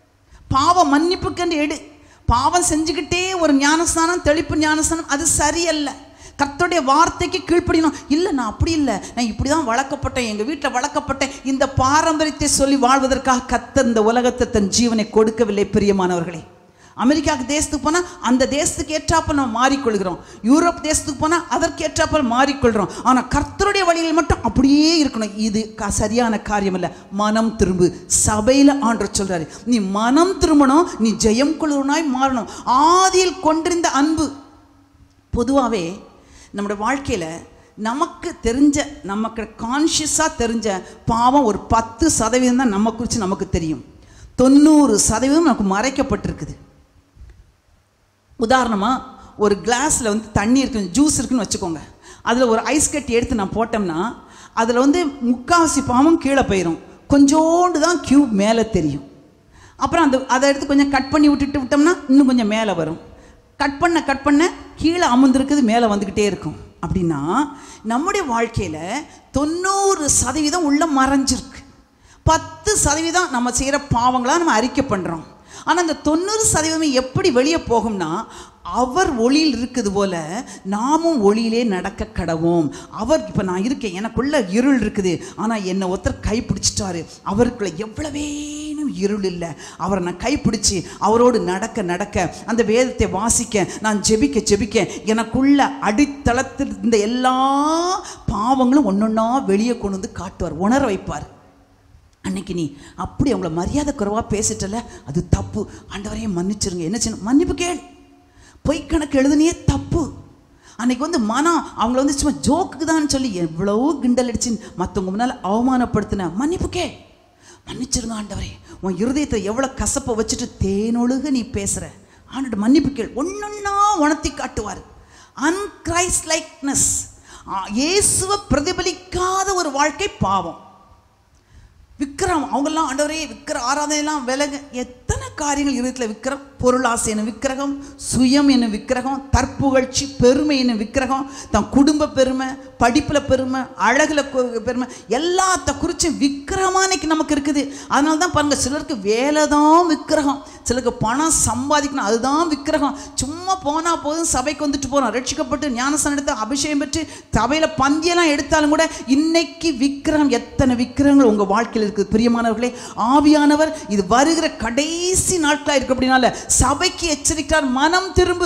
பாவ மன்னிப்புக்கென்று எடு பாவம் செஞ்சுக்கிட்டே ஒரு ஞானஸ்தானம் தெளிப்பு ஞானஸ்தானம் அது சரியல்ல கர்த்தருடைய வார்த்தைக்கு கீழ்ப்படியணும் இல்லை நான் அப்படி இல்லை நான் இப்படி தான் வளர்க்கப்பட்டேன் எங்கள் வீட்டில் வளர்க்கப்பட்டேன் இந்த பாரம்பரியத்தை சொல்லி வாழ்வதற்காக கர்த்தர் இந்த உலகத்தை தன் ஜீவனை கொடுக்கவில்லை பிரியமானவர்களே அமெரிக்காவுக்கு தேசத்துக்கு போனால் அந்த தேசத்துக்கு ஏற்றாப்ப நம்ம மாறிக்கொள்கிறோம் யூரோப் தேசத்துக்கு போனால் அதற்கு ஏற்றாப்ப மாறிக்கொள்கிறோம் ஆனால் கர்த்தருடைய வழியில் மட்டும் அப்படியே இருக்கணும் இது க- சரியான காரியம் இல்லை மனம் திரும்பு சபையில் ஆண்டவர் சொல்றாரு நீ மனம் திரும்பணும் நீ ஜெயம் கொள்வனாய் மாறணும் ஆதியில் கொண்டிருந்த அன்பு பொதுவாகவே நம்முடைய வாழ்க்கையில் நமக்கு தெரிஞ்ச நமக்கு கான்ஷியஸாக தெரிஞ்ச பாவம் ஒரு பத்து சதவீதம் தான் நம்ம குறித்து நமக்கு தெரியும் தொண்ணூறு சதவீதம் நமக்கு மறைக்கப்பட்டிருக்குது உதாரணமாக ஒரு கிளாஸில் வந்து தண்ணி இருக்கு ஜூஸ் இருக்குன்னு வச்சுக்கோங்க அதில் ஒரு ஐஸ் கட்டி எடுத்து நான் போட்டோம்னா அதில் வந்து முக்காவாசி பாவம் கீழே போயிடும் கொஞ்சோண்டு தான் கியூப் மேலே தெரியும் அப்புறம் அந்த அதை எடுத்து கொஞ்சம் கட் பண்ணி விட்டுட்டு விட்டோம்னா இன்னும் கொஞ்சம் மேலே வரும் கட் பண்ண கட் பண்ண கீழே அமர்ந்திருக்குது மேலே வந்துக்கிட்டே இருக்கும் அப்படின்னா நம்முடைய வாழ்க்கையில் தொண்ணூறு சதவீதம் உள்ள மறைஞ்சிருக்கு பத்து சதவீதம் நம்ம செய்கிற பாவங்களாக நம்ம அறிக்கை பண்ணுறோம் ஆனால் அந்த தொண்ணூறு சதவீதம் எப்படி வெளியே போகும்னா அவர் ஒளியில் இருக்குது போல நாமும் ஒளியிலே நடக்க கடவோம் அவர் இப்போ நான் இருக்கேன் எனக்குள்ள இருள் இருக்குது ஆனால் என்னை ஒருத்தர் கை பிடிச்சிட்டாரு அவருக்குள்ள எவ்வளவேனும் இருள் இல்லை அவரை நான் கைப்பிடிச்சு அவரோடு நடக்க நடக்க அந்த வேதத்தை வாசிக்க நான் ஜெபிக்க ஜெபிக்க எனக்குள்ள அடித்தளத்தில் இருந்த எல்லா பாவங்களும் ஒன்றொன்னா வெளியே கொண்டு வந்து காட்டுவார் உணர வைப்பார் அன்னைக்கு நீ அப்படி அவங்கள மரியாதை குறைவாக பேசிட்டல அது தப்பு ஆண்டவரையும் மன்னிச்சிருங்க என்ன செய்யணும் மன்னிப்பு கேள் பொய் கணக்கு எழுதுனியே தப்பு அன்னைக்கு வந்து மனம் அவங்கள வந்து சும்மா ஜோக்குக்கு தான் சொல்லி எவ்வளவோ கிண்டல் அடிச்சு மற்றவங்க முன்னால் அவமானப்படுத்தின மன்னிப்பு கே மன்னிச்சிருங்க ஆண்டவரே உன் இருதயத்தை எவ்வளோ கசப்பை வச்சுட்டு தேனொழுக நீ பேசுகிற ஆண்டு மன்னிப்பு கேள் ஒன்னொன்னா உணர்த்தி காட்டுவார் அன்கிரைஸ் லைக்னஸ் இயேசுவை பிரதிபலிக்காத ஒரு வாழ்க்கை பாவம் விக்கிரம் அவங்கெல்லாம் ஆண்டவரே விக்கிர ஆராதனையெல்லாம் விலக எத்தனை காரியங்கள் இருதயத்தில் விக்கிரம் பொருளாசை என்னும் விக்கிரகம் சுயம் என்னும் விக்கிரகம் தற்புகழ்ச்சி பெருமை என்னும் விக்கிரகம் தன் குடும்ப பெருமை படிப்பில் பெருமை அழகுல கு- பெருமை எல்லாத்த குறிச்சும் விக்கிரமா இன்னைக்கு நமக்கு இருக்குது அதனால தான் பாருங்க சிலருக்கு வேலை தான் விக்கிரகம் சிலருக்கு பணம் சம்பாதிக்கணும் அதுதான் விக்கிரகம் சும்மா போனா போதும் சபைக்கு வந்துட்டு போறோம் ரட்சிக்கப்பட்டு ஞானசனம் எடுத்து அபிஷேகம் பெற்று சபையில பந்தியெல்லாம் எடுத்தாலும் கூட இன்னைக்கு விக்கிரகம் எத்தனை விக்கிரகங்கள் உங்க வாழ்க்கையில் இருக்குது பிரியமானவர்களே ஆவியானவர் இது வருகிற கடைசி நாட்களா இருக்கு அப்படின்னால சபைக்கு எச்சரிக்கிறார் மனம் திரும்பு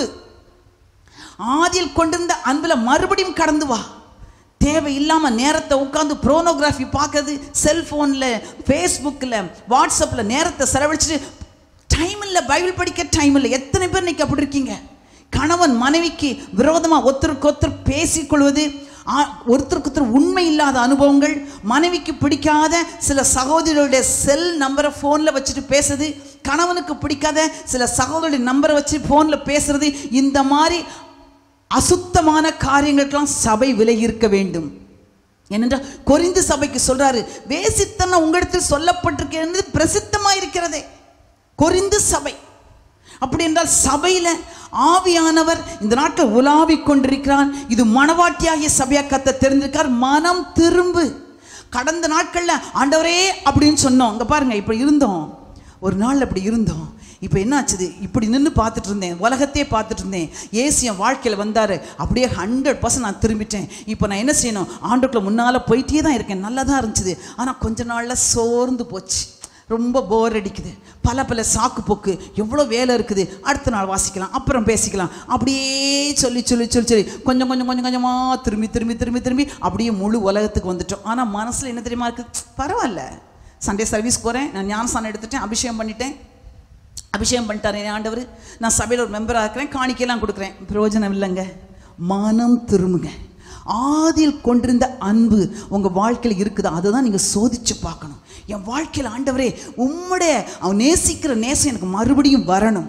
ஆதியில் கொண்டிருந்த அன்புல மறுபடியும் கடந்து வா தேவையில்லாம நேரத்தை உட்காந்து ப்ரோனோகிராஃபி பார்க்கறது செல்ஃபோனில் ஃபேஸ்புக்கில் வாட்ஸ்அப்பில் நேரத்தை செலவழிச்சிட்டு டைம் இல்லை பைபிள் படிக்க டைம் இல்லை எத்தனை பேர் இன்னைக்கு அப்படி இருக்கீங்க கணவன் மனைவிக்கு விரோதமாக ஒருத்தருக்கு ஒருத்தர் பேசிக்கொள்வது ஆ- ஒருத்தருக்கு ஒருத்தர் உண்மை இல்லாத அனுபவங்கள் மனைவிக்கு பிடிக்காத சில சகோதரிகளுடைய செல் நம்பரை ஃபோனில் வச்சுட்டு பேசுறது கணவனுக்கு பிடிக்காத சில சகோதரியுடைய நம்பரை வச்சு ஃபோனில் பேசுறது இந்த மாதிரி அசுத்தமான காரியங்களுக்கெல்லாம் சபை விலகி இருக்க வேண்டும் ஏனென்றால் கொரிந்து சபைக்கு சொல்றாரு வேசித்தனம் உங்களிடத்தில் சொல்லப்பட்டிருக்கிறது பிரசித்தமாக இருக்கிறதே கொரிந்து சபை அப்படி என்றால் சபையில ஆவியானவர் இந்த நாட்டில் உலாவிக் கொண்டிருக்கிறார் இது மணவாட்டியாகிய சபையா கத்த தெரிஞ்சிருக்கார் மனம் திரும்பு கடந்த நாட்கள்ல ஆண்டவரே அப்படின்னு சொன்னோம் அங்க பாருங்க இப்படி இருந்தோம் ஒரு நாள் அப்படி இருந்தோம் இப்போ என்ன ஆச்சுது இப்படி நின்று பார்த்துட்டு இருந்தேன் உலகத்தையே பார்த்துட்டு இருந்தேன் ஏசு என் வாழ்க்கையில் வந்தார் அப்படியே ஹண்ட்ரட் பர்சன்ட் நான் திரும்பிட்டேன் இப்போ நான் என்ன செய்யணும் ஆண்டுக்குள்ள முன்னால் போயிட்டே தான் இருக்கேன் நல்லா தான் இருந்துச்சு ஆனால் கொஞ்ச நாளில் சோர்ந்து போச்சு ரொம்ப போர் அடிக்குது பல பல சாக்கு போக்கு எவ்வளோ வேலை இருக்குது அடுத்த நாள் வாசிக்கலாம் அப்புறம் பேசிக்கலாம் அப்படியே சொல்லி சொல்லி சொல்லி சொல்லி கொஞ்சம் கொஞ்சம் கொஞ்சம் கொஞ்சமாக திரும்பி திரும்பி திரும்பி திரும்பி அப்படியே முழு உலகத்துக்கு வந்துட்டோம் ஆனால் மனசில் என்ன தெரியுமா இருக்குது பரவாயில்ல சண்டே சர்வீஸ் போகிறேன் நான் ஞானசானம் எடுத்துட்டேன் அபிஷேகம் பண்ணிட்டேன் அபிஷேகம் பண்ணிட்டார் என் ஆண்டவர் நான் சபையில் ஒரு மெம்பராக இருக்கிறேன் காணிக்கையெல்லாம் கொடுக்குறேன் பிரயோஜனம் இல்லைங்க மனம் திரும்புங்க ஆதியில் கொண்டிருந்த அன்பு உங்கள் வாழ்க்கையில் இருக்குதா அதை தான் நீங்கள் சோதிச்சு பார்க்கணும் என் வாழ்க்கையில் ஆண்டவரே உம்முடைய அவன் நேசிக்கிற நேசம் எனக்கு மறுபடியும் வரணும்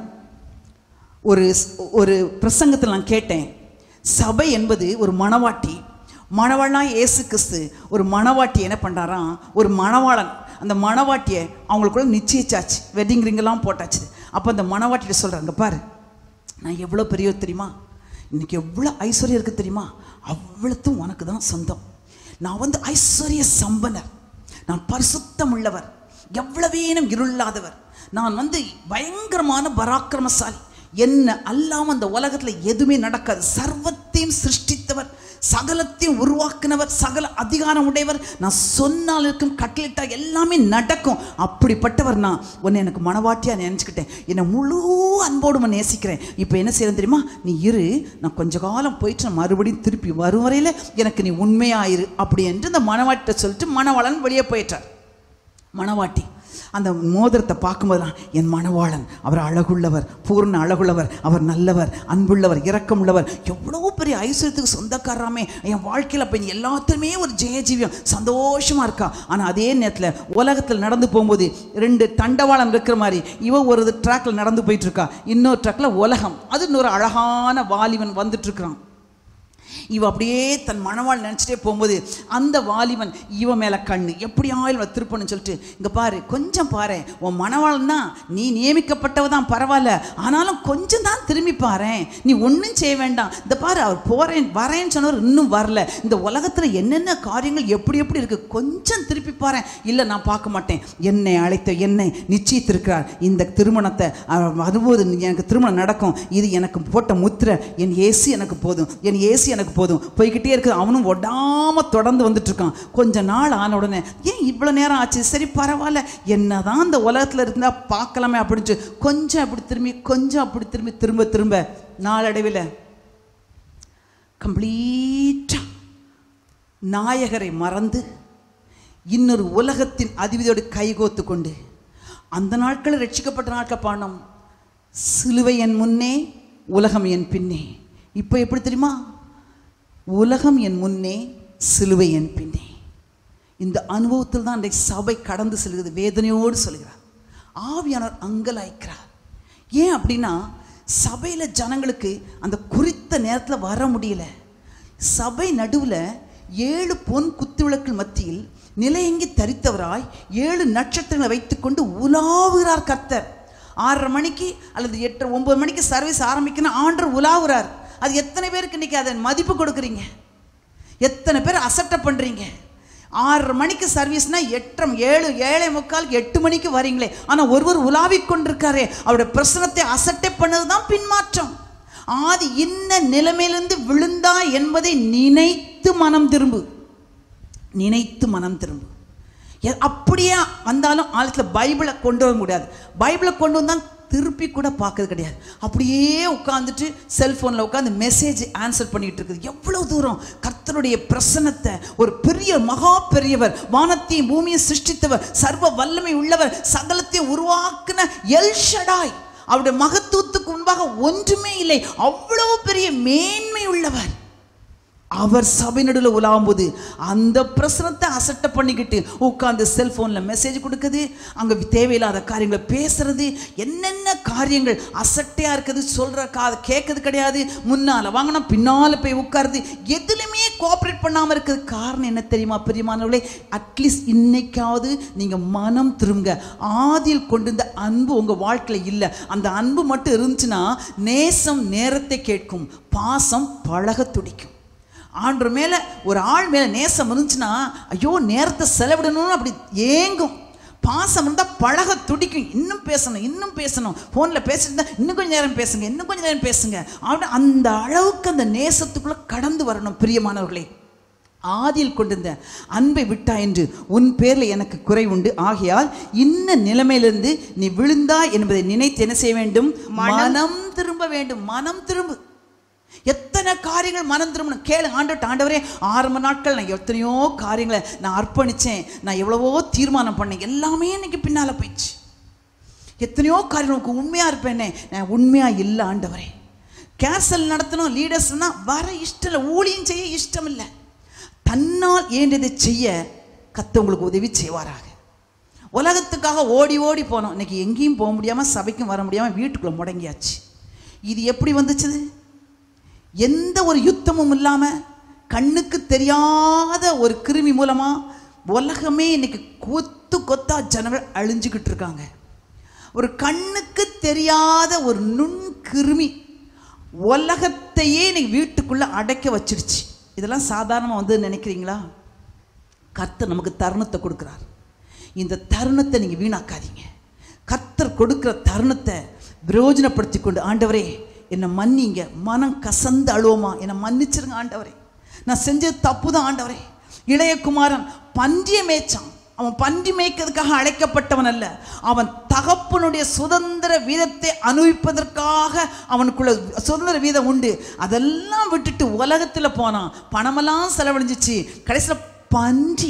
ஒரு ஒரு பிரசங்கத்தில் நான் கேட்டேன் சபை என்பது ஒரு மணவாட்டி மணவாளனா இயேசு கிறிஸ்து ஒரு மணவாட்டி என்ன பண்ணுறாராம் ஒரு மணவாளன் அந்த மணவாட்டியை அவங்களுக்குள்ள நிச்சயிச்சாச்சு வெட்டிங் ரிங்கெல்லாம் போட்டாச்சு அப்போ அந்த மணவாட்டிகிட்ட சொல்கிறாங்க பாரு நான் எவ்வளோ பெரியவர் தெரியுமா இன்னைக்கு எவ்வளோ ஐஸ்வர்யம் இருக்குது தெரியுமா அவ்வளோத்தும் உனக்கு தான் சொந்தம் நான் வந்து ஐஸ்வர்ய சம்பனர் நான் பரிசுத்தம் உள்ளவர் எவ்வளவேனும் இருளாதவர் நான் வந்து பயங்கரமான பராக்கிரமசாலி என்ன அல்லாம அந்த உலகத்தில் எதுவுமே நடக்காது சர்வத்தையும் சிருஷ்டித்தவர் சகலத்தையும் உருவாக்குனவர் சகல அதிகாரம் உடையவர் நான் சொன்னால் இருக்கும் கட்டளிட்டா எல்லாமே நடக்கும் அப்படிப்பட்டவர் நான் உன்னை எனக்கு மனவாட்டியாக நினச்சிக்கிட்டேன் என்னை முழு அன்போடு நான் நேசிக்கிறேன் இப்போ என்ன செய்யணும் தெரியுமா நீ இரு நான் கொஞ்ச காலம் போயிட்டு நான் மறுபடியும் திருப்பி வரும் வரையில் எனக்கு நீ உண்மையாயிரு அப்படி என்று அந்த மணவாட்டிட்ட சொல்லிட்டு மணவாளன் வெளியே போயிட்டார் மணவாட்டி அந்த மோதிரத்தை பார்க்கும்போதெல்லாம் என் மணவாளன் அவர் அழகுள்ளவர் பூர்ண அழகுள்ளவர் அவர் நல்லவர் அன்புள்ளவர் இரக்கமுள்ளவர் எவ்வளோ பெரிய ஐஸ்வர்யத்துக்கு சொந்தக்காரராமே என் வாழ்க்கையில் அப்போ எல்லாத்துலேயுமே ஒரு ஜெயஜீவியம் சந்தோஷமாக இருக்கா ஆனால் அதே நேரத்தில் உலகத்தில் நடந்து போகும்போது ரெண்டு தண்டவாளம் இருக்கிற மாதிரி இவன் ஒரு ட்ராக்ல நடந்து போயிட்டு இருக்கா இன்னொரு ட்ராக்ல உலகம் அது இன்னொரு அழகான வாலிபன் வந்துட்டு இருக்கிறான் இவ அப்படியே தன் மணவாள் நினச்சிட்டே போகும்போது அந்த வாலிபன் இவன் மேலே கண்ணு எப்படியா இவனை திருப்பணும்னு சொல்லிட்டு இங்கே பாரு கொஞ்சம் பாரு உன் மணவாளன் தான் நீ நியமிக்கப்பட்டவ தான் பரவாயில்ல ஆனாலும் கொஞ்சம் தான் திரும்பி பாரேன் நீ ஒன்றும் செய்ய வேண்டாம் இந்த பாரு அவர் போகிறேன் வரேன்னு சொன்னவர் இன்னும் வரல இந்த உலகத்தில் என்னென்ன காரியங்கள் எப்படி எப்படி இருக்குது கொஞ்சம் திருப்பி பாரேன் இல்லை நான் பார்க்க மாட்டேன் என்னை அழைத்த என்னை நிச்சயித்திருக்கிறார் இந்த திருமணத்தை அவர் வரும்போது எனக்கு திருமணம் நடக்கும் இது எனக்கு போட்ட முத்திரை என் ஏசி எனக்கு போதும் என் ஏசி எனக்கு போதும் போய்கிட்டே இருக்கு அவனும் ஒடாம தொடர்ந்து வந்துட்டு இருக்கான் கொஞ்ச நாள் ஆன உடனே ஏன் இவ்வளோ நேரம் ஆச்சு சரி பரவாயில்ல என்னதான் இந்த உலகத்தில் இருந்தா பார்க்கலாமே அப்படின்னு சொல்லி கொஞ்சம் அப்படி திரும்பி கொஞ்சம் அப்படி திரும்பி திரும்ப திரும்ப நாளடைவில் கம்ப்ளீட்டாக நாயகரை மறந்து இன்னொரு உலகத்தின் அதிபதியோடு கைகோத்து கொண்டு அந்த நாட்களில் ரட்சிக்கப்பட்ட நாட்கள் பாடம் சிலுவை என் முன்னே உலகம் என் பின்னே இப்போ எப்படி தெரியுமா உலகம் என் முன்னே சிலுவை என் பின்னே இந்த அனுபவத்தில் தான் அன்றைக்கு சபை கடந்து செல்கிறது வேதனையோடு சொல்கிறார் ஆவியானவர் அங்கலாய்க்கிறார் ஏன் அப்படின்னா சபையில் ஜனங்களுக்கு அந்த குறித்த நேரத்தில் வர முடியல சபை நடுவில் ஏழு பொன் குத்துவிளக்கில் மத்தியில் நிலையங்கி தரித்தவராய் ஏழு நட்சத்திரங்களை வைத்துக்கொண்டு உலாவுகிறார் கர்த்தர் ஆறரை மணிக்கு அல்லது எட்டு ஒன்பது மணிக்கு சர்வீஸ் ஆரம்பிக்கணும் ஆண்டர் உலாவுறார் அது எத்தனை பேருக்கு இன்னைக்கு அதை மதிப்பு கொடுக்குறீங்க எத்தனை பேர் அசட்டை பண்ணுறீங்க ஆறரை மணிக்கு சர்வீஸ்னா எட்டம் ஏழு ஏழை முக்கால் எட்டு மணிக்கு வரீங்களே ஆனால் ஒருவர் உலாவிக் கொண்டிருக்காரே அவருடைய பிரசனத்தை அசட்டை பண்ணது தான் பின்மாற்றம் ஆதி இன்ன நிலைமையிலிருந்து விழுந்தா என்பதை நினைத்து மனம் திரும்பு நினைத்து மனம் திரும்பு எ- அப்படியே வந்தாலும் ஆழத்தில் பைபிளை கொண்டு வர முடியாது பைபிளை கொண்டு வந்தால் திருப்பி கூட பார்க்கறது கிடையாது அப்படியே உட்காந்துட்டு செல்ஃபோனில் உட்காந்து மெசேஜ் ஆன்சர் பண்ணிட்டு இருக்குது எவ்வளோ தூரம் கர்த்தருடைய பிரசன்னத்தை ஒரு பெரிய மகா பெரியவர் வானத்தையும் பூமியை சிருஷ்டித்தவர் சர்வ வல்லமை உள்ளவர் சகலத்தையும் உருவாக்குன எல்ஷடாய் அவருடைய மகத்துவத்துக்கு முன்பாக ஒன்றுமே இல்லை அவ்வளவு பெரிய மேன்மை உள்ளவர் அவர் சபை நடுவில் உலாவும்போது அந்த பிரசனத்தை அசட்டை பண்ணிக்கிட்டு உட்காந்து செல்ஃபோனில் மெசேஜ் கொடுக்குது அங்கே தேவையில்லாத காரியங்களை பேசுறது என்னென்ன காரியங்கள் அசட்டையாக இருக்குது சொல்கிற காது கேட்கறது கிடையாது முன்னால் வாங்கினா பின்னால் போய் உட்காருது எதுலையுமே கோஆப்ரேட் பண்ணாமல் இருக்கிறது காரணம் என்ன தெரியுமா பிரியமானவர்களே அட்லீஸ்ட் இன்னைக்காவது நீங்கள் மனம் திரும்புங்க ஆதியில் கொண்டு வந்த அன்பு உங்கள் வாழ்க்கையில் இல்லை அந்த அன்பு மட்டும் இருந்துச்சுன்னா நேசம் நேரத்தை கேட்கும் பாசம் பழக துடிக்கும் ஆண்டு மேலே ஒரு ஆள் மேலே நேசம் இருந்துச்சுன்னா ஐயோ நேரத்தை செலவிடணும்னு அப்படி ஏங்கும் பாசம் இருந்தால் பழக துடிக்கும் இன்னும் பேசணும் இன்னும் பேசணும் ஃபோனில் பேசிட்டு இருந்தா இன்னும் கொஞ்சம் நேரம் பேசுங்க இன்னும் கொஞ்சம் நேரம் பேசுங்க அப்படி அந்த அளவுக்கு அந்த நேசத்துக்குள்ளே கடந்து வரணும் பிரியமானவர்களே ஆதியில் கொண்டிருந்த அன்பை விட்டா என்று உன் பேரில் எனக்கு குறை உண்டு ஆகையால் இன்ன நிலைமையிலிருந்து நீ விழுந்தா என்பதை நினைத்து என்ன செய்ய வேண்டும் மனம் திரும்ப வேண்டும் மனம் திரும்பு எத்தனை காரியங்கள் மனம் திரும்பணும் கேளு ஆண்டவர்ட்ட ஆண்டவரே ஆரம்ப நாட்கள் நான் எத்தனையோ காரியங்களை நான் அர்ப்பணித்தேன் நான் எவ்வளவோ தீர்மானம் பண்ணேன் எல்லாமே இன்னைக்கு பின்னால் போயிடுச்சு எத்தனையோ காரியம் உனக்கு உண்மையாக இருப்பேனே நான் உண்மையாக இல்லை ஆண்டவரே கேர்சல் நடத்தணும் லீடர்ஸ்னா வர இஷ்டம் இல்லை ஊழியம் செய்ய இஷ்டம் இல்லை தன்னால் ஏன்றதை செய்ய கத்த உங்களுக்கு உதவி செய்வாராக உலகத்துக்காக ஓடி ஓடி போனோம் இன்னைக்கு எங்கேயும் போக முடியாமல் சபைக்கும் வர முடியாமல் வீட்டுக்குள்ளே முடங்கியாச்சு இது எப்படி வந்துச்சுது எந்த ஒரு யுத்தமும் இல்லாமல் கண்ணுக்கு தெரியாத ஒரு கிருமி மூலமாக உலகமே இன்னைக்கு கொத்து கொத்தா ஜனங்கள் அழிஞ்சுக்கிட்டு இருக்காங்க ஒரு கண்ணுக்கு தெரியாத ஒரு நுண் கிருமி உலகத்தையே இன்னைக்கு வீட்டுக்குள்ளே அடைக்க வச்சிடுச்சு இதெல்லாம் சாதாரணமாக வந்து நினைக்கிறீங்களா கர்த்தர் நமக்கு தருணத்தை கொடுக்குறார் இந்த தருணத்தை நீங்கள் வீணாக்காதீங்க கர்த்தர் கொடுக்குற தருணத்தை பிரயோஜனப்படுத்தி கொண்டு ஆண்டவரே என்னை மன்னிங்க மனம் கசந்து அழுவோமா என்னை மன்னிச்சிருங்க ஆண்டவரே நான் செஞ்சது தப்பு தான் ஆண்டவரே இளையகுமாரன் பன்றிய மேய்ச்சான் அவன் பன்றி மேய்க்கிறதுக்காக அழைக்கப்பட்டவன் அல்ல அவன் தகப்பனுடைய சுதந்திர வீதத்தை அனுபவிப்பதற்காக அவனுக்குள்ள சுதந்திர வீதம் உண்டு அதெல்லாம் விட்டுட்டு உலகத்தில் போனான் பணமெல்லாம் செலவழிஞ்சிச்சு கடைசியில் பன்றி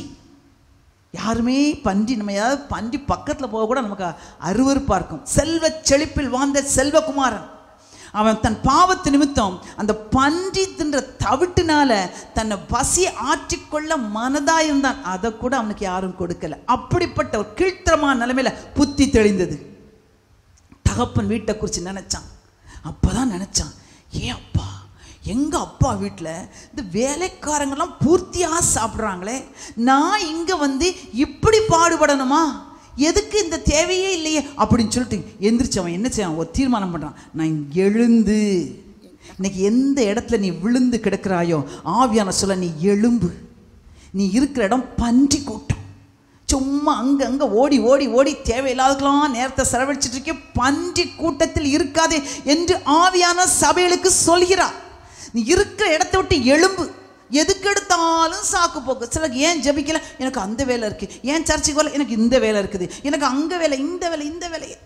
யாருமே பன்றி நம்ம ஏதாவது பன்றி பக்கத்தில் போக கூட நமக்கு அருவருப்பாக இருக்கும் செல்வ செழிப்பில் வாழ்ந்த செல்வகுமாரன் அவன் தன் பாவத்து நிமித்தம் அந்த பன்றி தின்ற தவிட்டுனால தன்னை பசி ஆற்றிக்கொள்ள மனதா இருந்தான் அதை கூட அவனுக்கு யாரும் கொடுக்கல அப்படிப்பட்ட ஒரு கீழ்த்தரமான நிலைமையில புத்தி தெளிந்தது தகப்பன் வீட்டை குறித்து நினைச்சான் அப்பதான் நினைச்சான் ஏ அப்பா எங்க அப்பா வீட்டில் இந்த வேலைக்காரங்கெல்லாம் பூர்த்தியாக சாப்பிட்றாங்களே நான் இங்கே வந்து இப்படி பாடுபடணுமா எதுக்கு இந்த தேவையே இல்லையே அப்படின்னு சொல்லிட்டு எந்திரிச்சு அவன் என்ன செய்வான் ஒரு தீர்மானம் பண்ணுறான் நான் எழுந்து இன்னைக்கு எந்த இடத்துல நீ விழுந்து கிடக்கிறாயோ ஆவியான சொல்ல நீ எழும்பு நீ இருக்கிற இடம் பன்றி கூட்டம் சும்மா அங்க அங்க ஓடி ஓடி ஓடி தேவையில்லாததுக்கெல்லாம் நேரத்தை செலவழிச்சிட்டு இருக்கே பன்றி கூட்டத்தில் இருக்காதே என்று ஆவியான சபைகளுக்கு சொல்கிறார் நீ இருக்கிற இடத்தை விட்டு எழும்பு எதுக்கு எடுத்தாலும் சாக்கு போக்கு சிலருக்கு ஏன் ஜெபிக்கல எனக்கு அந்த வேலை இருக்கு ஏன் சர்ச்சுக்கு வரல எனக்கு இந்த வேலை இருக்குது எனக்கு அங்க வேலை இந்த வேலை இந்த வேலையை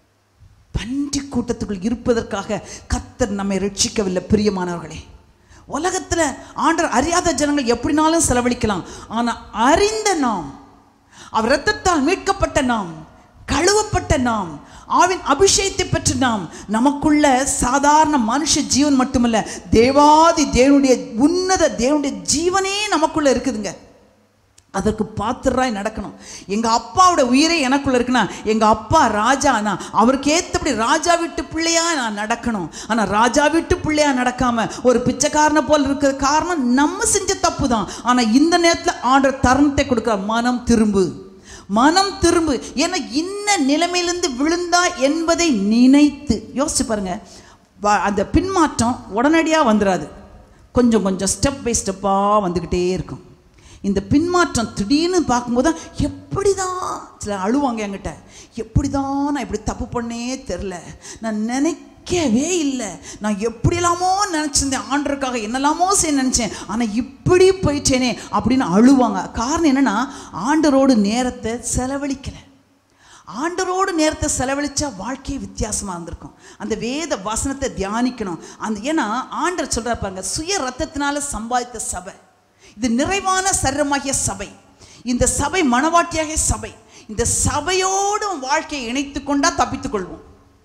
பன்றி கூட்டத்துக்குள் இருப்பதற்காக கர்த்தர் நம்மை ரட்சிக்கவில்லை பிரியமானவர்களே உலகத்துல ஆண்டவர் அறியாத ஜனங்கள் எப்படினாலும் செலவழிக்கலாம் ஆனா அறிந்த நாம் அவர் இரத்தத்தால் மீட்கப்பட்ட நாம் கழுவப்பட்ட நாம் ஆவின் அபிஷேகத்தை பெற்ற நாம் நமக்குள்ள சாதாரண மனுஷ ஜீவன் மட்டுமல்ல தேவாதி தேவனுடைய உன்னத தேவனுடைய ஜீவனே நமக்குள்ள இருக்குதுங்க அதற்கு பாத்திராய் நடக்கணும் எங்க அப்பாவோட உயிரே எனக்குள்ள இருக்குன்னா எங்க அப்பா ராஜானா அவருக்கு ஏத்தபடி ராஜா வீட்டு பிள்ளையா நான் நடக்கணும் ஆனா ராஜா வீட்டு பிள்ளையா நடக்காம ஒரு பிச்சைக்காரனை போல் இருக்கிற காரணம் நம்ம செஞ்ச தப்பு தான் ஆனா இந்த நேரத்துல ஆண்டர் தருணத்தை கொடுக்கிற மனம் திரும்பு மனம் திரும்பு ஏன்னா இன்ன நிலைமையிலிருந்து விழுந்தா என்பதை நினைத்து யோசிச்சு பாருங்க வ- அந்த பின்மாற்றம் உடனடியாக வந்துடாது கொஞ்சம் கொஞ்சம் ஸ்டெப் பை ஸ்டெப்பாக வந்துக்கிட்டே இருக்கும் இந்த பின்மாற்றம் திடீர்னு பார்க்கும்போது தான் எப்படி தான் சில அழுவாங்க என்கிட்ட எப்படி தான் நான் இப்படி தப்பு பண்ணே தெரில நான் நினைக்கவே இல்லை நான் எப்படிலாமோ நினச்சிருந்தேன் ஆண்டருக்காக என்னெல்லாமோ செய்ய நினச்சேன் ஆனால் இப்படி போயிட்டேனே அப்படின்னு அழுவாங்க காரணம் என்னென்னா ஆண்டரோடு நேரத்தை செலவழிக்கலை ஆண்டரோடு நேரத்தை செலவழிச்சா வாழ்க்கையே வித்தியாசமாக இருந்திருக்கும் அந்த வேத வசனத்தை தியானிக்கணும் அந்த ஏன்னா ஆண்டர் சொல்றாரு பாருங்க சுய ரத்தத்தினால சம்பாதித்த சபை இது நிறைவான சரீரமாகிய சபை இந்த சபை மனவாட்டியாகிய சபை இந்த சபையோடு உன் வாழ்க்கையை இணைத்து கொண்டா தப்பித்துக் கொள்வோம்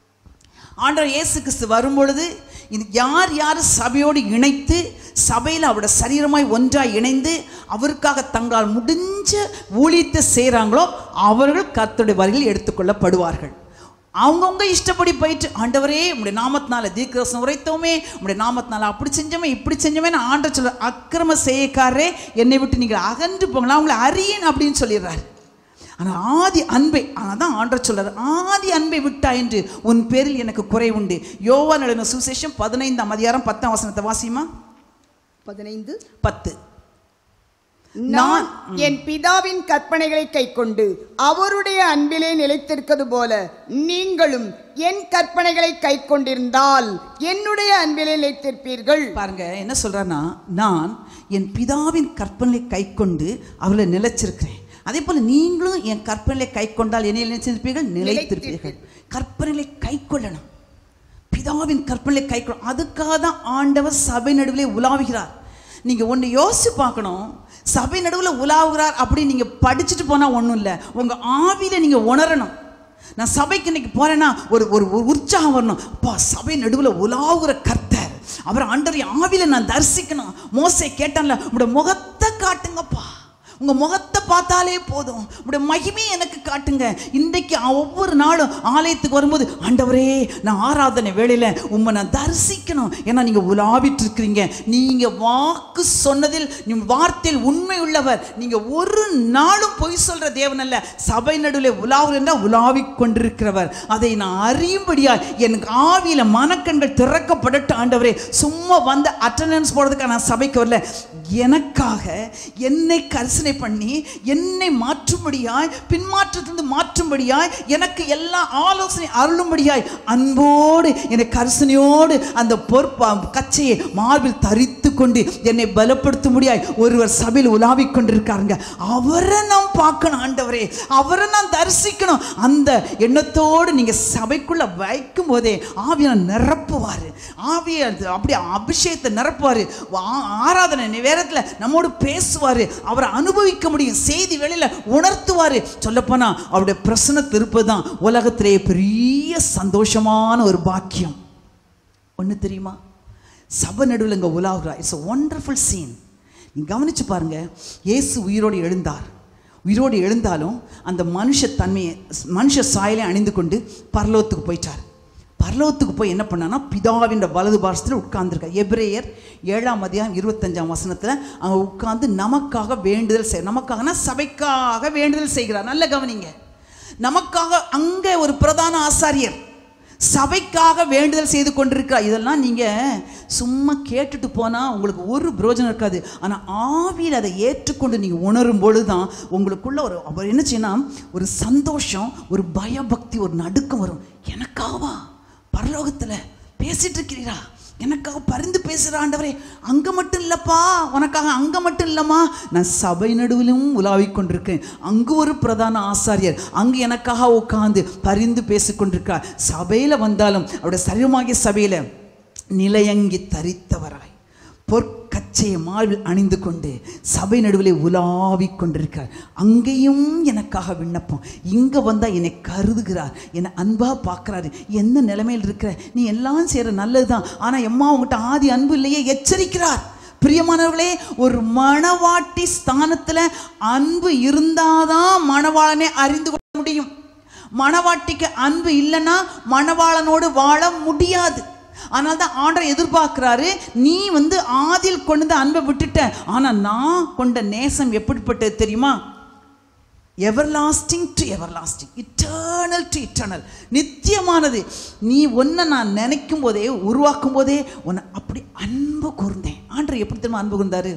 ஆண்டவர் இயேசு கிறிஸ்து வரும்பொழுது இது யார் யார் சபையோடு இணைத்து சபையில் அவரோட சரீரமாய் ஒன்றாய் இணைந்து அவருக்காக தங்களால் முடிஞ்ச ஊழியத்தை செய்கிறாங்களோ அவர்கள் கர்த்தருடைய வரையில் எடுத்துக்கொள்ளப்படுவார்கள் அவங்கவுங்க இஷ்டப்படி போயிட்டு ஆண்டவரே உங்களுடைய நாமத்தினால தீர்க்கரசம் உரைத்தோமே உங்களுடைய நாமத்தினால அப்படி செஞ்சோமே இப்படி செஞ்சோமே நான் ஆண்டவர் சொல்ல அக்கிரம செய்யக்காரரே என்னை விட்டு நீங்கள் அகன்று போங்களா அவங்களை அறியேன் அப்படின்னு சொல்லிடுறாரு ஆனால் ஆதி அன்பை அதான் ஆண்டர் சொல்றாரு ஆதி அன்பை விட்டா என்று உன் பேரில் எனக்கு குறை உண்டு யோவா நடன சுசேஷம் பதினைந்தாம் அதிகாரம் பத்தாம் வசனத்தை வாசிமா பதினைந்து பத்து நான் என் பிதாவின் கற்பனைகளை கைக்கொண்டு அவருடைய அன்பிலே நிலைத்திருக்கிறது போல நீங்களும் என் கற்பனைகளை கைக்கொண்டிருந்தால் என்னுடைய அன்பிலே நிலைத்திருப்பீர்கள் பாருங்க என்ன சொல்றாருன்னா நான் என் பிதாவின் கற்பனை கைக்கொண்டு அவர்களை நிலைச்சிருக்கிறேன் அதே போல நீங்களும் என் கற்பனை கை கொண்டால் என்ன நிலைச்சிருப்பீர்கள் நிலைத்திருப்பீர்கள் கற்பனைகளை கை கொள்ளணும் பிதாவின் கற்பனை கை கொள்ள அதுக்காக தான் ஆண்டவர் சபை நடுவிலே உலாவுகிறார் நீங்க ஒன்று யோசிச்சு பார்க்கணும் சபை நடுவில் உலாவுகிறார் அப்படி நீங்க படிச்சுட்டு போனா ஒன்றும் இல்லை உங்க ஆவியில நீங்க உணரணும் நான் சபைக்கு இன்னைக்கு போறேன்னா ஒரு ஒரு ஒரு உற்சாகம் வரணும் அப்பா சபை நடுவில் உலாவுகிற கர்த்தர் அவர் ஆண்டரை ஆவியில நான் தரிசிக்கணும் மோசே கேட்டான்ல உங்களோட முகத்தை காட்டுங்கப்பா உங்க முகத்தை பார்த்தாலே போதும் உங்களுடைய மகிமை எனக்கு காட்டுங்க இன்றைக்கு ஒவ்வொரு நாளும் ஆலயத்துக்கு வரும்போது ஆண்டவரே நான் ஆராதனை வேளையில உம்மை நான் தரிசிக்கணும் ஏன்னா நீங்க உலாவிட்டு இருக்கிறீங்க நீங்க வாக்கு சொன்னதில் நீ வார்த்தையில் உண்மை உள்ளவர் நீங்க ஒரு நாளும் பொய் சொல்ற தேவன் அல்ல சபை நடுவில் உலாவுற என்றால் உலாவிக் கொண்டிருக்கிறவர் அதை நான் அறியும்படியாய் எனக்கு ஆவியில மனக்கண்கள் திறக்கப்படட்டும் ஆண்டவரே சும்மா வந்து அட்டண்டன்ஸ் போடுறதுக்காக நான் சபைக்கு வரல எனக்காக என்னை கரிசனை பண்ணி என்னை மாற்றும்படியாய் பின்மாற்றத்திலிருந்து மாற்றும்படியாய் எனக்கு எல்லா ஆலோசனை அருளும்படியாய் அன்போடு என்னை கரிசனையோடு அந்த பொறுப்பா கச்சையை மார்பில் தரித்து கொண்டு என்னை பலப்படுத்தும்படியாய் ஒருவர் சபையில் உலாவிக் கொண்டிருக்காருங்க அவரை நாம் பார்க்கணும் ஆண்டவரே அவரை நான் தரிசிக்கணும் அந்த எண்ணத்தோடு நீங்க சபைக்குள்ள வைக்கும் போதே ஆவியை நிரப்புவார் ஆவியை அப்படி அபிஷேகத்தை நிரப்புவார் ஆராதனை நேரத்தில் நம்மோடு பேசுவார் அவரை அனுபவிக்க முடியும் செய்தி வேளையில உணர்த்துவார் சொல்லப்போனா அவருடைய பிரசனத்தை இருப்பது தான் உலகத்திலேயே பெரிய சந்தோஷமான ஒரு பாக்கியம் ஒன்று தெரியுமா சபை நடுவில் இங்கே உலாவுறா இட்ஸ் a ஒண்டர்ஃபுல் சீன் நீ கவனிச்சு பாருங்க இயேசு உயிரோடு எழுந்தார் உயிரோடு எழுந்தாலும் அந்த மனுஷ தன்மையை மனுஷ சாயலை அணிந்து கொண்டு பரலோகத்துக்கு போயிட்டார் பரலோகத்துக்கு போய் என்ன பண்ணான்னா பிதாவின் வலது பாரசத்தில் உட்கார்ந்துருக்கார் எபிரேயர் ஏழாம் அதிகாரம் இருபத்தஞ்சாம் வசனத்தில் அங்கே உட்கார்ந்து நமக்காக வேண்டுதல் செய் நமக்காகனா சபைக்காக வேண்டுதல் செய்கிறார் நல்ல கவனிங்க நமக்காக அங்கே ஒரு பிரதான ஆசாரியர் சபைக்காக வேண்டுதல் செய்து கொண்டிருக்கிறார் இதெல்லாம் நீங்கள் சும்மா கேட்டுட்டு போனால் உங்களுக்கு ஒரு பிரயோஜனம் இருக்காது ஆனால் ஆவியில் அதை ஏற்றுக்கொண்டு நீங்கள் உணரும் பொழுது தான் உங்களுக்குள்ள ஒரு அவர் என்ன செய்யணும் ஒரு சந்தோஷம் ஒரு பயபக்தி ஒரு நடுக்கம் வரும் எனக்காகவா பரலோகத்தில் பேசிட்டு இருக்கிறீரா எனக்காக பரிந்து பேசுகிற ஆண்டவரே அங்கே மட்டும் இல்லைப்பா உனக்காக அங்கே மட்டும் இல்லைம்மா நான் சபை நடுவிலும் உலாவிக் கொண்டிருக்கேன் அங்கு ஒரு பிரதான ஆசாரியர் அங்கு எனக்காக உட்கார்ந்து பரிந்து பேசிக் கொண்டிருக்கார் சபையில் வந்தாலும் அவருடைய சரீரமாகிய சபையில் நிலையங்கி தரித்தவராய் பொற்கச்சையை மார்பில் அணிந்து கொண்டு சபை நடுவிலே உலாவிக் கொண்டிருக்கார் அங்கேயும் எனக்காக விண்ணப்பம் இங்கே வந்தால் என்னை கருதுகிறார் என்னை அன்பாக பார்க்குறாரு என்ன நிலைமையில் இருக்கிற நீ எல்லாம் செய்கிற நல்லது தான் ஆனால் எம்மா உங்கள்கிட்ட ஆதி அன்பு இல்லையே எச்சரிக்கிறார் பிரியமானவர்களே ஒரு மணவாட்டி ஸ்தானத்தில் அன்பு இருந்தாதான் மணவாளனை அறிந்து கொள்ள முடியும் மணவாட்டிக்கு அன்பு இல்லைன்னா மணவாளனோடு வாழ முடியாது அதனால தான் ஆண்டரை எதிர்பார்க்குறாரு நீ வந்து ஆதில் கொண்டு வந்து அன்பை விட்டுட்ட ஆனால் நான் கொண்ட நேசம் எப்படிப்பட்டது தெரியுமா everlasting to everlasting eternal to eternal நித்தியமானது நீ ஒன்றை நான் நினைக்கும் போதே உருவாக்கும் போதே உன்னை அப்படி அன்பு கூர்ந்தேன் ஆண்டர் எப்படி தெரியுமா அன்பு கூர்ந்தாரு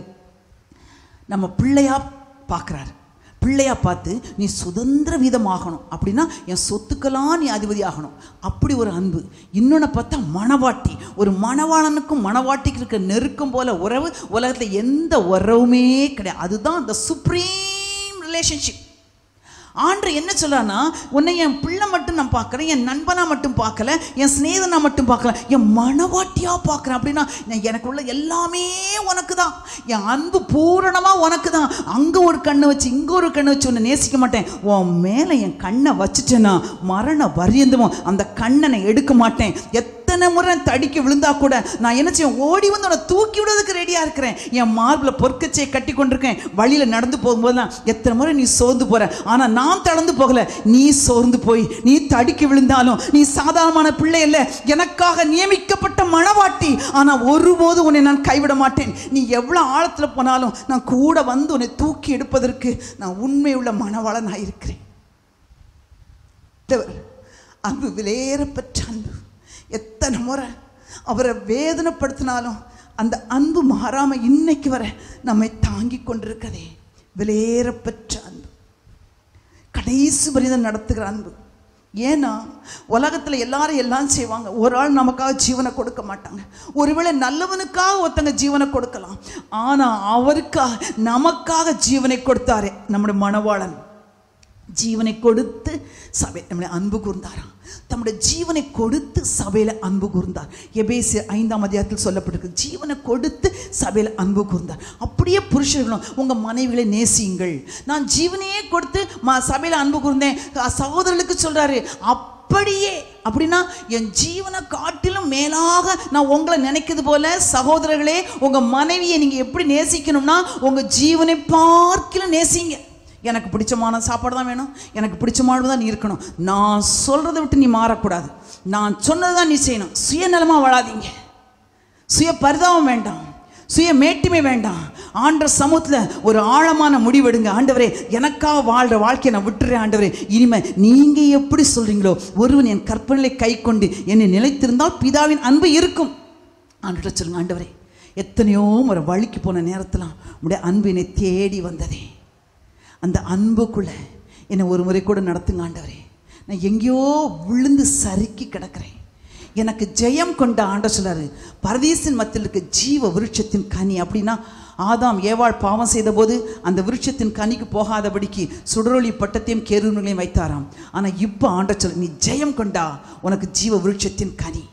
நம்ம பிள்ளையா பார்க்குறாரு பிள்ளையா பார்த்து நீ சுதந்திர வீதமாகணும் அப்படின்னா என் சொத்துக்கெல்லாம் நீ அதிபதி ஆகணும் அப்படி ஒரு அன்பு இன்னொன்று பார்த்தா மணவாட்டி ஒரு மணவாளனுக்கும் மணவாட்டிக்கு இருக்க நெருக்கம் போல உறவு உலகத்தில் எந்த உறவுமே கிடையாது அதுதான் அந்த சுப்ரீம் ரிலேஷன்ஷிப் ஆண்டு என்ன சொல்றானா உன்னை என் பிள்ளை மட்டும் நான் பார்க்குறேன் என் நண்பனா மட்டும் பார்க்கல என் சிநேகனா மட்டும் பார்க்கல என் மனவாட்டியா பார்க்குறேன் அப்படின்னா நான் எனக்கு உள்ள எல்லாமே உனக்கு தான் என் அன்பு பூரணமாக உனக்கு தான் அங்கே ஒரு கண்ணை வச்சு இங்கே ஒரு கண்ணை வச்சு உன்னை நேசிக்க மாட்டேன் உன் மேலே என் கண்ணை வச்சுட்டேன்னா மரண பரியந்தமும் அந்த கண்ணை நான் எடுக்க மாட்டேன் எத்தனை முறை தடிக்க விழுந்தா கூட நான் என்ன செய்வேன் ஓடி வந்து உன்னை தூக்கி விடுறதுக்கு ரெடியாக இருக்கிறேன் என் மார்பில் பொற்கச்சையை கட்டி கொண்டிருக்கேன் வழியில் நடந்து போகும்போது தான் எத்தனை முறை நீ சோர்ந்து போற ஆனால் நான் தளர்ந்து போகல நீ சோர்ந்து போய் நீ தடிக்க விழுந்தாலும் நீ சாதாரணமான பிள்ளை இல்லை எனக்காக நியமிக்கப்பட்ட மணவாட்டி ஆனால் ஒருபோது உன்னை நான் கைவிட மாட்டேன் நீ எவ்வளோ ஆழத்தில் போனாலும் நான் கூட வந்து உன்னை தூக்கி எடுப்பதற்கு நான் உண்மையுள்ள மணவாளனாக இருக்கிறேன் ஆண்டவர் அன்பு விலையேறப்பெற்ற அன்பு எத்தனை முறை அவரை வேதனைப்படுத்தினாலும் அந்த அன்பு மாறாம இன்னைக்கு வரை நம்மை தாங்கி கொண்டிருக்கதே விலையேறப்பெற்ற அன்பு கடைசி வரைதான் நடத்துகிற அன்பு ஏன்னா உலகத்தில் எல்லாரும் எல்லாம் செய்வாங்க ஒரு ஆள் நமக்காக ஜீவனை கொடுக்க மாட்டாங்க ஒருவேளை நல்லவனுக்காக ஒருத்தங்க ஜீவனை கொடுக்கலாம் ஆனால் அவருக்காக நமக்காக ஜீவனை கொடுத்தாரே நம்முடைய மணவாளன் ஜீவனை கொடுத்து சபை நம்மளை அன்பு கூர்ந்தாராம் தம்முடைய ஜீவனை கொடுத்து சபையில் அன்பு கூர்ந்தார் எபேசி ஐந்தாம் அதிகாரத்தில் சொல்லப்பட்டிருக்கு ஜீவனை கொடுத்து சபையில் அன்பு கூர்ந்தார் அப்படியே புருஷர்களும் உங்கள் மனைவிகளை நேசியுங்கள் நான் ஜீவனையே கொடுத்து ம சபையில் அன்பு கூர்ந்தேன் சகோதரர்களுக்கு சொல்கிறாரு அப்படியே அப்படின்னா என் ஜீவனை காட்டிலும் மேலாக நான் உங்களை நினைக்கிறது போல சகோதரர்களே உங்கள் மனைவியை நீங்கள் எப்படி நேசிக்கணும்னா உங்கள் ஜீவனை பார்க்கிலும் நேசிங்க எனக்கு பிடிச்சமான சாப்பாடு தான் வேணும் எனக்கு பிடிச்சமானது தான் நீ இருக்கணும் நான் சொல்கிறத விட்டு நீ மாறக்கூடாது நான் சொன்னது தான் நீ செய்யணும் சுயநலமாக வாழாதீங்க சுய பரிதாபம் வேண்டாம் சுய மேட்டுமை வேண்டாம் ஆண்ட சமூகத்தில் ஒரு ஆழமான முடிவெடுங்க ஆண்டவரே எனக்காக வாழ்கிற வாழ்க்கையை நான் விட்டுறேன் ஆண்டவரே இனிமே நீங்கள் எப்படி சொல்கிறீங்களோ ஒருவன் என் கற்பனையை கை கொண்டு என்னை நிலைத்திருந்தால் பிதாவின் அன்பு இருக்கும் ஆண்டு சொல்லுங்க ஆண்டவரே எத்தனையோ ஒரு வழிக்கு போன நேரத்தில் உடைய அன்பு என்னை தேடி வந்ததே அந்த அன்புக்குள்ளே என்னை ஒரு முறை கூட நடத்துங்க ஆண்டவரே நான் எங்கேயோ விழுந்து சறுக்கி கிடக்கிறேன் எனக்கு ஜெயம் கொண்ட ஆண்ட சொல்லாரு பரதீசின் மத்தியில் இருக்க ஜீவ விருட்சத்தின் கனி அப்படின்னா ஆதாம் ஏவாள் பாவம் செய்தபோது அந்த விருட்சத்தின் கனிக்கு போகாதபடிக்கு சுடரொளி பட்டத்தையும் கேருங்களையும் வைத்தாராம் ஆனால் இப்போ ஆண்ட சொல்ல நீ ஜெயம் கொண்டா உனக்கு ஜீவ விருட்சத்தின் கனி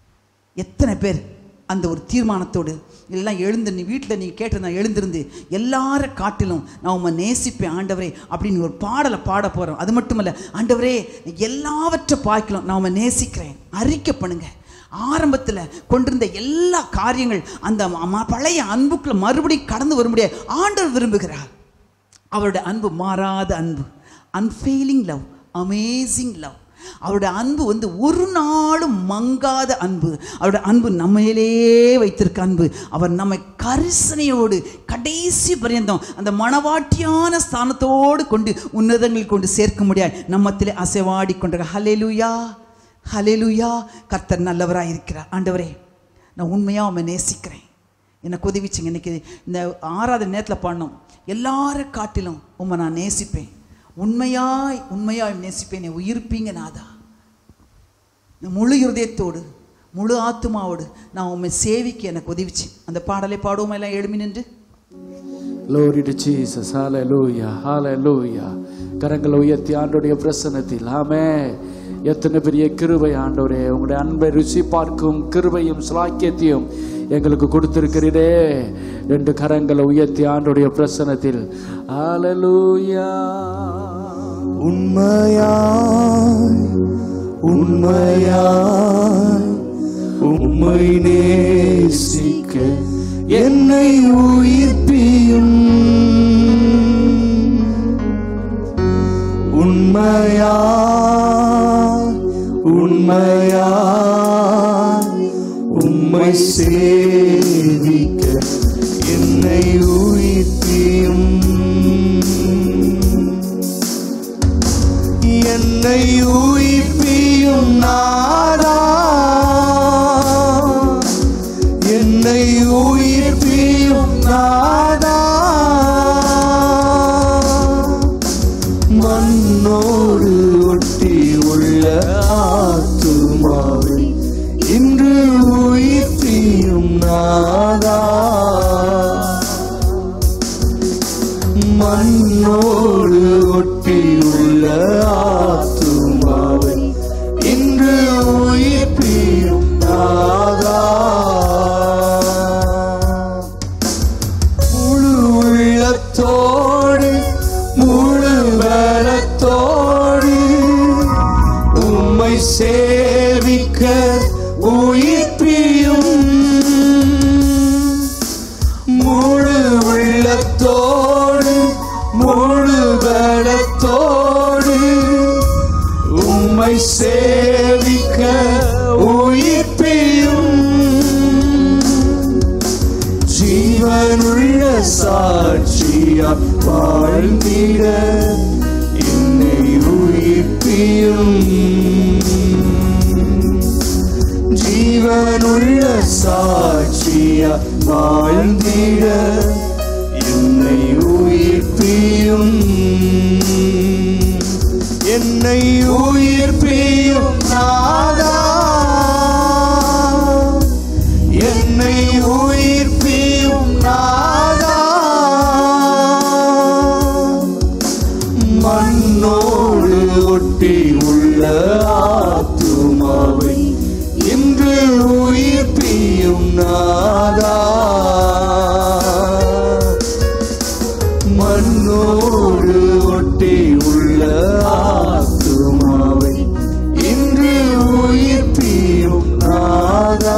எத்தனை பேர் அந்த ஒரு தீர்மானத்தோடு எல்லாம் எழுந்து நீ வீட்டில் நீ கேட்டு நான் எழுந்திருந்து எல்லார காட்டிலும் நான் உம்மை நேசிப்பேன் ஆண்டவரே அப்படின்னு ஒரு பாடலை பாட போகிறோம் அது மட்டுமல்ல ஆண்டவரே எல்லாவற்றை பார்க்கலாம் நான் உம்மை நேசிக்கிறேன் அறிக்கை பண்ணுங்க ஆரம்பத்தில் கொண்டிருந்த எல்லா காரியங்கள் அந்த ம- பழைய அன்புக்குள்ள மறுபடியும் கடந்து வர முடியாது ஆண்டவர் விரும்புகிறார் அவருடைய அன்பு மாறாத அன்பு அன்ஃபெயிலிங் லவ் அமேசிங் லவ் அவருடைய அன்பு வந்து ஒரு நாளும் மங்காத அன்பு அவருடைய அன்பு நம்மையிலே வைத்திருக்க அன்பு அவர் நம்மை கரிசனையோடு கடைசி பரியந்தம் அந்த மணவாட்டியான ஸ்தானத்தோடு கொண்டு உன்னதங்களில் கொண்டு சேர்க்க முடியாது நம்மத்திலே அசைவாடி கொண்ட ஹலேலுயா ஹலேலுயா கர்த்தர் நல்லவராக இருக்கிறார் ஆண்டவரே நான் உண்மையாக அவனை நேசிக்கிறேன் எனக்கு உதவிச்சுங்க இன்னைக்கு இந்த ஆறாவது நேரத்தில் பாடணும் எல்லாரை காட்டிலும் உம்மை நான் நேசிப்பேன் உண்மையாய் உண்மையாய் நேசிப்பேன் என்னை உயிர்ப்பீங்க நாதா நான் முழு இருதயத்தோடு முழு ஆத்துமாவோடு நான் உண்மை சேவிக்க எனக்கு உதவிச்சு அந்த பாடலை பாடுவோமா எல்லாம் எழுமி நின்று Glory to Jesus. Hallelujah. Hallelujah. கரங்களை உயர்த்தி ஆண்டோடைய பிரசன்னத்தில் ஆமே எத்தனை பெரிய கிருபை ஆண்டவரே உங்களுடைய அன்பை ருசி பார்க்கும் கிருபையும் சிலாக்கியத்தையும் எங்களுக்கு கொடுத்திருக்கிறீரே ரெண்டு கரங்களை உயர்த்தி ஆண்டோடைய பிரசன்னத்தில் Hallelujah. உண்மையாய் உண்மையாய் உம்மை நேசிக்க என்னை உயிர்ப்பியும் உண்மையாய் உண்மையாய் உம்மை சேவிக்க என்னை உயிர்ப்பியும் என்னை உயிர்ப்பியும் நாதா என்னை உயிர்ப்பியும் நாதா மண்ணோடு ஒட்டி உள்ள ஆத்துமாவை இன்று உயிர்ப்பியும் நாதா மண்ணோடு ஒட்டியுள்ள ஆத்துமாவை இன்று உயிர்ப்பியும் நாதா முழு உள்ளத்தோடு முழு பலத்தோடு உம்மை சேவிக்க உயிர்ப்பியும் முழு உள்ளத்தோடு முழு பலத்தோடு உம்மை சேவிக்க உயிர்ப்பியும் ஜீவனுள்ள சாட்சியா வாழ்ந்திட என்னை உயிர்ப்பியும் ஜீவனுள்ள சாட்சியா வாழ்ந்திட என்னை உயிர்ப்பியும் என்னை உயிர்ப்பியும் நாதா என்னை உயிர்ப்பியும் நாதா மண்ணோடு ஒட்டி உள்ள ஆத்துமாவை இன்று உயிர்ப்பியும் நாதா மண்ணோடு ஒட்டி உள்ள ஆத்துமாவை இன்று உயிர்ப்பியும் நாதா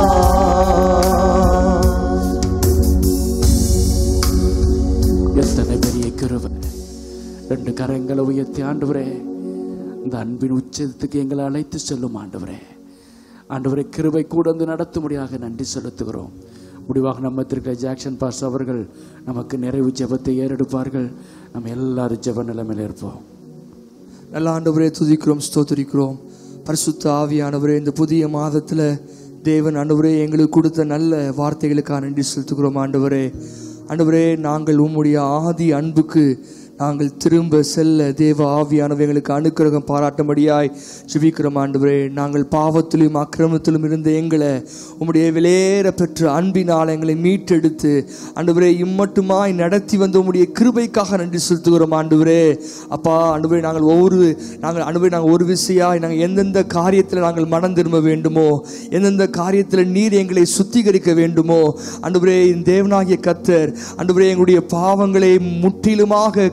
எத்தனை பெரிய கிருபை ரெண்டு கரங்களை உயர்த்தி ஆண்டவரே இந்த அன்பின் உச்சத்துக்கு எங்களை அழைத்து செல்லும் ஆண்டவரே ஆண்டவரே கிருபை கூட வந்து நடத்தும்படியாக நன்றி செலுத்துகிறோம் முடிவாக நம்ம திருக்கிற ஜாக்சன் பாஸ் அவர்கள் நமக்கு நிறைவு ஜெபத்தை ஏறெடுப்பார்கள் நம்ம எல்லாரும் ஜெப நிலைமையில் இருப்போம் நல்ல ஆண்டவரே துதிக்கிறோம் ஸ்தோத்திரிக்கிறோம் பரிசுத்த ஆவியானவரே இந்த புதிய மாதத்தில் தேவன் ஆண்டவரே எங்களுக்கு கொடுத்த நல்ல வார்த்தைகளுக்காக நன்றி செலுத்துகிறோம் ஆண்டவரே ஆண்டவரே நாங்கள் உம்முடைய ஆதி அன்புக்கு நாங்கள் திரும்ப செல்ல தேவ ஆவியானவர் எங்களுக்கு அனுக்கிரகம் பாராட்டும்படியாய் ஜெபிக்கிறோம் ஆண்டவரே நாங்கள் பாவத்திலும் அக்கிரமத்திலும் இருந்த எங்களை உம்முடைய விலையேற பெற்ற அன்பினால் எங்களை மீட்டெடுத்து ஆண்டவரே இம்மட்டுமாய் நடத்தி வந்த உம்முடைய கிருபைக்காக நன்றி செலுத்துகிறோம் ஆண்டவரே அப்பா ஆண்டவரே நாங்கள் ஒவ்வொரு நாங்கள் ஆண்டவரே நாங்கள் ஒரு விசையாய் நாங்கள் எந்தெந்த காரியத்தில் நாங்கள் மனம் திரும்ப வேண்டுமோ எந்தெந்த காரியத்தில் நீர் எங்களை சுத்திகரிக்க வேண்டுமோ ஆண்டவரே இந்த தேவனாகிய கத்தர் ஆண்டவரே எங்களுடைய பாவங்களை முற்றிலுமாக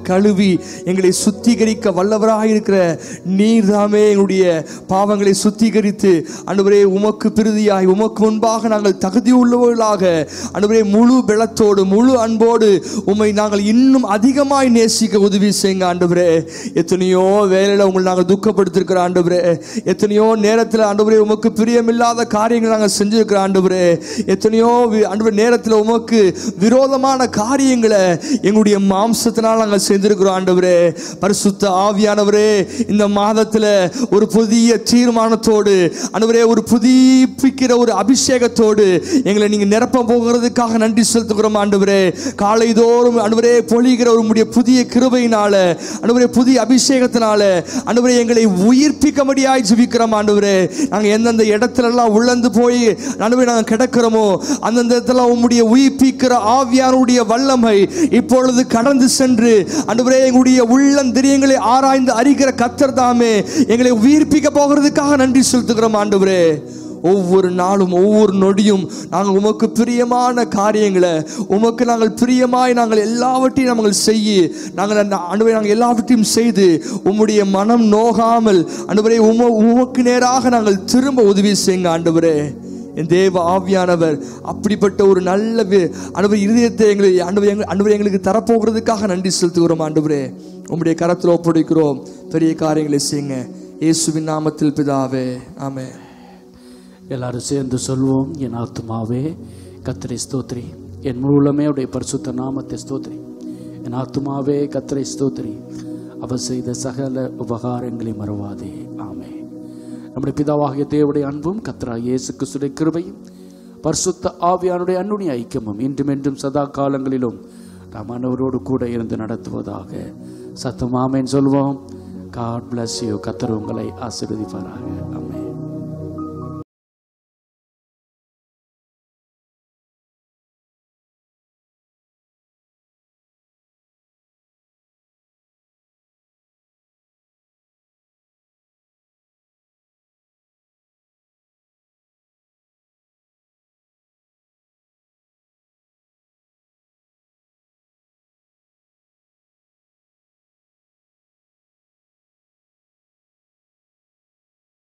கழுவி எங்களை சுத்திகரிக்க வல்லவராக இருக்கிற நீர் தாமே எங்களுடைய பாவங்களை சுத்திகரித்து அன்றுவரே உமக்கு பிரிதியாய் உமக்கு முன்பாக நாங்கள் தகுதி உள்ளவர்களாக அன்றுவரே முழு பலத்தோடு முழு அன்போடு உம்மை நாங்கள் இன்னும் அதிகமாய் நேசிக்க உதவி செய்யுங்க ஆண்டவரே எத்தனையோ வேலையில உங்களை நாங்கள் துக்கப்படுத்திருக்கிற ஆண்டவரே எத்தனையோ நேரத்தில் ஆண்டவரே உமக்கு பிரியமில்லாத காரியங்கள் நாங்கள் செஞ்சிருக்கிற ஆண்டவரே எத்தனையோ வி- ஆண்டவரே நேரத்தில் உமக்கு விரோதமான காரியங்களை எங்களுடைய மாம்சத்தினால் நாங்கள் செஞ்சிருக்கிறோம் ஆண்டவரே பரிசுத்த ஆவியானவரே இந்த மாதத்தில் ஒரு புதிய தீர்மானத்தோடு ஆண்டவரே ஒரு புதுப்பிக்கிற ஒரு அபிஷேகத்தோடு எங்களை நீங்க நிரப்ப போகிறதுக்காக நன்றி செலுத்துகிறோம் ஆண்டவரே காலைதோறும் ஆண்டவரே பொழிகிற ஒரு முடிய புதிய கிருபையினால ஆண்டவரே புதிய அபிஷேகத்தினால ஆண்டவரே எங்களை உயிர்ப்பிக்கும்படியாய் ஜெபிக்கிறோம் ஆண்டவரே நாங்க எந்தெந்த இடத்துல எல்லாம் உழந்து போய் ஆண்டவரே நாங்க கிடக்கிறோமோ அந்தந்த இடத்துல உம்முடைய உயிர்ப்பிக்கிற ஆவியானுடைய வல்லமை இப்பொழுது கடந்து சென்று ஆண்டவரே எங்களுடைய உள்ளந்திரியங்களை ஆராய்ந்து அறிகிற கத்தர் தாமே எங்களை உயிர்ப்பிக்க போகிறதுக்காக நன்றி செலுத்துகிறோம் ஆண்டவரே ஒவ்வொரு நாளும் ஒவ்வொரு நொடியும் நாங்கள் உமக்கு பிரியமான காரியங்களை உமக்கு நாங்கள் பிரியமாய் நாங்கள் எல்லாவற்றையும் நாங்கள் செய்ய நாங்கள் அந்த அனுபவம் நாங்கள் எல்லாவற்றையும் செய்து உம்முடைய மனம் நோகாமல் அனுபவரை உம உமக்கு நேராக நாங்கள் திரும்ப உதவி செய்யுங்க ஆண்டவரே என் தேவ ஆவியானவர் அப்படிப்பட்ட ஒரு நல்ல அனுபவ இருதயத்தை எங்களை அனுபவ எங்கள் அனுபவம் எங்களுக்கு தரப்போகிறதுக்காக நன்றி செலுத்துகிறோம் ஆண்டவரே உம்முடைய கரத்தில் ஒப்படைக்கிறோம் பெரிய காரியங்களை செய்யுங்க இயேசுவின் நாமத்தில் பிதாவே ஆமென் எல்லாரும் சேர்ந்து சொல்வோம் என் ஆத்துமாவே கத்திரை ஸ்தோத்ரி என் முழுமே உடைய பரிசுத்த நாமத்தை ஸ்தோத்ரி என் ஆத்துமாவே கத்திரை ஸ்தோத்ரி அவர் செய்த சகல உபகாரங்களை மறவாதே ஆமே நம்முடைய பிதாவாகிய தேவனுடைய அன்பும் கத்ரா இயேசு கிறிஸ்துடைய கிருபையும் பரிசுத்த ஆவியானுடைய அன்னுடைய ஐக்கியமும் இன்றும் என்றும் சதா காலங்களிலும் நாம் அனைவரோடு கூட இருந்து நடத்துவதாக சத்தமாமேன் சொல்வோம் காட் bless you கத்தர் உங்களை ஆசீர்வதிப்பாராக ஆமென்